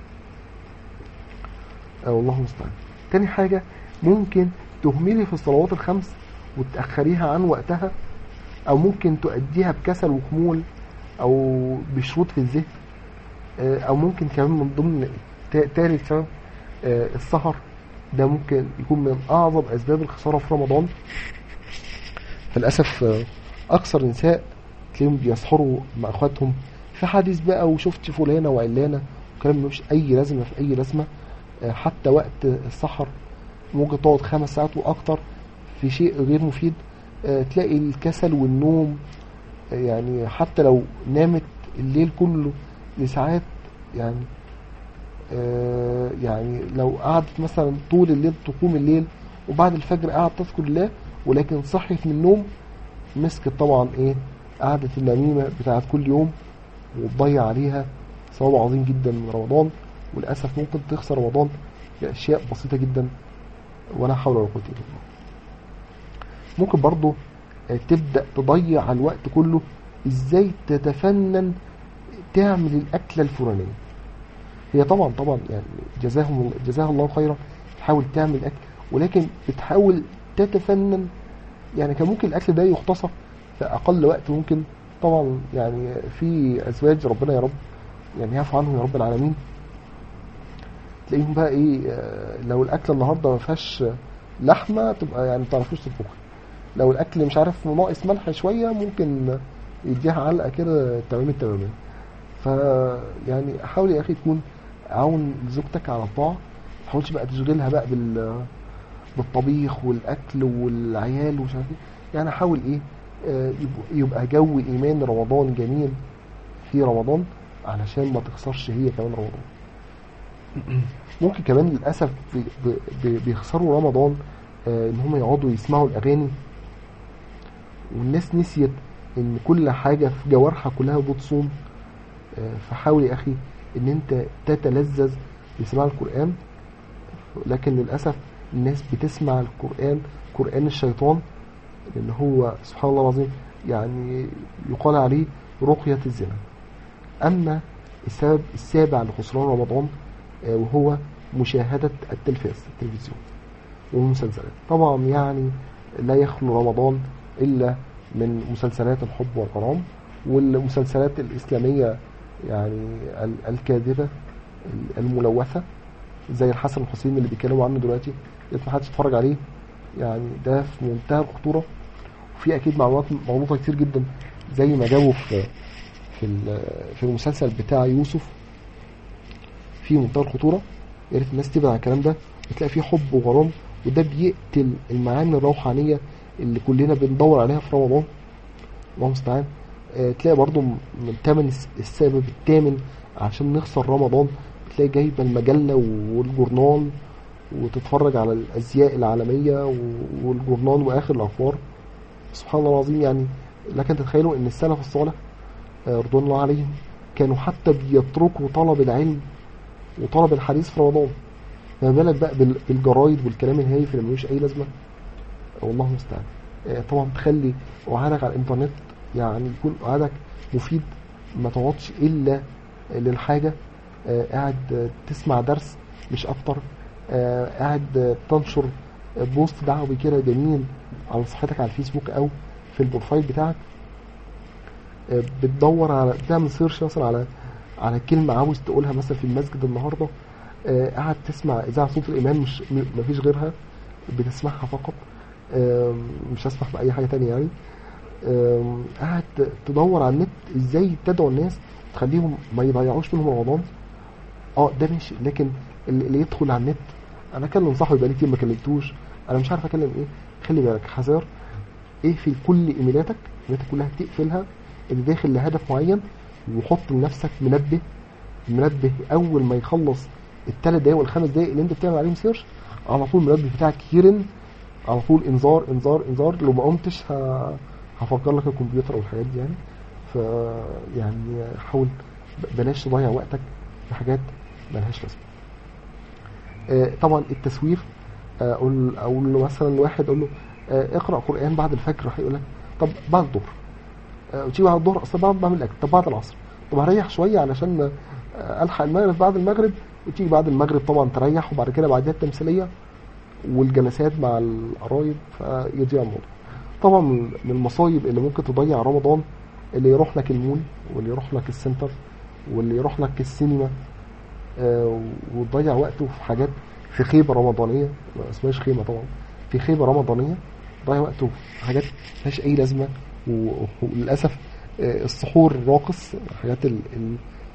آه، والله المستعان تاني حاجة ممكن تهملي في الصلوات الخمس وتأخريها عن وقتها أو ممكن تؤديها بكسل وخمول أو بشروط في الذهن آه، أو ممكن كمان من ضمن تا- تالت سبب آه، السهر ده ممكن يكون من أعظم أسباب الخسارة في رمضان فللأسف آه، أكثر النساء تلاقيهم بيسهروا مع أخواتهم في حديث بقى وشفت فلانة وعلانة وكلام ملوش أي لازمة في أي لازمة آه، حتى وقت السحر ممكن تقعد خمس ساعات وأكتر في شيء غير مفيد آه، تلاقي الكسل والنوم آه، يعني حتى لو نامت الليل كله لساعات يعني آه، يعني لو قعدت مثلا طول الليل تقوم الليل وبعد الفجر قعدت تذكر الله ولكن صحيت من النوم مسكت طبعا ايه قعدة النميمة بتاعت كل يوم وتضيع عليها ثواب عظيم جدا من رمضان وللأسف ممكن تخسر رمضان بأشياء بسيطة جدا ولا حول ولا قوة إلا بالله ممكن برضو آه، تبدأ تضيع الوقت كله ازاي تتفنن تعمل الأكلة الفلانية هي طبعا طبعا يعني جزاهم جزاها الله خيرا تحاول تعمل أكل ولكن بتحاول تتفنن يعني كان ممكن الأكل ده يختصر في أقل وقت ممكن طبعا يعني في أزواج ربنا يا رب يعني يعفو عنهم يا رب العالمين تلاقيهم بقى ايه آه، لو الاكل النهارده ما فيهاش لحمه تبقى يعني ما تعرفوش تطبخها لو الاكل مش عارف ناقص ملح شويه ممكن يديها علقه كده تمام التمام ف يعني حاول يا اخي تكون عاون زوجتك على الطاعه ما تحاولش بقى تشغلها بقى بال بالطبيخ والاكل والعيال ومش عارف ايه يعني حاول ايه آه، يبقى- يبقى جو ايمان رمضان جميل في رمضان علشان ما تخسرش هي كمان رمضان ممكن كمان للاسف بي- بي- بي- بيخسروا رمضان آه، ان هم يقعدوا يسمعوا الاغاني والناس نسيت ان كل حاجه في جوارحها كلها بتصوم آه، فحاول يا اخي ان انت تتلذذ بسماع القران لكن للاسف الناس بتسمع القران قران الشيطان اللي هو سبحان الله العظيم يعني يقال عليه رقيه الزنا اما السبب السابع لخسران رمضان آه، وهو مشاهده التلفاز التلفزيون والمسلسلات طبعا يعني لا يخلو رمضان الا من مسلسلات الحب والغرام والمسلسلات الاسلاميه يعني ال- الكاذبه الملوثه زي الحسن الحسين اللي بيتكلموا عنه دلوقتي يا ريت محدش يتفرج عليه يعني ده في منتهى الخطوره وفي اكيد معلومات مغلوطه كتير جدا زي ما جابوا في في ال- في المسلسل بتاع يوسف في منتهى الخطوره يا ريت الناس تبعد عن الكلام ده بتلاقي فيه حب وغرام وده بيقتل المعاني الروحانيه اللي كلنا بندور عليها في رمضان الله المستعان آه، تلاقي برضو م- من تمن الس- السبب الثامن عشان نخسر رمضان تلاقي جايبه المجله والجورنال وتتفرج على الازياء العالميه و- والجورنال واخر الاخبار سبحان الله العظيم يعني لكن تتخيلوا ان السلف الصالح آه، رضوان الله عليهم كانوا حتى بيتركوا طلب العلم وطلب الحديث في رمضان ما بالك بقى بال- بالجرايد والكلام الهايف اللي ملوش اي لازمه والله المستعان آه، طبعا تخلي قعدك على الانترنت يعني يكون قعدك مفيد ما تقعدش الا للحاجه آه، قاعد آه، تسمع درس مش اكتر آه، قاعد آه، تنشر آه، بوست دعوي كده جميل على صفحتك على الفيسبوك او في البروفايل بتاعك آه، بتدور على بتعمل سيرش مثلا على على كلمه عاوز تقولها مثلا في المسجد النهارده آه، قاعد تسمع اذاعه صوت الامام مش م- مفيش غيرها بتسمعها فقط آم، مش هسمح باي حاجه تانية يعني آم، قاعد تدور على النت ازاي تدعو الناس تخليهم ما يضيعوش منهم رمضان اه ده ماشي لكن اللي اللي يدخل على النت انا اكلم صاحبي بقالي كتير ما كلمتوش انا مش عارف اكلم ايه خلي بالك حذر اقفل كل ايميلاتك ايميلاتك كلها تقفلها اللي داخل لهدف معين وحط لنفسك منبه المنبه اول ما يخلص الثلاث دقايق والخمس دقايق اللي انت بتعمل عليهم سيرش على طول المنبه بتاعك يرن على طول انذار انذار انذار لو ما قمتش ه... هفجر لك الكمبيوتر والحاجات دي يعني ف يعني حاول ب- بلاش تضيع وقتك في حاجات ملهاش لازمه آه، طبعا التسويف آه، اقول اقول له مثلا واحد اقول له آه، اقرا قران بعد الفجر راح يقول لك طب بعد الظهر آه، وتيجي بعد الظهر اصل بعد بعمل اكل طب بعد العصر طب هريح شويه علشان آه، الحق المغرب بعد المغرب وتيجي بعد المغرب طبعا تريح وبعد كده بعدها التمثيليه والجلسات مع القرايب فيضيع الموضوع طبعا من من المصايب اللي ممكن تضيع رمضان اللي يروح لك المول واللي يروح لك السنتر واللي يروح لك السينما آه، وتضيع وقته في حاجات في خيبه رمضانيه ما اسمهاش خيمه طبعا في خيبه رمضانيه ضيع وقته في حاجات ملهاش اي لازمه و- وللاسف آه، السحور الراقص حاجات ال... ال...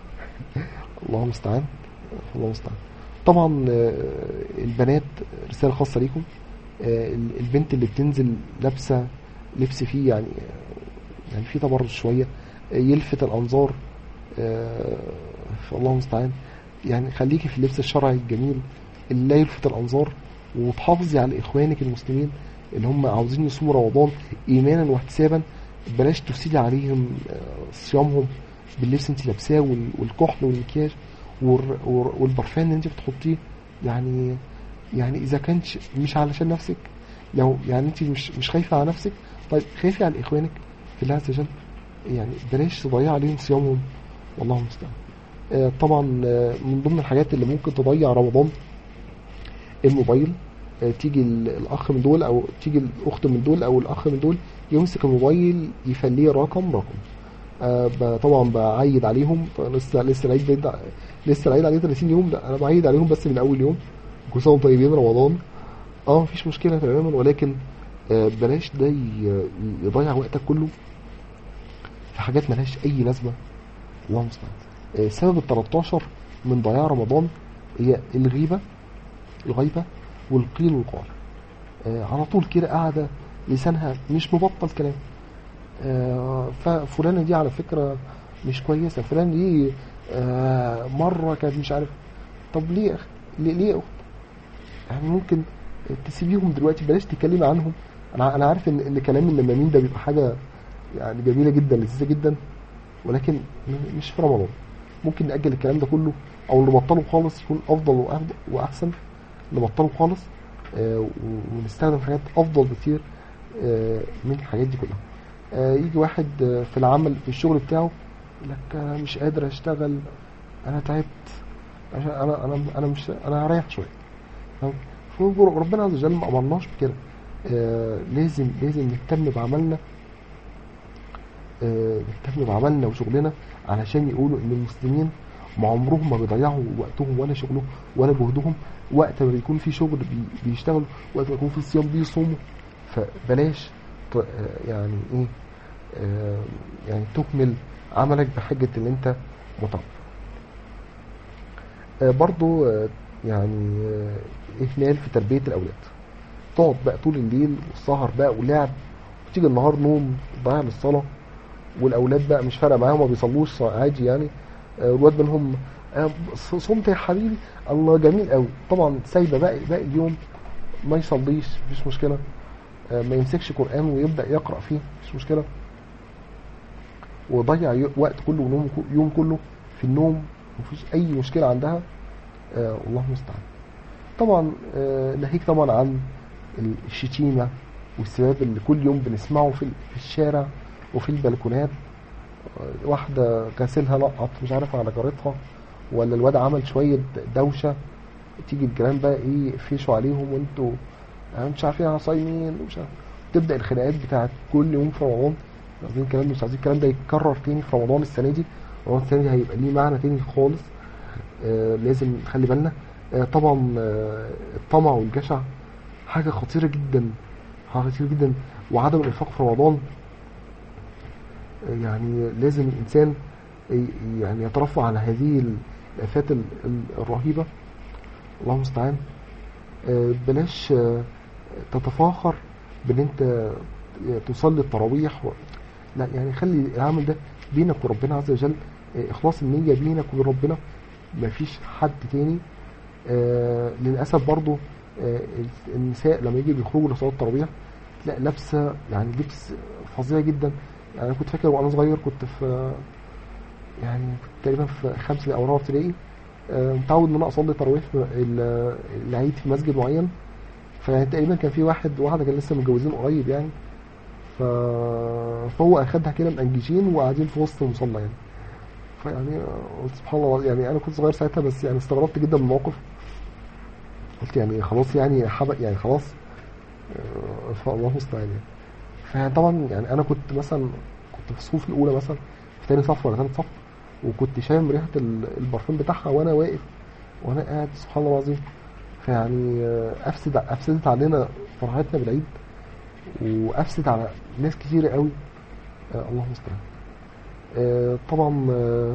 الله المستعان الله المستعان طبعا آه، البنات رساله خاصه ليكم آه، ال- البنت اللي بتنزل لابسه لبس فيه يعني يعني فيه تبرج شويه آه، يلفت الانظار آه، فالله المستعان يعني خليكي في اللبس الشرعي الجميل اللي لا يلفت الانظار وتحافظي على اخوانك المسلمين اللي هم عاوزين يصوموا رمضان ايمانا واحتسابا بلاش تفسدي عليهم آه، صيامهم باللبس انت لابساه وال- والكحل والمكياج والر- والر- والبرفان اللي انت بتحطيه يعني يعني اذا كانش مش علشان نفسك لو يعني انت مش مش خايفه على نفسك طيب خايفه على اخوانك في الله عز وجل يعني بلاش تضيع عليهم صيامهم والله المستعان آه، طبعا آه، من ضمن الحاجات اللي ممكن تضيع رمضان الموبايل آه، تيجي ال- الاخ من دول او تيجي الاخت من دول او الاخ من دول يمسك الموبايل يخليه رقم رقم آه، ب- طبعا بعيد عليهم لسه لسه العيد بيد- لسه العيد عليه 30 يوم لا انا بعيد عليهم بس من اول يوم كل سنه وانتم طيبين رمضان اه مفيش مشكله تماما ولكن آه، بلاش ده ي- يضيع وقتك كله في حاجات ملهاش اي لازمه الله المستعان آه، سبب ال 13 من ضياع رمضان هي الغيبة الغيبة والقيل والقال آه، على طول كده قاعدة لسانها مش مبطل كلام آه، ففلانة دي على فكرة مش كويسة فلان دي آه، مرة كانت مش عارف طب ليه يا أخي؟ ليه ليه يا أخت يعني ممكن تسيبيهم دلوقتي بلاش تتكلمي عنهم انا انا عارف ان ان كلام النمامين ده بيبقى حاجه يعني جميله جدا لذيذه جدا ولكن م- مش في رمضان ممكن نأجل الكلام ده كله او نبطله خالص يكون افضل وأفضل واحسن نبطله خالص آه، و- ونستخدم حاجات افضل بكتير آه، من الحاجات دي كلها آه، يجي واحد آه، في العمل في الشغل بتاعه يقول لك آه، مش قادر اشتغل انا تعبت عشان انا انا انا مش انا هريح شويه تمام؟ فهو ربنا عز وجل ما امرناش بكده آه لازم لازم نهتم بعملنا آه نهتم بعملنا وشغلنا علشان يقولوا ان المسلمين ما عمرهم ما بيضيعوا وقتهم ولا شغلهم ولا جهدهم وقت ما بيكون في شغل بي- بيشتغلوا وقت ما يكون في صيام بيصوموا فبلاش ت- آه، يعني ايه آه يعني تكمل عملك بحجة ان انت متعب آه برضو آه يعني آه اهمال في تربية الاولاد تقعد بقى طول الليل والسهر بقى ولعب وتيجي النهار نوم ضايع للصلاة والأولاد بقى مش فارقة معاهم ما بيصلوش عادي يعني آه، الواد منهم آه، ص- صمت يا حبيبي الله جميل قوي طبعا سايبة باقي باقي اليوم ما يصليش مفيش مشكلة آه، ما يمسكش قرآن ويبدأ يقرأ فيه مفيش مشكلة وضيع ي- وقت كله ونوم يوم كله في النوم مفيش أي مشكلة عندها آه، والله المستعان طبعا آه، ناهيك طبعا عن الشتيمة والسباب اللي كل يوم بنسمعه في في الشارع وفي البلكونات آه، واحدة غسيلها لقط مش عارف على جارتها ولا الواد عمل شوية دوشة تيجي الجيران بقى ايه يقفشوا عليهم وانتوا آه، مش عارفين انا صايمين ومش عارف تبدأ الخناقات بتاعت كل يوم في رمضان مش عايزين الكلام مش عايزين الكلام ده يتكرر تاني في رمضان السنة دي رمضان السنة دي هيبقى ليه معنى تاني خالص آه، لازم نخلي بالنا آه، طبعا آه، الطمع والجشع حاجة خطيرة جدا حاجة خطيرة جدا وعدم الإنفاق في رمضان آه، يعني لازم الإنسان ي- يعني يترفع عن هذه الآفات ال- ال- الرهيبة الله المستعان آه، بلاش آه، تتفاخر بان انت تصلي التراويح و... لا يعني خلي العمل ده بينك وربنا عز وجل آه، اخلاص النية بينك وبين ربنا مفيش حد تاني آه للاسف برضو آه النساء لما يجي بيخرجوا لصلاه التراويح تلاقي لابسه يعني لبس فظيع جدا يعني انا كنت فاكر وانا صغير كنت في يعني كنت تقريبا في خمسه او رابعه ابتدائي آه، متعود ان انا اصلي تراويح في ال- العيد في مسجد معين فتقريبا كان في واحد وواحده كان لسه متجوزين قريب يعني ف... فهو اخدها كده مأنجشين وقاعدين في وسط المصلى يعني فيعني آه، قلت سبحان الله يعني انا كنت صغير ساعتها بس يعني استغربت جدا من الموقف قلت يعني خلاص يعني حبق يعني خلاص آه، فالله المستعان يعني فطبعا يعني انا كنت مثلا كنت في الصفوف الاولى مثلا في تاني صف ولا تالت صف وكنت شامم ريحه ال- البرفان بتاعها وانا واقف وانا قاعد سبحان الله العظيم فيعني آه، افسد افسدت علينا فرحتنا بالعيد وافسد على ناس كتيره قوي آه، الله المستعان آه، طبعا آه،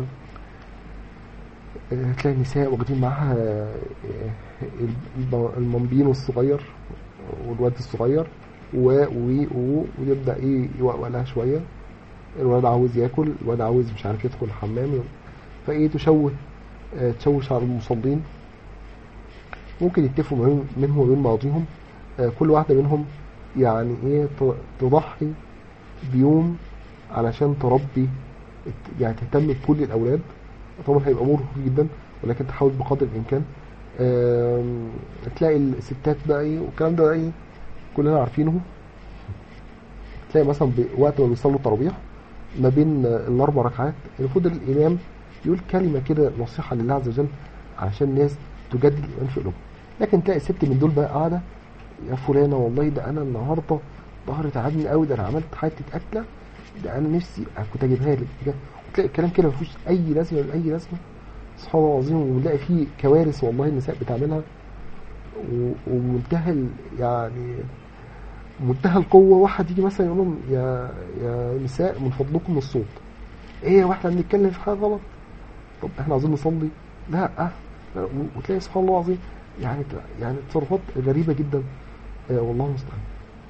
آه، تلاقي النساء واخدين معاها آه، الب- المنبين الصغير والواد الصغير و و و ويبدا ايه يوقع لها شويه الولد عاوز ياكل الولد عاوز مش عارف يدخل الحمام فايه تشوه آه، تشوش على المصلين ممكن يتفقوا ما بين- منهم وبين بعضهم آه، كل واحده منهم يعني ايه ت- تضحي بيوم علشان تربي يعني تهتم بكل الاولاد طبعا هيبقى مرهق جدا ولكن تحاول بقدر الامكان آم، تلاقي الستات بقى ايه والكلام ده ايه كلنا عارفينه تلاقي مثلا ب- وقت ما بيصلوا التراويح ما بين آه، الاربع ركعات المفروض الامام يقول كلمه كده نصيحه لله عز وجل عشان الناس تجدد الايمان في قلوبهم لكن تلاقي ست من دول بقى قاعده يا فلانه والله ده انا النهارده ظهري تعبني قوي ده انا عملت حته اكله ده انا نفسي كنت اجيبها لك ده وتلاقي الكلام كده مفيش اي لازمه من اي لازمه سبحان الله العظيم ونلاقي فيه كوارث والله النساء بتعملها و- ومنتهى ال- يعني منتهى القوه واحد يجي مثلا يقول لهم يا يا نساء من فضلكم الصوت ايه يا واحنا بنتكلم في حاجه غلط طب احنا عايزين نصلي لا أه وتلاقي سبحان الله العظيم يعني يعني تصرفات غريبة جدا آه والله المستعان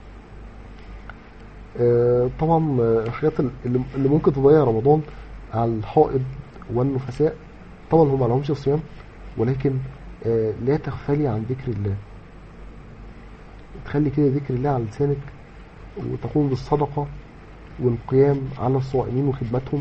آه طبعا آه، الحاجات اللي اللي ممكن تضيع رمضان على الحائض والنفساء طبعا هم ما لهمش صيام ولكن آه لا تغفلي عن ذكر الله تخلي كده ذكر الله على لسانك وتقوم بالصدقة والقيام على الصائمين وخدمتهم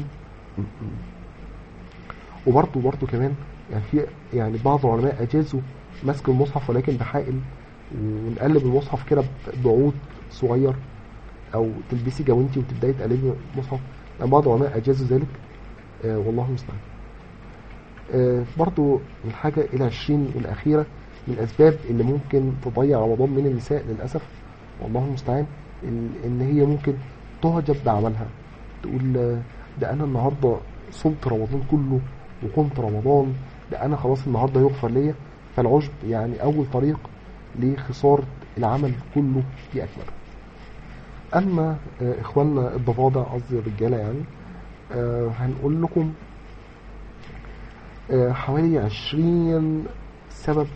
وبرضه برضه كمان يعني في يعني بعض العلماء اجازوا مسك المصحف ولكن بحائل ونقلب المصحف كده بعود صغير او تلبسي جوانتي وتبداي تقلبي المصحف يعني بعض العلماء اجازوا ذلك آه والله المستعان آه برضو الحاجة العشرين الأخيرة من الأسباب اللي ممكن تضيع رمضان من النساء للأسف والله المستعان ال- إن هي ممكن تعجب بعملها تقول آه، ده أنا النهاردة صمت رمضان كله وقمت رمضان ده أنا خلاص النهاردة يغفر ليا فالعجب يعني أول طريق لخسارة العمل كله في أكمله أما آه، إخواننا الضفادع قصدي الرجالة يعني آه، هنقول لكم آه، حوالي عشرين سبب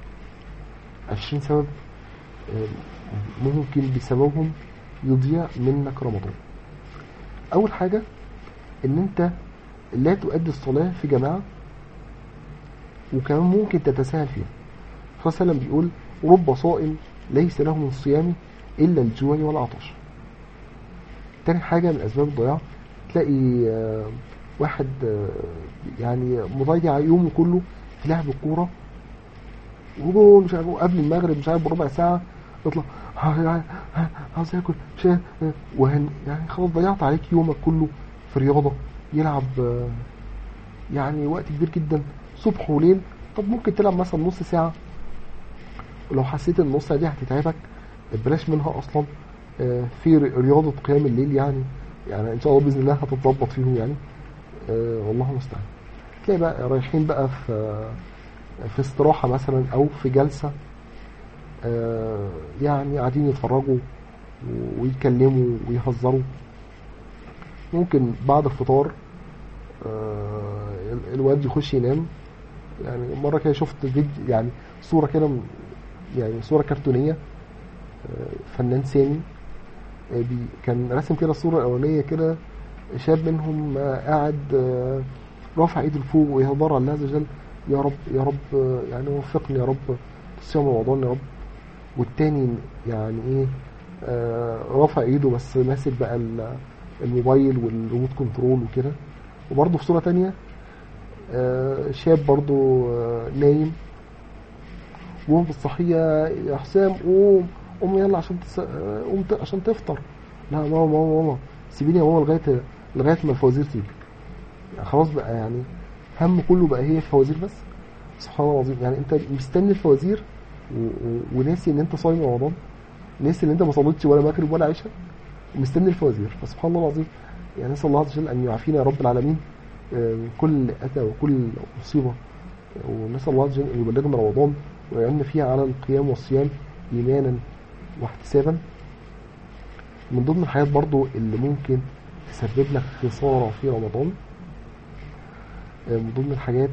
عشرين سبب آه، ممكن بسببهم يضيع منك رمضان أول حاجة إن أنت لا تؤدي الصلاة في جماعة وكمان ممكن تتساهل فيها الرسول صلى الله عليه وسلم بيقول رب صائم ليس له من الصيام إلا الجوع والعطش تاني حاجة من أسباب الضياع تلاقي آه، واحد آه، يعني مضيع يومه كله في لعب الكورة وجول مش عارف قبل المغرب مش عارف بربع ساعة يطلع ها- ها- ها- عاوز اكل مش عارف، آه، وهن يعني خلاص ضيعت عليك يومك كله في رياضة يلعب آه، يعني وقت كبير جدا صبح وليل طب ممكن تلعب مثلا نص ساعة ولو حسيت ان النص ساعة دي هتتعبك بلاش منها اصلا آه، في ر- رياضة قيام الليل يعني يعني ان شاء الله باذن الله هتتظبط فيهم يعني آه، والله المستعان تلاقي بقى رايحين بقى في في استراحة مثلا او في جلسة آه، يعني قاعدين يتفرجوا ويتكلموا ويهزروا ممكن بعد الفطار آه، ال- الواد يخش ينام يعني مرة كده شفت فيديو يعني صورة كده من- يعني صورة كرتونية آه، فنان سامي آه، بي كان راسم كده الصورة الأولانية كده شاب منهم آه، قاعد آه، رافع ايده لفوق ويتضرع الله عز وجل يا رب يا رب آه، يعني وفقني يا رب صيام رمضان يا رب والتاني يعني ايه آه، رافع ايده بس ماسك بقى ال- الموبايل والريموت كنترول وكده وبرضه في صورة تانية آه، شاب برضه آه، نايم وهو في الصحية يا حسام قوم قوم يلا عشان تس... آه، قوم ت... عشان تفطر لا ماما ماما ماما سيبيني يا ماما لغاية لغاية ما الفوازير تيجي يعني خلاص بقى يعني هم كله بقى هي الفوازير بس سبحان الله العظيم يعني انت مستني الفوازير و... و... وناسي ان انت صايم رمضان ناسي ان انت ما صليتش ولا مغرب ولا عشاء ومستني الفوازير فسبحان الله العظيم يعني نسال الله عز وجل ان يعافينا يا رب العالمين آه، من كل اذى وكل مصيبه ونسال الله عز وجل ان يبلغنا رمضان ويعيننا فيها على القيام والصيام ايمانا واحتسابا من ضمن الحاجات برضو اللي ممكن تسبب لك خساره في رمضان آه، من ضمن الحاجات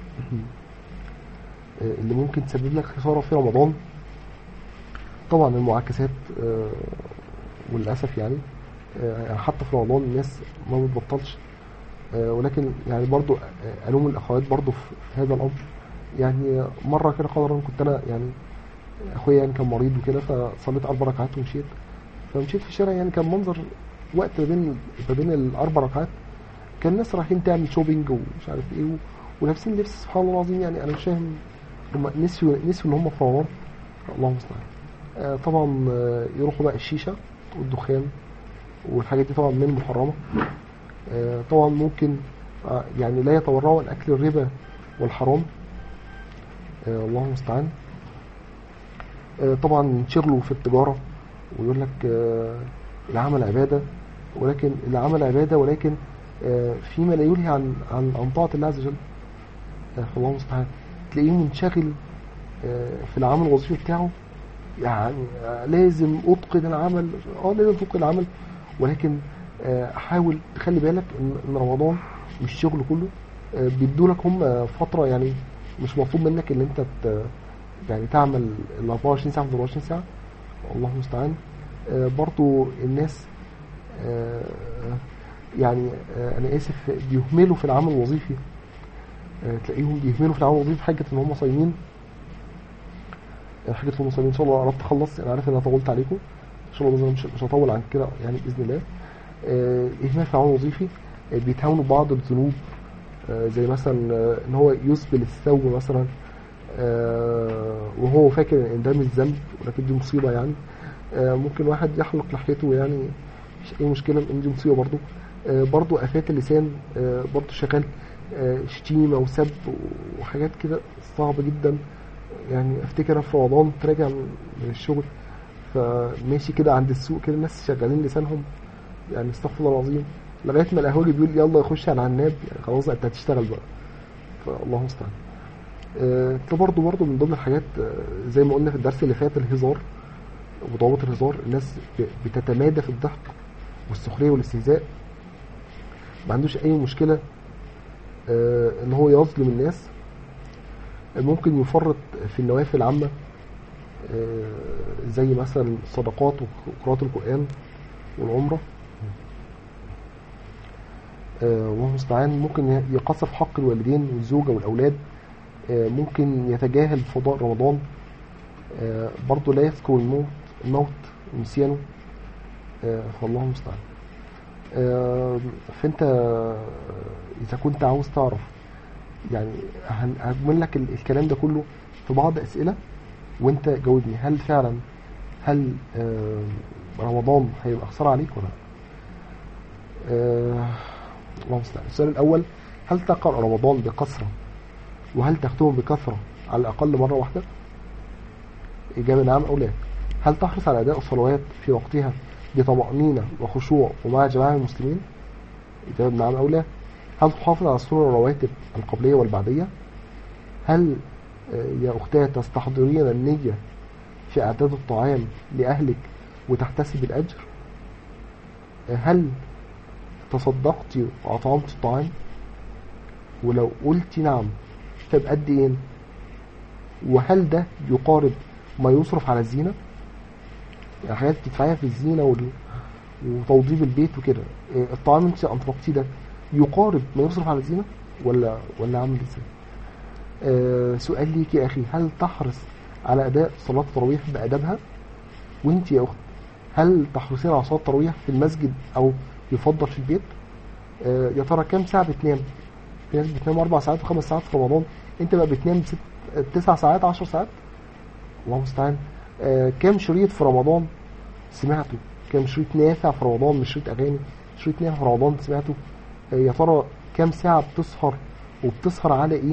آه، اللي ممكن تسبب لك خساره في رمضان طبعا المعاكسات آه، وللاسف يعني آه، حتى في رمضان الناس ما بتبطلش آه، ولكن يعني برضو آه، الوم الاخوات برضو في في هذا الامر يعني مره كده قدرا كنت انا يعني اخويا يعني كان مريض وكده فصليت اربع ركعات ومشيت فمشيت في الشارع يعني كان منظر وقت ما بين ما بين الاربع ركعات كان الناس رايحين تعمل شوبينج ومش عارف ايه و- ولابسين لبس سبحان الله العظيم يعني انا مش فاهم هم نسيوا نسيوا ان هم في رمضان الله المستعان آه، طبعا آه، يروحوا بقى الشيشه والدخان والحاجات دي طبعا من المحرمه آه، طبعا ممكن آه، يعني لا يتورعوا عن اكل الربا والحرام آه، الله المستعان آه، طبعا ينشغلوا في التجاره ويقول لك آه، العمل عباده ولكن العمل عباده ولكن آه، فيما لا يلهي عن عن عن طاعه الله عز وجل آه، فالله المستعان تلاقيه منشغل آه، في العمل الوظيفي بتاعه يعني آه، لازم اتقن العمل اه لازم تتقن العمل ولكن آه، حاول تخلي بالك ان إن رمضان مش شغل كله آه، بيدولك هم فتره يعني مش مطلوب منك ان انت ت- يعني تعمل ال 24 ساعه في 24 ساعه الله المستعان آه، برضو الناس آه، يعني آه، انا اسف بيهملوا في العمل الوظيفي آه، تلاقيهم بيهملوا في العمل الوظيفي حاجه ان هم صايمين حاجه ان هم صايمين ان شاء الله قربت اخلص انا عارف ان انا طولت عليكم ان شاء الله بإذن الله مش مش هطول عن كده يعني باذن الله آه، اهمال في العمل الوظيفي آه، بيتهاونوا بعض الذنوب آه، زي مثلا آه، ان هو يسبل الثوب مثلا آه، وهو فاكر ان ده مش ذنب ولكن دي مصيبه يعني آه، ممكن واحد يحلق لحيته يعني مش اي مشكله ان دي مصيبه برضو آه، برضو افات اللسان آه، برضو شغال آه، شتيمه وسب وحاجات كده صعبه جدا يعني افتكر أنا في رمضان راجع من الشغل فماشي كده عند السوق كده الناس شغالين لسانهم يعني استغفر الله العظيم لغايه ما القهوجي بيقول يلا يخش على العناب يعني خلاص انت هتشتغل بقى فالله المستعان آه، ده برضه برضه من ضمن الحاجات آه، زي ما قلنا في الدرس اللي فات الهزار وضوابط الهزار الناس ب- بتتمادى في الضحك والسخريه والاستهزاء ما عندوش اي مشكله آه، ان هو يظلم الناس ممكن يفرط في النوافل العامه آه، زي مثلا الصدقات وقراءة القرآن والعمرة آه، والله المستعان ممكن يقصر في حق الوالدين والزوجة والأولاد آه، ممكن يتجاهل فضاء رمضان آه، برضه لا يذكر الموت الموت ونسيانه آه، فالله المستعان آه، فانت آه، اذا كنت عاوز تعرف يعني هن- هجمل لك ال- الكلام ده كله في بعض اسئله وانت جاوبني هل فعلا هل آه، رمضان هيبقى خساره عليك ولا لا؟ آه، الله المستعان السؤال الاول هل تقرا رمضان بكثره وهل تختمه بكثره على الاقل مره واحده اجابه نعم او لا هل تحرص على اداء الصلوات في وقتها بطمأنينة وخشوع ومع جماعة المسلمين اجابه نعم او لا هل تحافظ على السنن الرواتب القبليه والبعديه هل آه، يا اختاه تستحضرين النيه في اعداد الطعام لاهلك وتحتسب الاجر آه، هل تصدقتي وأطعمت الطعام ولو قلتي نعم فبقد ايه وهل ده يقارب ما يصرف على الزينة يعني حاجات بتدفعيها في الزينة وال... وتوضيب البيت وكده إيه الطعام انت انفقتيه ده يقارب ما يصرف على الزينة ولا ولا عامل ازاي آه سؤال ليك يا اخي هل تحرص على اداء صلاة التراويح بادابها وانت يا اخت هل تحرصين على صلاة التراويح في المسجد او يفضل في البيت آه يا ترى كام ساعة بتنام في ناس بتنام اربع ساعات وخمس ساعات في رمضان انت بقى بتنام ست تسع ساعات عشر ساعات الله المستعان آه كام شريط في رمضان سمعته كام شريط نافع في رمضان مش شريط اغاني شريط نافع في رمضان سمعته آه يا ترى كام ساعة بتسهر وبتسهر على ايه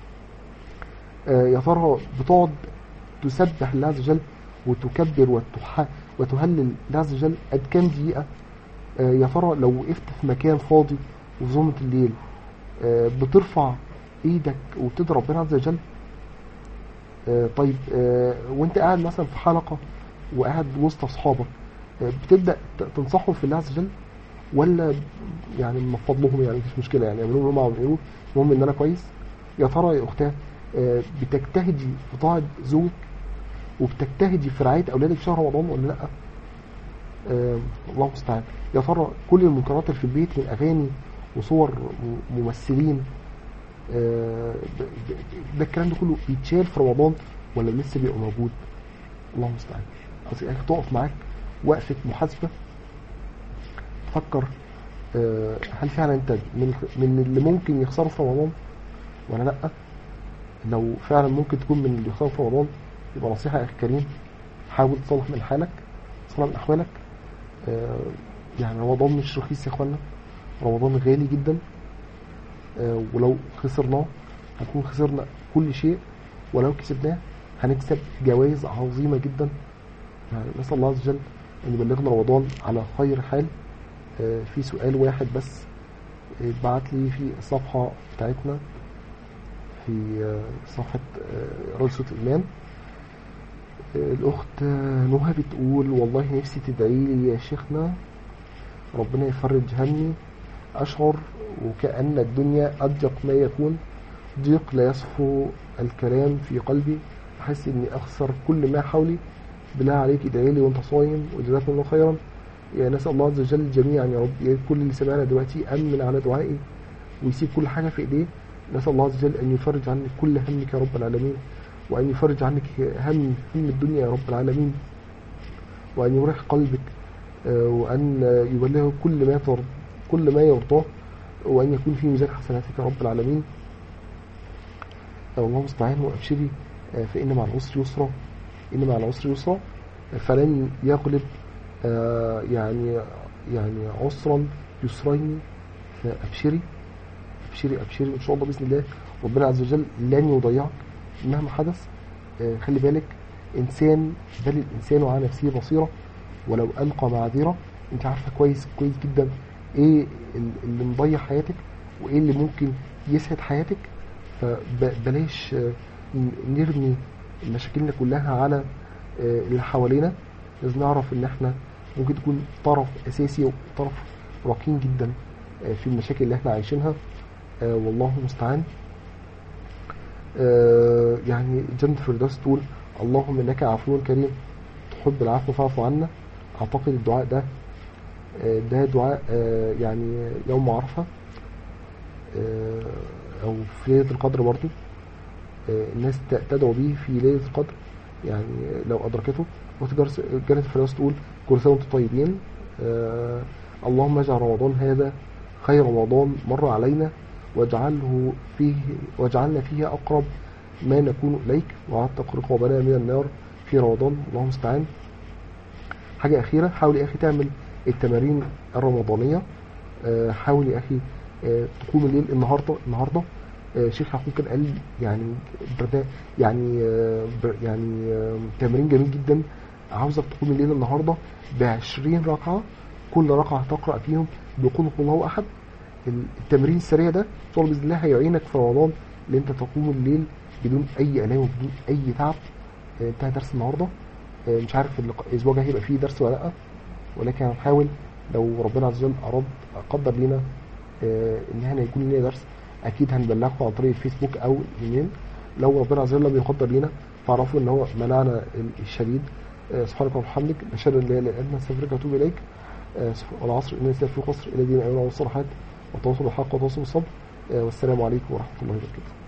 آه يا ترى بتقعد تسبح الله عز وجل وتكبر وتح... وتهلل الله عز وجل قد كام دقيقة آه يا ترى لو وقفت في مكان فاضي وفي ظلمة الليل آه بترفع ايدك وبتدعي ربنا عز وجل آه طيب آه وانت قاعد مثلا في حلقة وقاعد وسط اصحابك آه بتبدأ ت- تنصحهم في الله عز وجل ولا يعني من فضلهم يعني مفيش مشكلة يعني يعملوا اللي هم عاوزينه المهم ان انا كويس يا ترى يا اختاه آه بتجتهدي في طاعة زوجك وبتجتهدي في رعاية اولادك في شهر رمضان ولا لا آه الله المستعان يا ترى كل المنكرات اللي في البيت من اغاني وصور م- ممثلين آه، ب- ب- ده الكلام ده كله بيتشال في رمضان ولا لسه بيبقى موجود الله المستعان عايز يعني تقف معاك وقفة محاسبة تفكر آه، هل فعلا انت من من اللي ممكن يخسروا في رمضان ولا لا لو فعلا ممكن تكون من اللي يخسروا في رمضان يبقى نصيحة يا اخي كريم حاول تصلح من حالك تصلح من احوالك آه، يعني رمضان مش رخيص يا اخوانا رمضان غالي جدا آه، ولو خسرناه هنكون خسرنا كل شيء ولو كسبناه هنكسب جوائز عظيمة جدا يعني نسأل الله عز وجل أن يبلغنا رمضان على خير حال آه، في سؤال واحد بس اتبعت لي في الصفحة بتاعتنا في آه، صفحة آه، راديو صوت الإيمان آه، الأخت آه، نهى بتقول والله نفسي تدعي لي يا شيخنا ربنا يفرج همي أشعر وكأن الدنيا أضيق ما يكون ضيق لا يصفو الكلام في قلبي أحس إني أخسر كل ما حولي بالله عليك ادعي لي وأنت صايم وجزاكم الله خيرا يا نسأل الله عز وجل جميعا يا رب يا كل اللي سمعنا دلوقتي أمن على دعائي ويسيب كل حاجة في إيديه نسأل الله عز وجل أن يفرج عنك كل همك يا رب العالمين وأن يفرج عنك هم هم الدنيا يا رب العالمين وأن يريح قلبك آه، وأن يبلغه كل ما ترضى كل ما يرضاه وأن يكون في ميزان حسناتك يا رب العالمين الله المستعان وأبشري آه، فإن مع العسر يسرا إن مع العسر يسرا فلن يغلب آه، يعني يعني عسرا يسرين فأبشري أبشري أبشري إن شاء الله بإذن الله ربنا عز وجل لن يضيعك مهما حدث آه، خلي بالك إنسان بل الإنسان على نفسه بصيرة ولو ألقى معذرة أنت عارفة كويس كويس جدا إيه اللي مضيع حياتك وإيه اللي ممكن يسعد حياتك فبلاش آه، نرمي مشاكلنا كلها على آه، اللي حوالينا لازم نعرف ان احنا ممكن تكون طرف اساسي وطرف ركين جدا آه، في المشاكل اللي احنا عايشينها آه، والله المستعان آه، يعني جنة الفردوس تقول اللهم انك عفو كريم تحب العفو فاعف عنا اعتقد الدعاء ده آه، ده دعاء آه، يعني يوم عرفة آه، او في ليلة القدر برضو آه، الناس ت- تدعو به في ليلة القدر يعني لو أدركته وتجرس جنة الفردوس تقول كل سنة وانتم طيبين آه، اللهم اجعل رمضان هذا خير رمضان مر علينا واجعله فيه واجعلنا فيه أقرب ما نكون إليك وعتق رقابنا من النار في رمضان اللهم المستعان حاجة أخيرة حاول يا أخي تعمل التمارين الرمضانية آه، حاول يا أخي آه، تقوم الليل النهاردة النهاردة آه، شيخ حكوم كان قال يعني برنا- يعني آه، بر- يعني آه، تمرين جميل جدا عاوزك تقوم الليل النهارده ب 20 ركعه كل ركعه تقرا فيهم بقول هو الله احد التمرين السريع ده ان شاء الله باذن الله هيعينك في رمضان ان انت تقوم الليل بدون اي الام وبدون اي تعب آه، انتهى درس النهارده آه، مش عارف اللق- الاسبوع الجاي هيبقى فيه درس ولا لا ولكن هنحاول لو ربنا عز وجل اراد قدر لينا آه، ان احنا يكون لنا درس اكيد هنبلغكم عن طريق الفيسبوك او الايميل لو ربنا عز وجل بيقدر لينا فاعرفوا ان هو منعنا الشديد آه، سبحانك وبحمدك نشهد ان لا اله الا انت نستغفرك ونتوب اليك آه، والعصر ان الانسان في قصر الى دين ايمان والصالحات وتواصل بالحق وتواصل بالصبر آه، والسلام عليكم ورحمه الله وبركاته